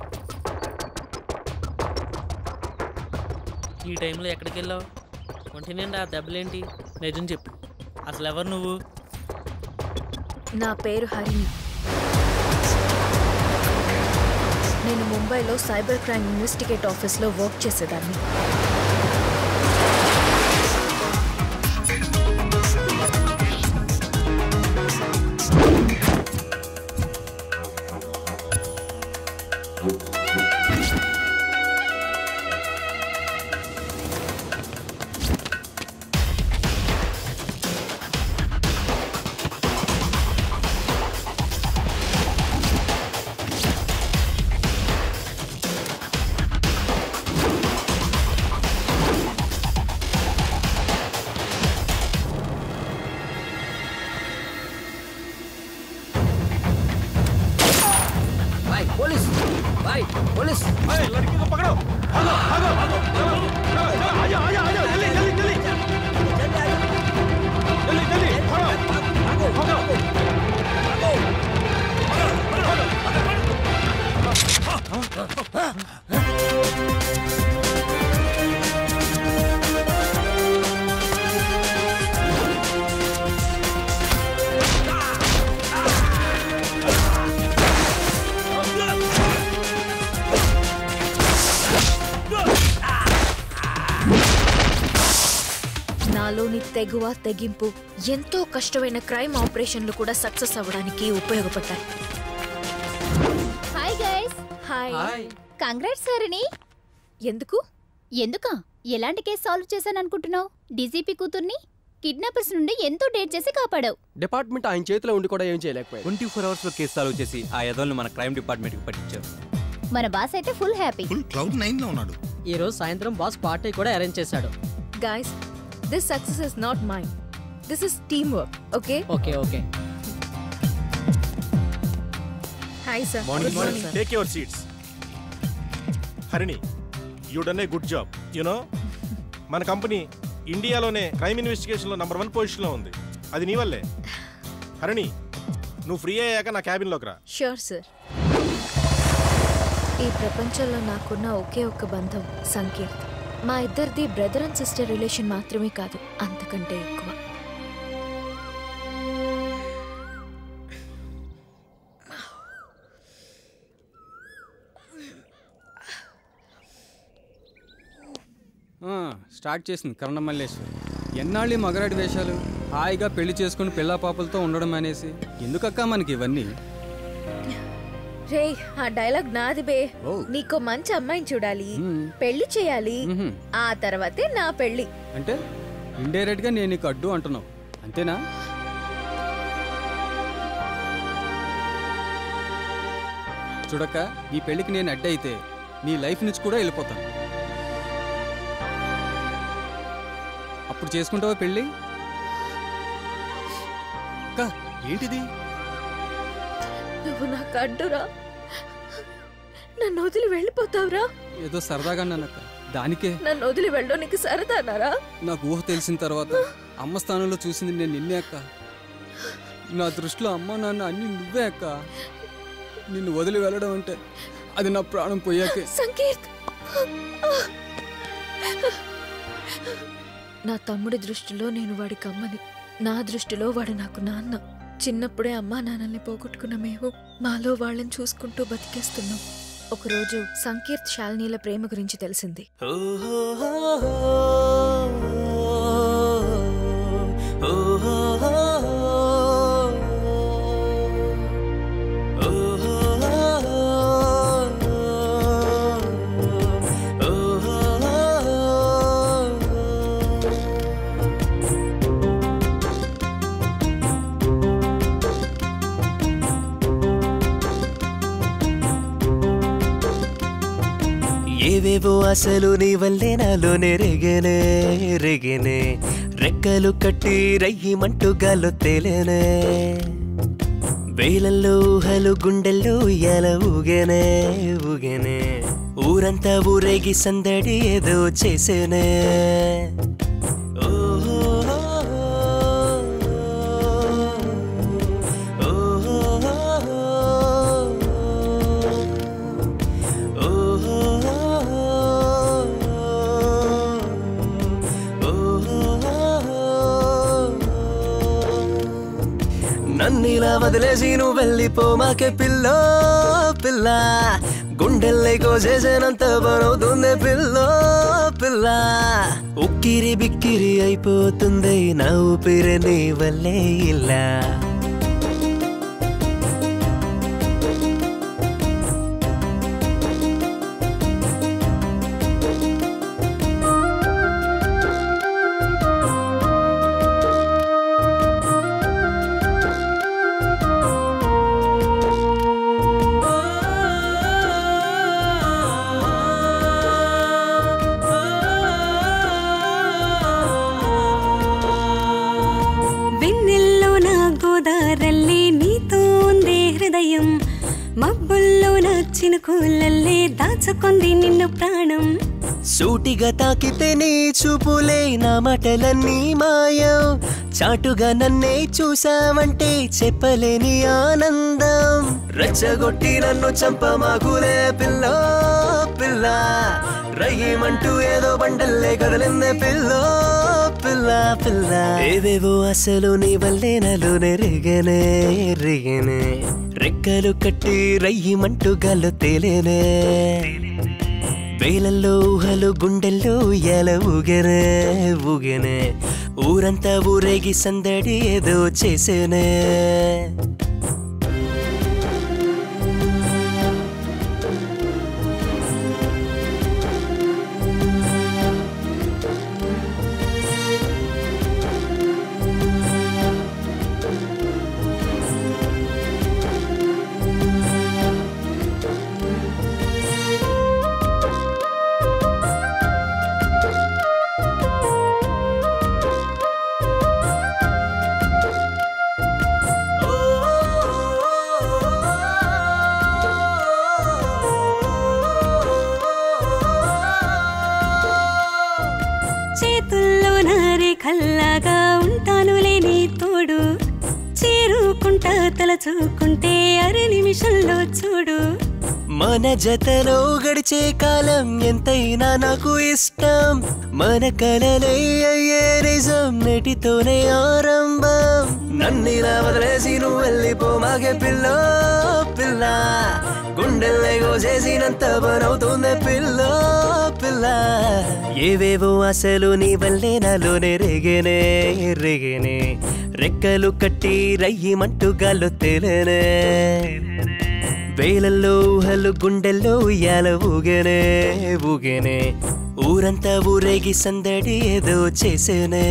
V: ఈ టైంలో ఎక్కడికి వెళ్ళావు ఒంటి నిండా ఆ దెబ్బలేంటి నిజం చెప్పు అసలు ఎవరు నువ్వు
B: నా పేరు హరిణి నేను ముంబైలో సైబర్ క్రైమ్ ఇన్వెస్టిగేట్ ఆఫీస్లో వర్క్ చేసేదాన్ని
R: भाई पुलिस भाई पुलिस
D: लड़की को पकड़ो भागो भागो भागो चलो आजा आजा आजा जल्दी जल्दी जल्दी जल्दी जल्दी भागो भागो भागो
B: నాలోని తెగువ తెగింపు ఎంతో కష్టమైన క్రైమ్ ఆపరేషన్లు కూడా సక్సెస్ అవ్వడానికి ఉపయోగపడ్డాయి
L: హాయ్ గైస్
B: హాయ్
L: కంగ్రాట్స్ సారిని
B: ఎందుకు
L: ఎందుకా ఎలాంటి కేసు సాల్వ్ చేశాను అనుకుంటున్నావు డీజీపీ కూతుర్ని కిడ్నాపర్స్ నుండి ఎంతో డేట్ చేసి కాపాడావు
R: డిపార్ట్మెంట్ ఆయన చేతిలో ఉండి కూడా ఏం చేయలేకపోయాడు
Q: ట్వంటీ ఫోర్ అవర్స్ లో కేసు సాల్వ్ చేసి ఆ యదోల్ని మన క్రైమ్ డిపార్ట్మెంట్ కి పట్టించారు
L: మన బాస్ అయితే ఫుల్ హ్యాపీ
W: క్లౌడ్ నైన్ లో ఉన్నాడు
X: ఈ రోజు సాయంత్రం బాస్ పార్టీ కూడా అరేంజ్ చేశాడు
B: guys this success is not mine this is team work okay
X: okay okay
B: hi sir
D: morning morning take your seats Harini you done a good job you know మన company ఇండియాలోనే crime ఇన్వెస్టిగేషన్లో number one పొజిషన్లో ఉంది అది నీ వల్లే హరిణి నువ్వు ఫ్రీ అయ్యాక నా క్యాబిన్లోకి రా
B: షూర్ సార్ ఈ ప్రపంచంలో నాకున్న ఒకే ఒక్క బంధం సంకీర్త్ మా ఇద్దరిది బ్రదర్ అండ్ సిస్టర్ రిలేషన్ మాత్రమే కాదు అంతకంటే ఎక్కువ
T: ఆ, స్టార్ట్ చేసింది కరణం మల్లేశ్వరి ఎన్నాళ్ళు ఈ మగరాడి వేషాలు హాయిగా పెళ్లి చేసుకుని పిల్లా పాపలతో ఉండడం అనేసి ఎందుకక్క మనకి ఇవన్నీ
B: రే ఆ డైలాగ్ నాది బే
T: ఓ.
B: నీకో మంచి అమ్మాయిని చూడాలి
T: మ్మ్.
B: పెళ్లి చేయాలి
T: మ్హూ.
B: ఆ తర్వాతే నా పెళ్లి
T: అంటే ఇండైరెక్ట్ గా నేను నీకు అడ్డు అంటున్నావు అంతేనా చూడక్క నీ పెళ్లికి నేను అడ్డు అయితే నీ లైఫ్ నుంచి కూడా వెళ్ళిపోతాను అప్పుడు చేసుకుంటావా పెళ్ళి అక్క ఏంటిది
B: నువ్వు నాకు అడ్డురా నన్ను వదిలి వెళ్ళిపోతావురా
T: ఏదో సరదాగా అన్నానక్క దానికే
B: నన్ను వదిలి వెళ్ళడం నీకు సరదానారా
T: నాకు ఊహ తెలిసిన తర్వాత అమ్మ స్థానంలో చూసింది నేను నిన్నే అక్క నా దృష్టిలో అమ్మ నాన్న అన్ని నువ్వే అక్క నిన్ను వదిలి వెళ్ళడం అంటే అది నా ప్రాణం పోయాకే
B: సంకీర్త్ నా తమ్ముడి దృష్టిలో నేను వాడి కమ్మని నా దృష్టిలో వాడు నాకు నాన్న చిన్నప్పుడే అమ్మా నాన్నల్ని పోగొట్టుకున్న మేము మాలో వాళ్ళని చూసుకుంటూ బతికేస్తున్నాం ఒకరోజు సంకీర్త్ శాలినీల ప్రేమ గురించి తెలిసింది
G: ఏవేవో అసలు నీ వల్లే నాలోనే రేగేనే రేగేనే రెక్కలు కట్టి రయ్యిమంటూ గాల్లో తేలేనే వేలల్లో ఊహలు గుండెల్లో ఉయ్యాల ఊగేనే ఊగేనే ఊరంతా ఊరేగి సందడి ఏదో చేసేనే నన్నిలా వదిలేసి నువ్వు వెళ్ళిపోమాకే పిల్ల పిల్ల గుండెల్లే కోసేసేనంత బనవుతుంది పిల్ల పిల్ల ఉక్కిరి బిక్కిరి అయిపోతుంది నా ఊపిరి నీ వల్లే ఇలా
M: వెన్నెల్లో నా గోదారల్లే నీతో ఉందే హృదయం మబ్బుల్లో నా చినుకులల్లే దాచుకుంది నిన్ను ప్రాణం
G: సూటిగా తాకితే నీ చూపులే నా మాటలన్నీ మాయం చాటుగా నన్నే చూసావంటే చెప్పలేని ఆనందం రెచ్చగొట్టి నన్ను చంపమాకులే పిల్ల పిల్ల రయ్యమంటూ ఏదో బండల్లే కదలిందే పిల్ల పిల్ల పిల్ల ఏవేవో అసలు నీ వల్లే నాలోనే రేగనే రేగనే రెక్కలు కట్టి రయ్యమంటూ గాల్లో తేలేనే వేలల్లో ఊహలు గుండెల్లో ఉయ్యాల ఊగనే ఊగనే ఊరంతా ఊరేగి సందడి ఏదో చేసేనే
M: చేతుల్లో నారే కల్లాగా ఉంటానులే నీ తోడు చేరుకుంటా తలచుకుంటే అర నిమిషంలో చూడు
G: మన జతలో గడిచే కాలం ఎంతైనా నాకు ఇష్టం మన కలలే అయ్యే నిజం నెటితోనే ఆరంభం నన్నిలా వదిలేసి నువ్వు వెళ్ళిపోమాగే పిల్ల పిల్ల గుండెల్లే కోసేసినంత పనవుతుంది పిల్ల పిల్ల ఏవేవో అసలు నీ వల్లే నాలోనే రేగేనే రేగేనే రెక్కలు కట్టి రయ్యిమంటూ గాల్లో తేలేనే వేలల్లో ఊహలు గుండెల్లో ఉయ్యాల ఊగనే ఊగనే ఊరంతా ఊరేగి సందడి ఏదో చేసేనే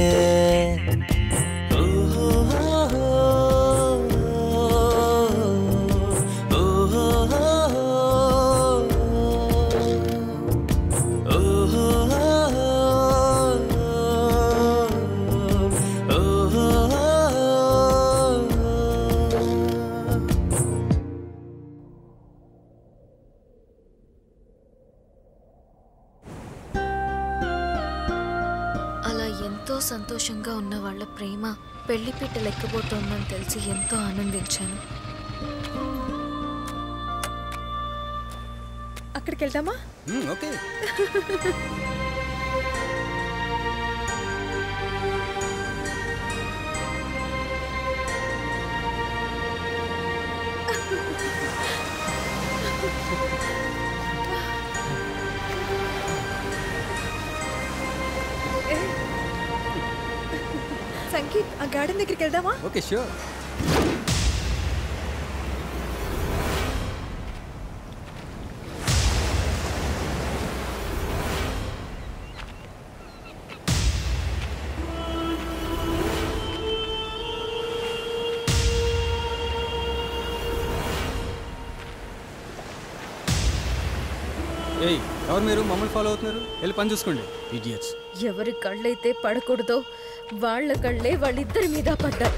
B: అలా ఎంతో సంతోషంగా ఉన్న వాళ్ళ ప్రేమ పెళ్లిపీట లెక్కబోతోందని తెలిసి ఎంతో ఆనందించాను
H: అక్కడికి వెళ్దామా
Q: ఓకే
H: సంగీత్ ఆ గార్డెన్ దగ్గరికి వెళ్దామా
Q: ఓకే షూర్ ఏయ్ ఎవరు మీరు మమ్మల్ని ఫాలో అవుతున్నారు వెళ్ళి పని చూసుకోండి ఇడియట్స్
B: ఎవరి కళ్ళైతే పడకూడదో వాళ్ళ కళ్ళే వాళ్ళిద్దరి మీద పడ్డాయి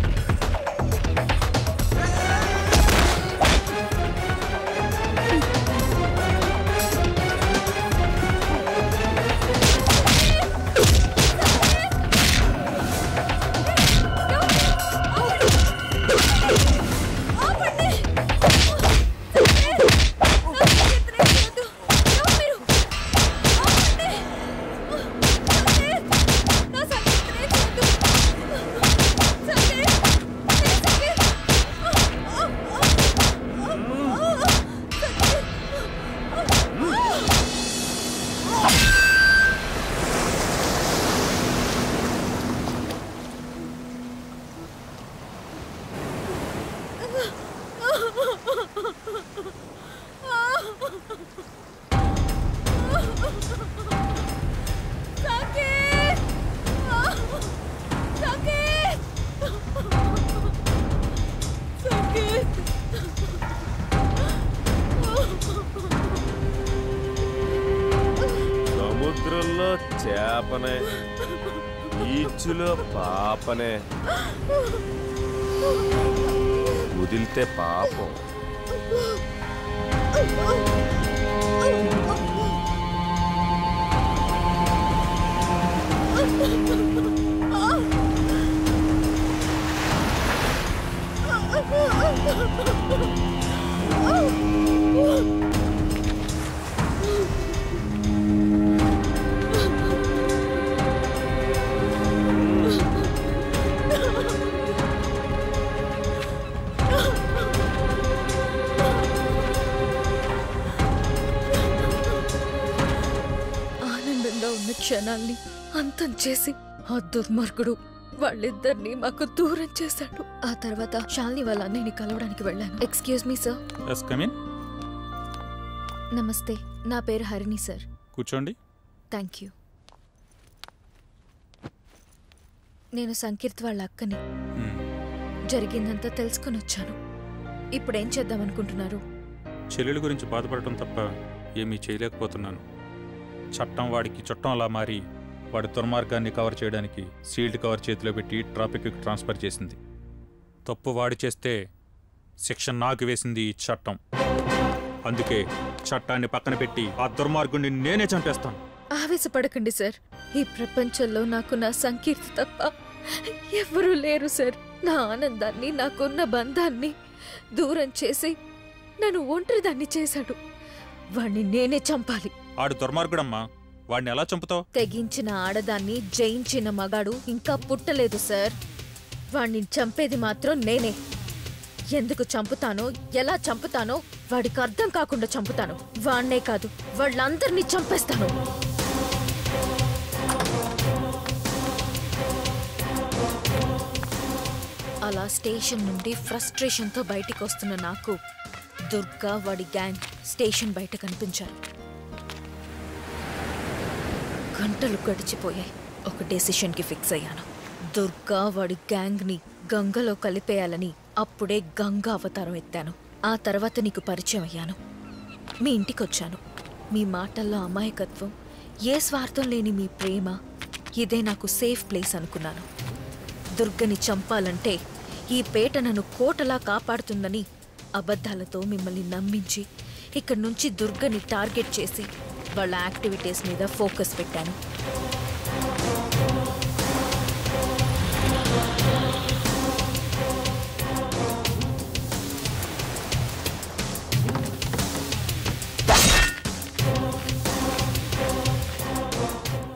A: సముద్రంలో చేపనే బీచ్లో పాపనే వదిలితే పాపం
B: ఆనందంగా ఉన్న క్షణాల్ని అంతం చేసి ఆ దుర్మార్గుడు వాళ్ళిద్దరిని మాకు దూరం చేశాడు ఆ తర్వాత శాలిని వాళ్ళ అన్నయ్యని కలవడానికి వెళ్ళాను excuse me sir
N: yes come in
B: నమస్తే నా పేరు హరిణి సార్
N: కూర్చోండి
B: థ్యాంక్ యూ నేను సంకీర్త్ వాళ్ళ అక్కని జరిగిందంతా తెలుసుకొని వచ్చాను ఇప్పుడేం చేద్దాం అనుకుంటున్నారు
N: చెల్లెల గురించి బాధపడటం తప్ప ఏమీ చేయలేకపోతున్నాను చట్టం వాడికి చుట్టం అలా మారి వాడి దుర్మార్గాన్ని కవర్ చేయడానికి సీల్డ్ కవర్ చేతిలో పెట్టి ట్రాఫిక్కి ట్రాన్స్ఫర్ చేసింది తప్పు వాడి చేస్తే శిక్ష నాకు వేసింది ఈ చట్టం అందుకే చట్టాన్ని పక్కన పెట్టి ఆ దుర్మార్గుడిని నేనే చంపేస్తాను
B: ఆవేశపడకండి సార్ ఈ ప్రపంచంలో నాకు నా సంకీర్తి తప్ప ఎవ్వరూ లేరు సార్ నా ఆనందాన్ని నాకున్న బంధాన్ని దూరం చేసి నన్ను ఒంటరిదాన్ని చేశాడు వాణ్ణి నేనే చంపాలి
N: ఆడు దుర్మార్గుడమ్మా వాడిని ఎలా చంపుతావు
B: తెగించిన ఆడదాన్ని జయించిన మగాడు ఇంకా పుట్టలేదు సార్ వాణ్ణి చంపేది మాత్రం నేనే ఎందుకు చంపుతానో ఎలా చంపుతానో వాడికి అర్థం కాకుండా చంపుతాను వాణ్ణే కాదు వాళ్ళందరినీ చంపేస్తాను అలా స్టేషన్ నుండి ఫ్రస్ట్రేషన్తో బయటికి వస్తున్న నాకు దుర్గా వాడి గ్యాంగ్ స్టేషన్ బయట కనిపించారు గంటలు గడిచిపోయాయి ఒక డెసిషన్కి ఫిక్స్ అయ్యాను దుర్గా వాడి గ్యాంగ్ని గంగలో కలిపేయాలని అప్పుడే గంగా అవతారం ఎత్తాను ఆ తర్వాత నీకు పరిచయం అయ్యాను మీ ఇంటికి వచ్చాను మీ మాటల్లో అమాయకత్వం ఏ స్వార్థం లేని మీ ప్రేమ ఇదే నాకు సేఫ్ ప్లేస్ అనుకున్నాను దుర్గని చంపాలంటే ఈ పేట నన్ను కోటలా కాపాడుతుందని అబద్ధాలతో మిమ్మల్ని నమ్మించి ఇక్కడి నుంచి దుర్గని టార్గెట్ చేసి వాళ్ళ యాక్టివిటీస్ మీద ఫోకస్ పెట్టాను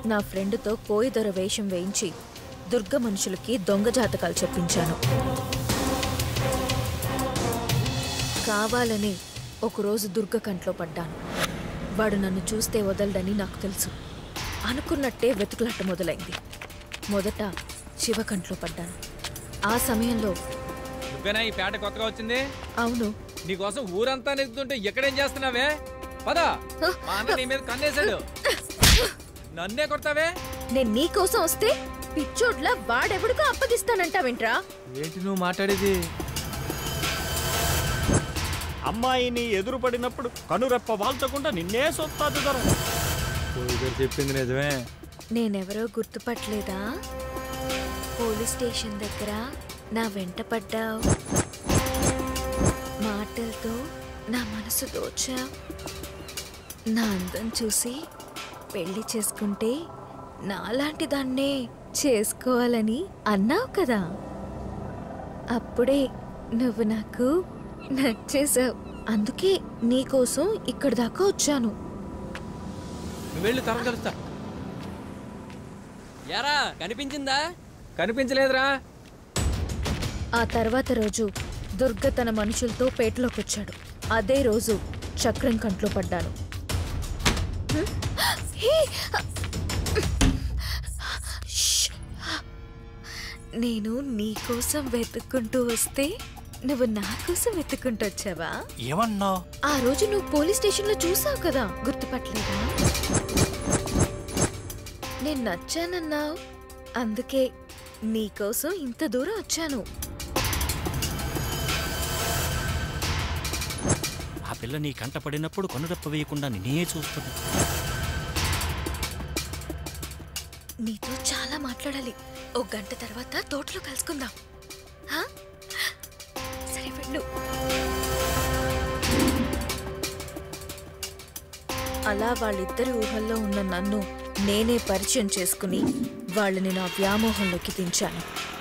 B: నా ఫ్రెండ్తో కోయిదొర వేషం వేయించి దుర్గ మనుషులకి దొంగ జాతకాలు చెప్పించాను కావాలని ఒకరోజు దుర్గ కంట్లో పడ్డాను వాడు నన్ను చూస్తే వదలడని నాకు తెలుసు అనుకున్నట్టే వెతుకులాట మొదలైంది మొదట శివ కంట్లో పడ్డాను ఆ సమయంలో
R: నువ్వేనా ఈ పేట కొత్తగా వచ్చింది
B: అవును
R: నీకోసం ఊరంతా నెక్కుతుంటే ఎక్కడేం చేస్తున్నావే పదా మా అన్న నీ మీద కన్నేశాడు నన్నే కొడతావే
B: నేను నీకోసం వస్తే పిచ్చోడ్లా వాడెవడికో అప్పగిస్తానంటావేంట్రా
R: ఏంటి నువ్వు మాట్లాడేది
D: అమ్మాయిని ఎదురుపడినప్పుడు కనురెప్ప వాల్చకుండా నిన్నే సొత్తాదు దొర
R: చెప్పింది నిజమే
B: నేనెవరో గుర్తుపట్టలేదా పోలీస్ స్టేషన్ దగ్గర నా వెంట పడ్డావు మాటలతో నా మనసు దోచావు నా అందం చూసి పెళ్లి చేసుకుంటే నాలాంటి దాన్నే చేసుకోవాలని అన్నావు కదా అప్పుడే నువ్వు నాకు నచ్చేసావు అందుకే నీకోసం ఇక్కడి దాకా వచ్చాను
R: నువ్వు వెళ్ళు తర్వాత కలుస్తా యారా కనిపించిందా కనిపించలేదురా
B: ఆ తర్వాత రోజు దుర్గ తన మనుషులతో పేటలోకి వచ్చాడు అదే రోజు చక్రం కంట్లో పడ్డాను హ్మ్? హే! ష్! నేను నీకోసం వెతుక్కుంటూ వస్తే నువ్వు నా కోసం వెతుక్కుంటూ వచ్చావా
F: ఏమన్నావు
B: ఆ రోజు నువ్వు పోలీస్ స్టేషన్లో చూసావు కదా గుర్తుపట్టలేదా నేను నచ్చానన్నావు అందుకే నీకోసం ఇంత దూరం వచ్చాను
F: ఆ పిల్ల నీ కంట పడినప్పుడు కనురెప్ప వేయకుండా నిన్నే చూస్తుంది
B: నీతో చాలా మాట్లాడాలి ఓ గంట తర్వాత తోటలో కలుసుకుందాం హా? సరే వెళ్ళు అలా వాళ్ళిద్దరి ఊహల్లో ఉన్న నన్ను నేనే పరిచయం చేసుకుని వాళ్ళని నా వ్యామోహంలోకి దించాను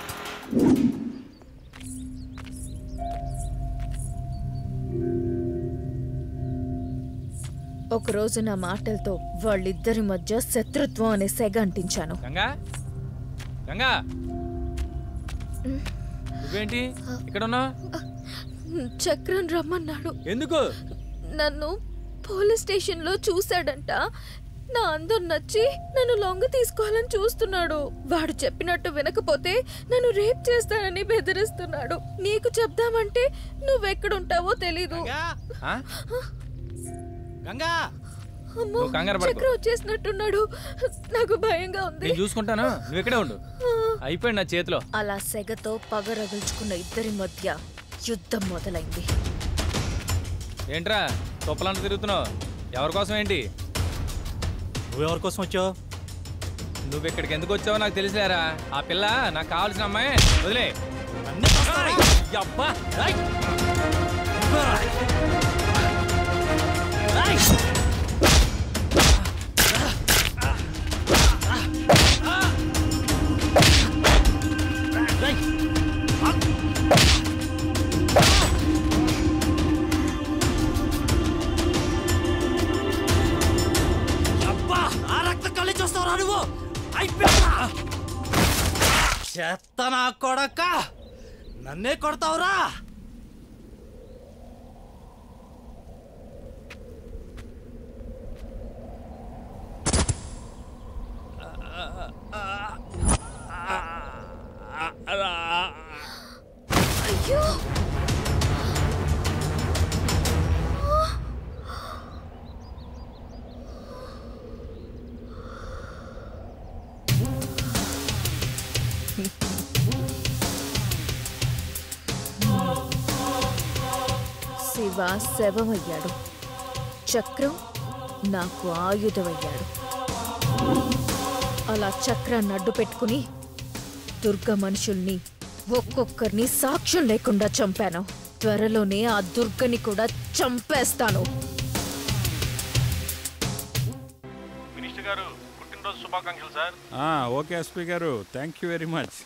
B: ఒకరోజు నా మాటలతో వాళ్ళిద్దరి మధ్య శత్రుత్వం అనే సెగ అంటించాను
R: గంగా గంగా నువ్వేంటి ఇక్కడ ఉన్నావు
B: చక్రం రమ్మన్నాడు
R: ఎందుకు
B: నన్ను పోలీస్ స్టేషన్లో చూశాడంట నా అందం నచ్చి నన్ను లొంగ తీసుకోవాలని చూస్తున్నాడు వాడు చెప్పినట్టు వినకపోతే నన్ను రేప్ చేస్తానని బెదిరిస్తున్నాడు నీకు చెప్దామంటే నువ్వెక్కడుంటావో తెలీదు
R: ఆ?
B: అమ్మో
R: నువ్వు కంగారు పడకు.
B: చక్రం వచ్చేసినట్టున్నాడు నాకు భయంగా ఉంది
R: నేను చూసుకుంటాను నువ్వు ఇక్కడే ఉండు అయిపోయింది నా చేతిలో
B: అలా సెగతో పగ రగుల్చుకున్న ఇద్దరి మధ్య యుద్ధం మొదలైంది
R: ఏంట్రా తుప్పలంట తిరుగుతున్నావు ఎవరి కోసం ఏంటి
F: నువ్వెవరి కోసం వచ్చావు
R: నువ్వు ఇక్కడికి ఎందుకు వచ్చావో నాకు తెలిసిలేరా ఆ పిల్ల నాకు కావాల్సిన అమ్మాయి వదిలే అబ్బా రైట్.
U: అబ్బా ఆ రక్త కళ్ళు చూస్తావురా నువ్వు అయిపోయా చెత్త నా కొడక నన్నే కొడతావురా
B: అయ్యో శివ శవమయ్యాడు చక్రం నాకు ఆయుధమయ్యాడు అలా చక్రాన్ని అడ్డు పెట్టుకుని దుర్గ మనుషుల్ని ఒక్కొక్కరిని సాక్ష్యం లేకుండా చంపాను త్వరలోనే ఆ దుర్గని కూడా చంపేస్తాను
N: మినిస్టర్ గారు పుట్టినరోజు శుభాకాంక్షలు sir okay SP garu thank you very much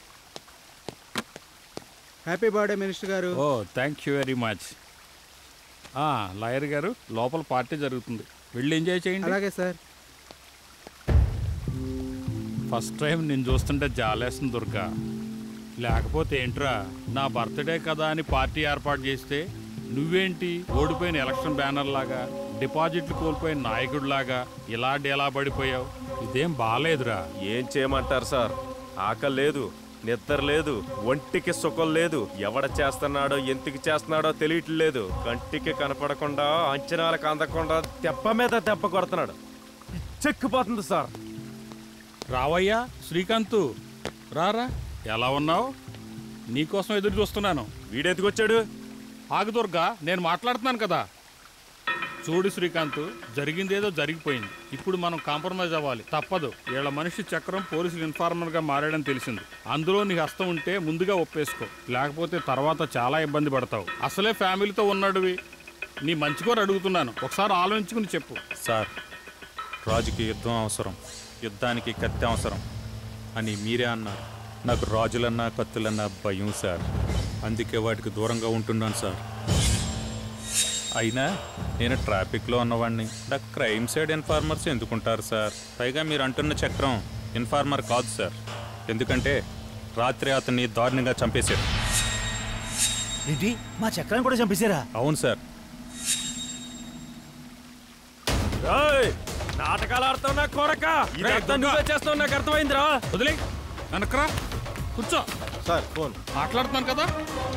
T: happy birthday minister garu
N: oh thank you very much lawyer garu లోపల పార్టీ జరుగుతుంది వెళ్ళి ఎంజాయ్ చేయండి
T: అలాగే సార్
J: ఫస్ట్ టైం నేను చూస్తుంటే జాలేస్తుంది దుర్గా లేకపోతే ఏంట్రా నా బర్త్డే కదా అని పార్టీ ఏర్పాటు చేస్తే నువ్వేంటి ఓడిపోయిన ఎలక్షన్ బ్యానర్ లాగా డిపాజిట్లు కోల్పోయిన నాయకుడిలాగా ఇలా డేలా పడిపోయావు ఇదేం బాగాలేదురా
A: ఏం చేయమంటారు సార్ ఆకలి లేదు నిద్ర లేదు ఒంటికి సుఖం లేదు ఎవడ చేస్తున్నాడో ఎందుకు చేస్తున్నాడో తెలియట్లేదు కంటికి కనపడకుండా అంచనాలకు అందకుండా తెప్ప మీద తెప్ప కొడుతున్నాడు చెక్కుపోతుంది సార్
J: రావయ్యా శ్రీకాంత్ రారా ఎలా ఉన్నావు నీకోసం ఎదురు చూస్తున్నాను
A: వీడెందుకు వచ్చాడు
J: ఆగు దుర్గా నేను మాట్లాడుతున్నాను కదా చూడు శ్రీకాంత్ జరిగిందేదో జరిగిపోయింది ఇప్పుడు మనం కాంప్రమైజ్ అవ్వాలి తప్పదు వీళ్ళ మనిషి చక్రం పోలీసులు ఇన్ఫార్మర్గా మారాడని తెలిసింది అందులో నీ హస్తం ఉంటే ముందుగా ఒప్పేసుకో లేకపోతే తర్వాత చాలా ఇబ్బంది పడతావు అసలే ఫ్యామిలీతో ఉన్నాడువి నీ మంచి కోరి అడుగుతున్నాను ఒకసారి ఆలోచించుకుని చెప్పు
N: సార్ రాజుకి యుద్ధం అవసరం యుద్ధానికి కత్తి అవసరం అని మీరే అన్నారు నాకు రాజులన్నా కత్తులన్నా భయం సార్ అందుకే వాటికి దూరంగా ఉంటున్నాను సార్ అయినా నేను ట్రాఫిక్లో ఉన్నవాడిని నాకు క్రైమ్ సైడ్ ఇన్ఫార్మర్స్ ఎందుకుంటారు సార్ పైగా మీరు అంటున్న చక్రం ఇన్ఫార్మర్ కాదు సార్ ఎందుకంటే రాత్రి అతన్ని దారుణంగా చంపేశారు
F: ఏంటి మా చక్రాన్ని కూడా చంపేశారా
N: అవును సార్
A: ఏయ్, నాటకాలు ఆడుతున్నా కొరక ఇదంతా నువ్వే చేస్తావు నాకు అర్థమైందిరా
J: వదిలే వెనక్రా కూర్చో
A: సార్ ఫోన్
J: మాట్లాడుతున్నాను కదా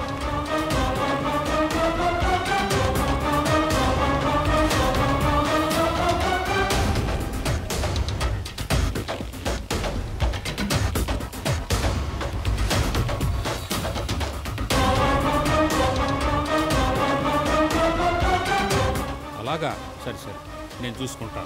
J: అలాగా సరే సరే నేను చూసుకుంటాను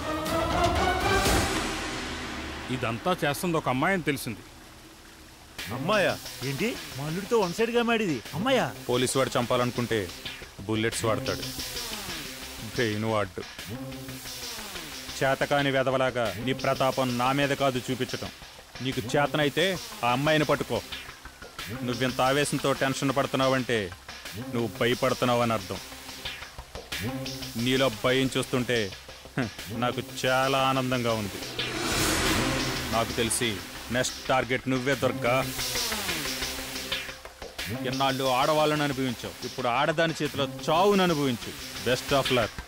J: ఇదంతా చేస్తుంది ఒక అమ్మాయి అని తెలిసింది
F: అమ్మాయా ఏంటి మా అల్లుడితో వన్ సైడ్ గా మాడిది అమ్మాయా
N: పోలీసు వాడు చంపాలనుకుంటే బుల్లెట్స్ వాడతాడు బ్రెయిన్ వాడు చేతకాని వెదవలాగా నీ ప్రతాపం నా మీద కాదు చూపించటం నీకు చేతనైతే ఆ అమ్మాయిని పట్టుకో నువ్వింత ఆవేశంతో టెన్షన్ పడుతున్నావంటే నువ్వు భయపడుతున్నావు అని అర్థం నీలో భయం చూస్తుంటే హ, నాకు చాలా ఆనందంగా ఉంది నాకు తెలిసి నెక్స్ట్ టార్గెట్ నువ్వే దొరకా ఎన్నాళ్ళు ఆడవాళ్ళని అనుభవించావు ఇప్పుడు ఆడదాని చేతిలో చావును అనుభవించు బెస్ట్ ఆఫ్ లక్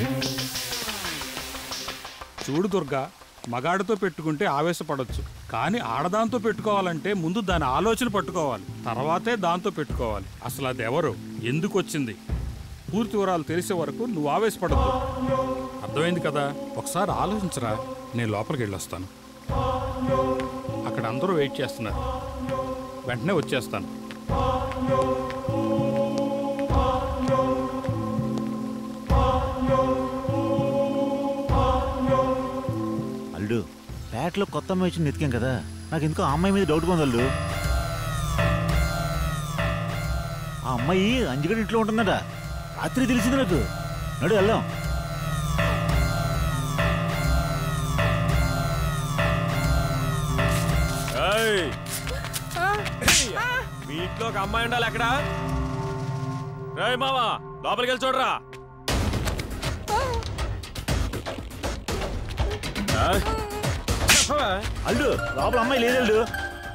J: చూడు దుర్గా మగాడితో పెట్టుకుంటే ఆవేశపడొచ్చు కానీ ఆడదాంతో పెట్టుకోవాలంటే ముందు దాని ఆలోచన పట్టుకోవాలి తర్వాతే దాంతో పెట్టుకోవాలి అసలు అది ఎవరు ఎందుకు వచ్చింది పూర్తి వివరాలు తెలిసే వరకు నువ్వు ఆవేశపడద్దు అర్థమైంది కదా ఒకసారి ఆలోచించరా నేను లోపలికి వెళ్ళొస్తాను అక్కడ అందరూ వెయిట్ చేస్తున్నారు వెంటనే వచ్చేస్తాను
F: అల్లుడు పేటలో కొత్త అమ్మాయి వచ్చి నెతికాం కదా నాకు ఎందుకో ఆ అమ్మాయి మీద డౌట్ ఉంది అల్లుడు ఆ అమ్మాయి అంజగడి ఇంట్లో ఉంటుందట రాత్రి తెలిసింది నాకు నడు వెళ్దాం
A: ఏయ్, మీ ఇంట్లో ఒక అమ్మాయి ఉండాలి అక్కడ రేయ్ మావా లోపలికి వెళ్ళి చూడరా ఆ? చెప్పవా?
F: అల్లుడు లోపల అమ్మాయి లేదు అల్లుడు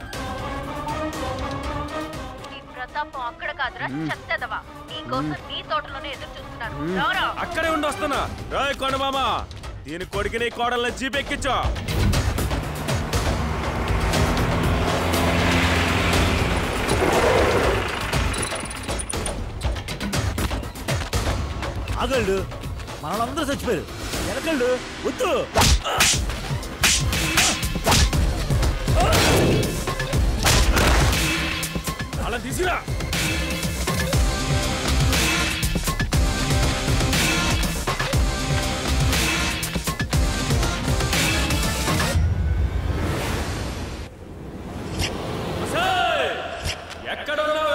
B: ప్రతాపం అక్కడ కాదురా
A: మ్మ్.
B: చెత్తదవా నీకోసం నీ తోటలోనే ఎదురు చూస్తున్నాను
A: మ్మ్.
B: రారా
A: అక్కడే ఉండి వస్తున్నా రాయ్ కొండ మామ దీని కొడుకుని కోడల్ని జీప్ ఎక్కించో
F: ఆగల్డు మనలందరూ చచ్చిపోయారు వెనకల్డు వద్దు
A: అలా తీసుకురా అసయ్! ఎక్కడున్నావు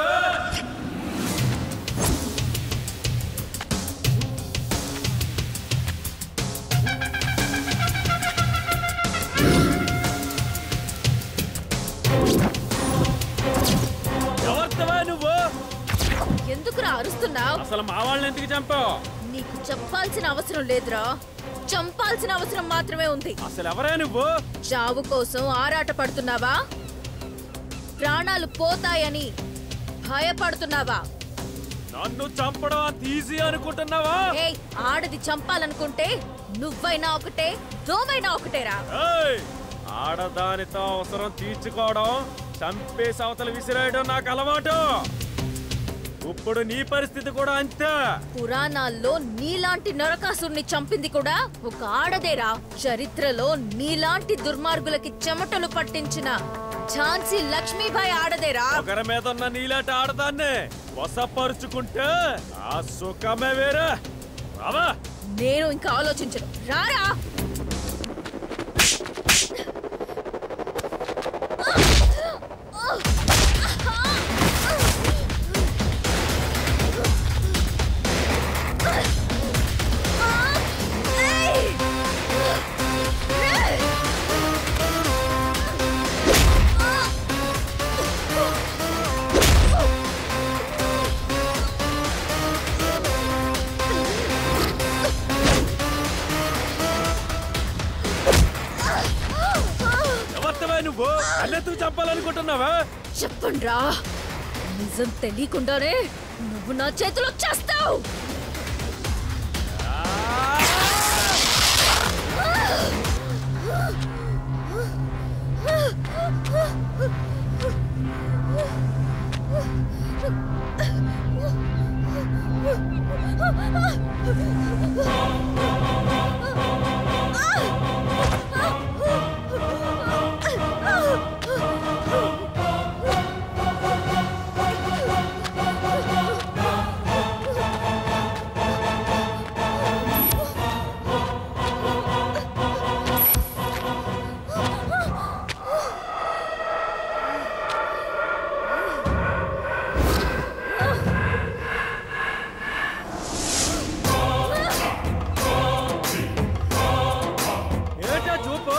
A: ఎవరితవా నువ్వు
B: ఎందుకురా అరుస్తున్నావు
A: అసలు మా వాళ్ళని ఎందుకు చంపావు
B: నీకు చెప్పాల్సిన అవసరం లేదురా చంపాల్సిన అవసరం మాత్రమే ఉంది
A: అసలు ఎవరే నువ్వు
B: చావు కోసం ఆరాట పడుతున్నావా ప్రాణాలు పోతాయని భయపడుతున్నావా
A: నన్ను చంపడం అంత ఈజీ అనుకుంటున్నావా
B: ఏయ్ ఆడది చంపాలనుకుంటే నువ్వైనా ఒకటే దోమైనా ఒకటేరా
A: ఏయ్! ఆడదానితో అవసరం తీర్చుకోవడం చంపేసి అవతల విసిరేయడం నాకు అలవాటు ఇప్పుడు నీ పరిస్థితి కూడా అంతే
B: పురాణాల్లో నీలాంటి నరకాసుర్ని చంపింది కూడా ఒక ఆడదేరా చరిత్రలో నీలాంటి దుర్మార్గులకి చెమటలు పట్టించిన ఝాన్సీ లక్ష్మీబాయి ఆడదేరా
A: ఒకరి మీద ఉన్న నీలాంటి ఆడదాన్ని వసపరుచుకుంటే ఆ సుఖమే వేరే రావా
B: నేను ఇంకా ఆలోచించను రారా
A: ఎవరితవే నువ్వు అన్నెత్తుకు చంపాలనుకుంటున్నావా
B: చెప్పండ్రా నిజం తెలియకుండానే నువ్వు నా చేతిలో చేస్తావు
A: ఏంటా చూపు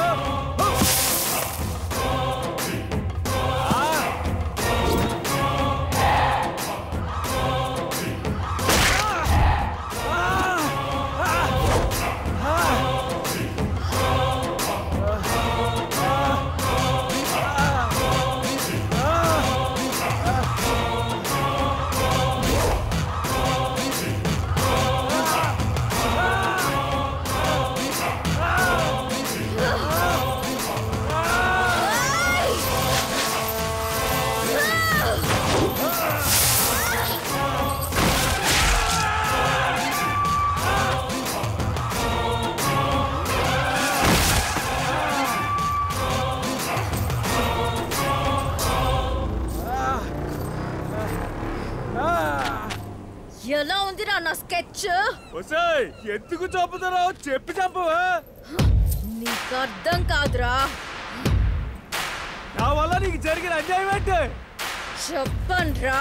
B: ఎలా ఉందిరా నా స్కెచ్
A: ఒసేయ్ ఎందుకు చంపుతున్నావు చెప్పి చంపవా
B: నీకు అర్థం కాదురా
A: నా వల్ల నీకు జరిగిన అన్యాయం ఏంటి
B: చెప్పండ్రా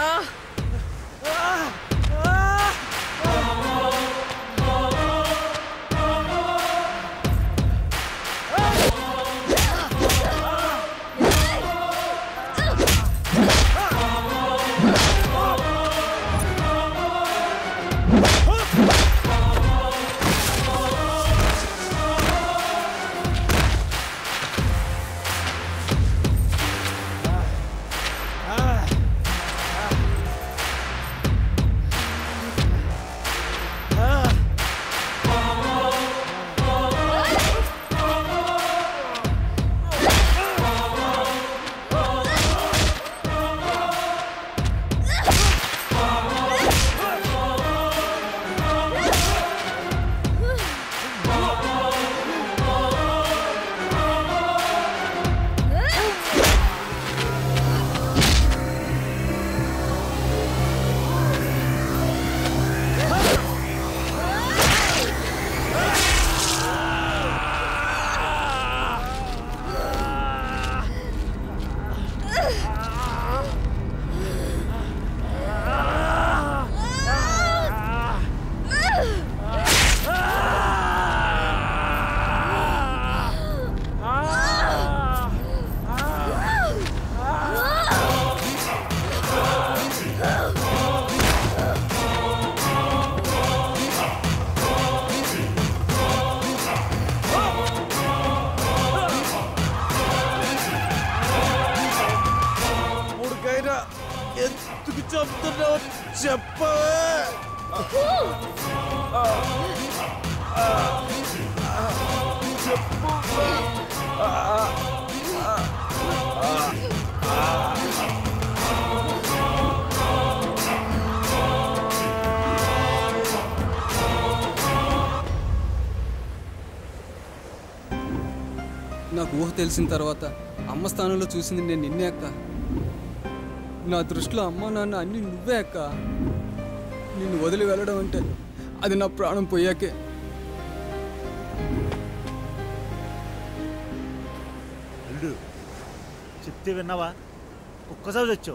I: చెప్పు
Q: నాకు ఊహ తెలిసిన తర్వాత అమ్మ స్థానంలో చూసింది నేను నిన్నే అక్క నా దృష్టిలో అమ్మ నాన్న అన్ని నువ్వే అక్క నిన్ను వదిలి వెళ్ళడం అంటే అది నా ప్రాణం పోయాకే
F: అల్లుడు చెప్తే విన్నావా ఒక్కసారి వచ్చావు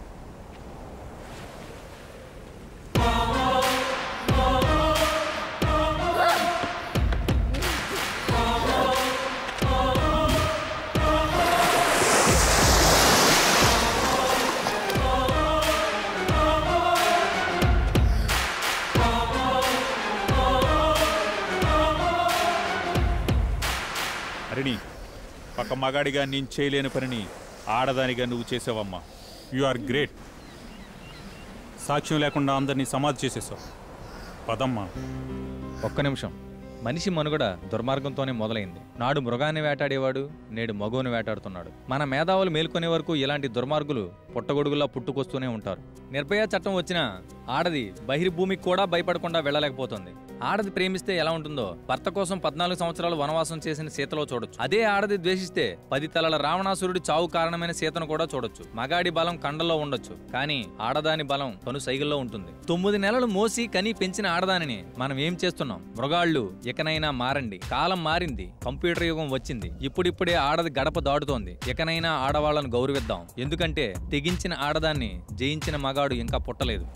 N: హరిణి పక్క మగాడిగా నేను చేయలేని పనిని ఆడదానిగా నువ్వు చేసావమ్మా యు ఆర్ గ్రేట్ సాక్ష్యం లేకుండా అందరినీ సమాధి చేసేసావు పదమ్మా
K: ఒక్క నిమిషం మనిషి మనుగడ దుర్మార్గంతోనే మొదలైంది నాడు మృగాన్ని వేటాడేవాడు నేడు మగువుని వేటాడుతున్నాడు మన మేధావులు మేల్కొనే వరకు ఇలాంటి దుర్మార్గులు పుట్టగొడుగులా పుట్టుకొస్తూనే ఉంటారు నిర్భయ చట్టం వచ్చినా ఆడది బహిర్భూమికి కూడా భయపడకుండా వెళ్ళలేకపోతుంది ఆడది ప్రేమిస్తే ఎలా ఉంటుందో భర్త కోసం పద్నాలుగు సంవత్సరాలు వనవాసం చేసిన సీతలో చూడొచ్చు అదే ఆడది ద్వేషిస్తే పది తలల రావణాసురుడి చావు కారణమైన సీతను కూడా చూడొచ్చు మగాడి బలం కండల్లో ఉండొచ్చు కానీ ఆడదాని బలం తను సైకిల్లో ఉంటుంది తొమ్మిది నెలలు మోసి కని పెంచిన ఆడదానిని మనం ఏం చేస్తున్నాం మృగాళ్ళు ఇకనైనా మారండి కాలం మారింది కంప్యూటర్ యుగం వచ్చింది ఇప్పుడిప్పుడే ఆడది గడప దాటుతోంది ఇకనైనా ఆడవాళ్లను గౌరవిద్దాం ఎందుకంటే తెగించిన ఆడదాన్ని జయించిన మగాడు ఇంకా పుట్టలేదు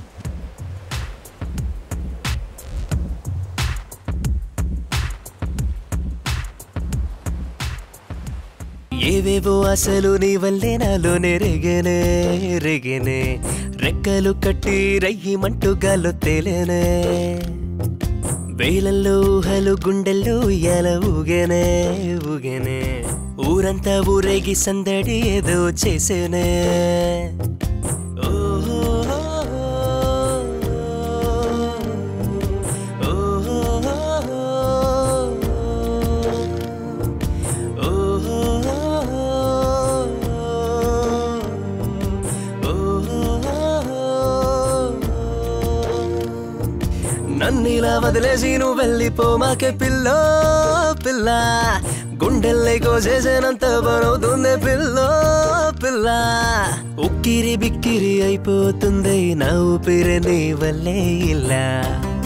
G: ఏవేవో అసలు నీ వల్లే నాలోనే రేగేనే రేగేనే రెక్కలు కట్టి రయ్యమంటూ గాల్లో తేలేనే వేలల్లో ఊహలు గుండెల్లో ఉయ్యాల ఊగేనే ఊగేనే ఊరంతా ఊరేగి సందడి ఏదో చేసేనే ఓహో నన్నిలా వదిలేసి నువ్వు వెళ్ళిపోమాకే పిల్లో పిల్ల గుండెల్ని కోసేసేనంత పనవుతుంది పిల్లో పిల్ల ఉక్కిరి బిక్కిరి అయిపోతుంది నా ఊపిరి నీ వల్లే ఇలా